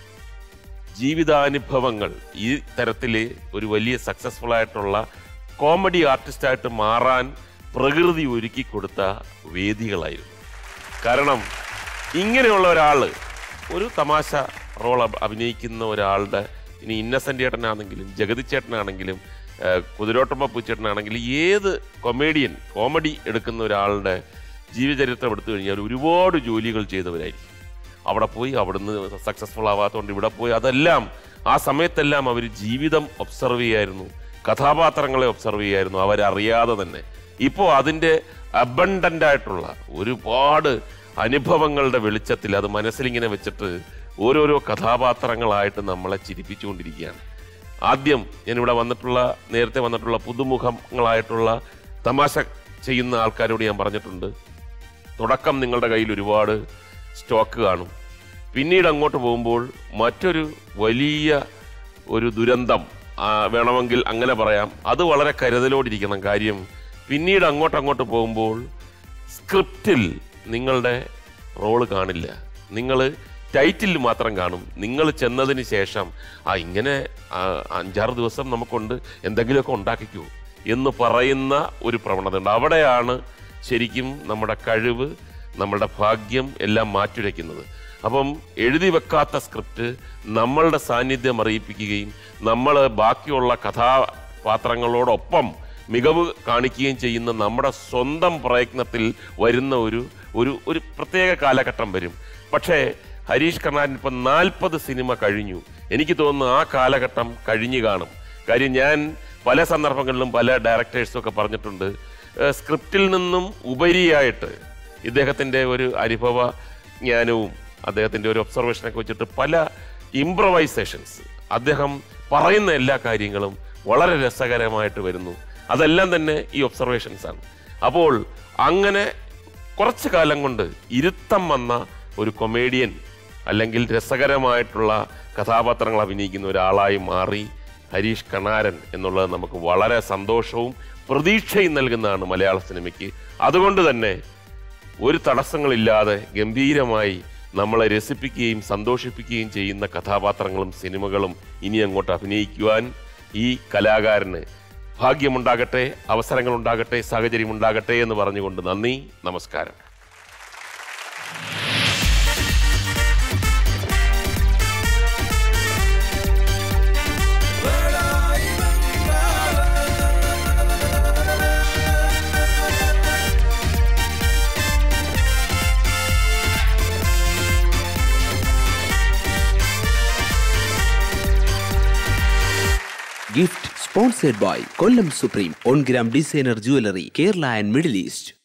ജീവിതാനുഭവങ്ങൾ ഈ തരത്തിൽ ഒരു വലിയ സക്സസ്ഫുൾ ആയിട്ടുള്ള കോമഡി ആർട്ടിസ്റ്റായിട്ട് മാറാൻ പ്രകൃതി ഒരുക്കി കൊടുത്ത വേദികളായിരുന്നു കാരണം ഇങ്ങനെയുള്ള ഒരാൾ ഒരു തമാശ റോൾ അഭിനയിക്കുന്ന ഒരാളുടെ ഇനി ഇന്നസെൻ്റ് ചേട്ടനാണെങ്കിലും ജഗതി ചേട്ടനാണെങ്കിലും ഏഹ്, കുതിരോട്ടമ്മ പൂച്ചേട്ടനാണെങ്കിലും ഏത് കൊമേഡിയൻ കോമഡി എടുക്കുന്ന ഒരാളുടെ ജീവചരിത്രം എടുത്തു കഴിഞ്ഞാൽ ഒരുപാട് ജോലികൾ ചെയ്തവരായിരിക്കും അവിടെ പോയി അവിടുന്ന് സക്സസ്ഫുൾ ആവാത്തതുകൊണ്ട് ഇവിടെ പോയി അതെല്ലാം ആ സമയത്തെല്ലാം അവർ ജീവിതം ഒബ്സർവ് ചെയ്യായിരുന്നു കഥാപാത്രങ്ങളെ ഒബ്സർവ് ചെയ്യായിരുന്നു അവരറിയാതെ തന്നെ ഇപ്പോൾ അതിൻ്റെ അബണ്ടൻ്റ് ആയിട്ടുള്ള ഒരുപാട് അനുഭവങ്ങളുടെ വെളിച്ചത്തിൽ അത് മനസ്സിലിങ്ങനെ വെച്ചിട്ട് ഓരോരോ കഥാപാത്രങ്ങളായിട്ട് നമ്മളെ ചിരിപ്പിച്ചുകൊണ്ടിരിക്കുകയാണ് ആദ്യം ഞാനിവിടെ വന്നിട്ടുള്ള നേരത്തെ വന്നിട്ടുള്ള പുതുമുഖങ്ങളായിട്ടുള്ള തമാശ ചെയ്യുന്ന ആൾക്കാരോട് ഞാൻ പറഞ്ഞിട്ടുണ്ട് തുടക്കം നിങ്ങളുടെ കയ്യിൽ ഒരുപാട് സ്റ്റോക്ക് കാണും പിന്നീട് അങ്ങോട്ട് പോകുമ്പോൾ മറ്റൊരു വലിയ ഒരു ദുരന്തം ആ, വേണമെങ്കിൽ അങ്ങനെ പറയാം അത് വളരെ കരുതലോടിരിക്കണം കാര്യം പിന്നീട് അങ്ങോട്ട് അങ്ങോട്ട് പോകുമ്പോൾ സ്ക്രിപ്റ്റിൽ നിങ്ങളുടെ റോള് കാണില്ല നിങ്ങൾ ടൈറ്റിൽ മാത്രം കാണും നിങ്ങൾ ചെന്നതിന് ശേഷം ആ ഇങ്ങനെ ആ, അഞ്ചാറ് ദിവസം നമുക്കുണ്ട് എന്തെങ്കിലുമൊക്കെ ഉണ്ടാക്കിക്കൂ എന്ന് പറയുന്ന ഒരു പ്രവണത ഉണ്ട് അവിടെയാണ് ശരിക്കും നമ്മുടെ കഴിവ് നമ്മുടെ ഭാഗ്യം എല്ലാം മാറ്റുരയ്ക്കുന്നത് അപ്പം എഴുതി വെക്കാത്ത സ്ക്രിപ്റ്റ് നമ്മളുടെ സാന്നിധ്യം അറിയിപ്പിക്കുകയും നമ്മൾ ബാക്കിയുള്ള കഥാപാത്രങ്ങളോടൊപ്പം മികവ് കാണിക്കുകയും ചെയ്യുന്ന നമ്മുടെ സ്വന്തം പ്രയത്നത്തിൽ വരുന്ന ഒരു ഒരു ഒരു പ്രത്യേക കാലഘട്ടം വരും പക്ഷേ ഹരീഷ് കർണാടൻ ഇപ്പം നാൽപ്പത് സിനിമ കഴിഞ്ഞു എനിക്ക് തോന്നുന്നു ആ കാലഘട്ടം കഴിഞ്ഞു കാണും കാര്യം ഞാൻ പല സന്ദർഭങ്ങളിലും പല ഡയറക്ടേഴ്സും ഒക്കെ പറഞ്ഞിട്ടുണ്ട് ഏഹ് സ്ക്രിപ്റ്റിൽ നിന്നും ഉപരിയായിട്ട് ഇദ്ദേഹത്തിൻ്റെ ഒരു അനുഭവ ജ്ഞാനവും അദ്ദേഹത്തിൻ്റെ ഒരു ഒബ്സർവേഷനൊക്കെ വെച്ചിട്ട് പല ഇംപ്രവൈസേഷൻസ് അദ്ദേഹം പറയുന്ന എല്ലാ കാര്യങ്ങളും വളരെ രസകരമായിട്ട് വരുന്നു അതെല്ലാം തന്നെ ഈ ഒബ്സർവേഷൻസ് ആണ് അപ്പോൾ അങ്ങനെ കുറച്ച് കാലം കൊണ്ട് ഇരുത്തം വന്ന ഒരു കൊമേഡിയൻ അല്ലെങ്കിൽ രസകരമായിട്ടുള്ള കഥാപാത്രങ്ങൾ അഭിനയിക്കുന്ന ഒരാളായി മാറി ഹരീഷ് കണാരൻ എന്നുള്ളത് നമുക്ക് വളരെ സന്തോഷവും പ്രതീക്ഷയും നൽകുന്നതാണ് മലയാള സിനിമയ്ക്ക് അതുകൊണ്ട് തന്നെ ഒരു തടസ്സങ്ങളില്ലാതെ ഗംഭീരമായി നമ്മളെ രസിപ്പിക്കുകയും സന്തോഷിപ്പിക്കുകയും ചെയ്യുന്ന കഥാപാത്രങ്ങളും സിനിമകളും ഇനി അങ്ങോട്ട് അഭിനയിക്കുവാൻ ഈ കലാകാരന് ഭാഗ്യമുണ്ടാകട്ടെ അവസരങ്ങളുണ്ടാകട്ടെ സാഹചര്യമുണ്ടാകട്ടെ എന്ന് പറഞ്ഞുകൊണ്ട് നന്ദി നമസ്കാരം Gift sponsored by Kollam Supreme, On Gram Designer Jewelry, Kerala and Middle East.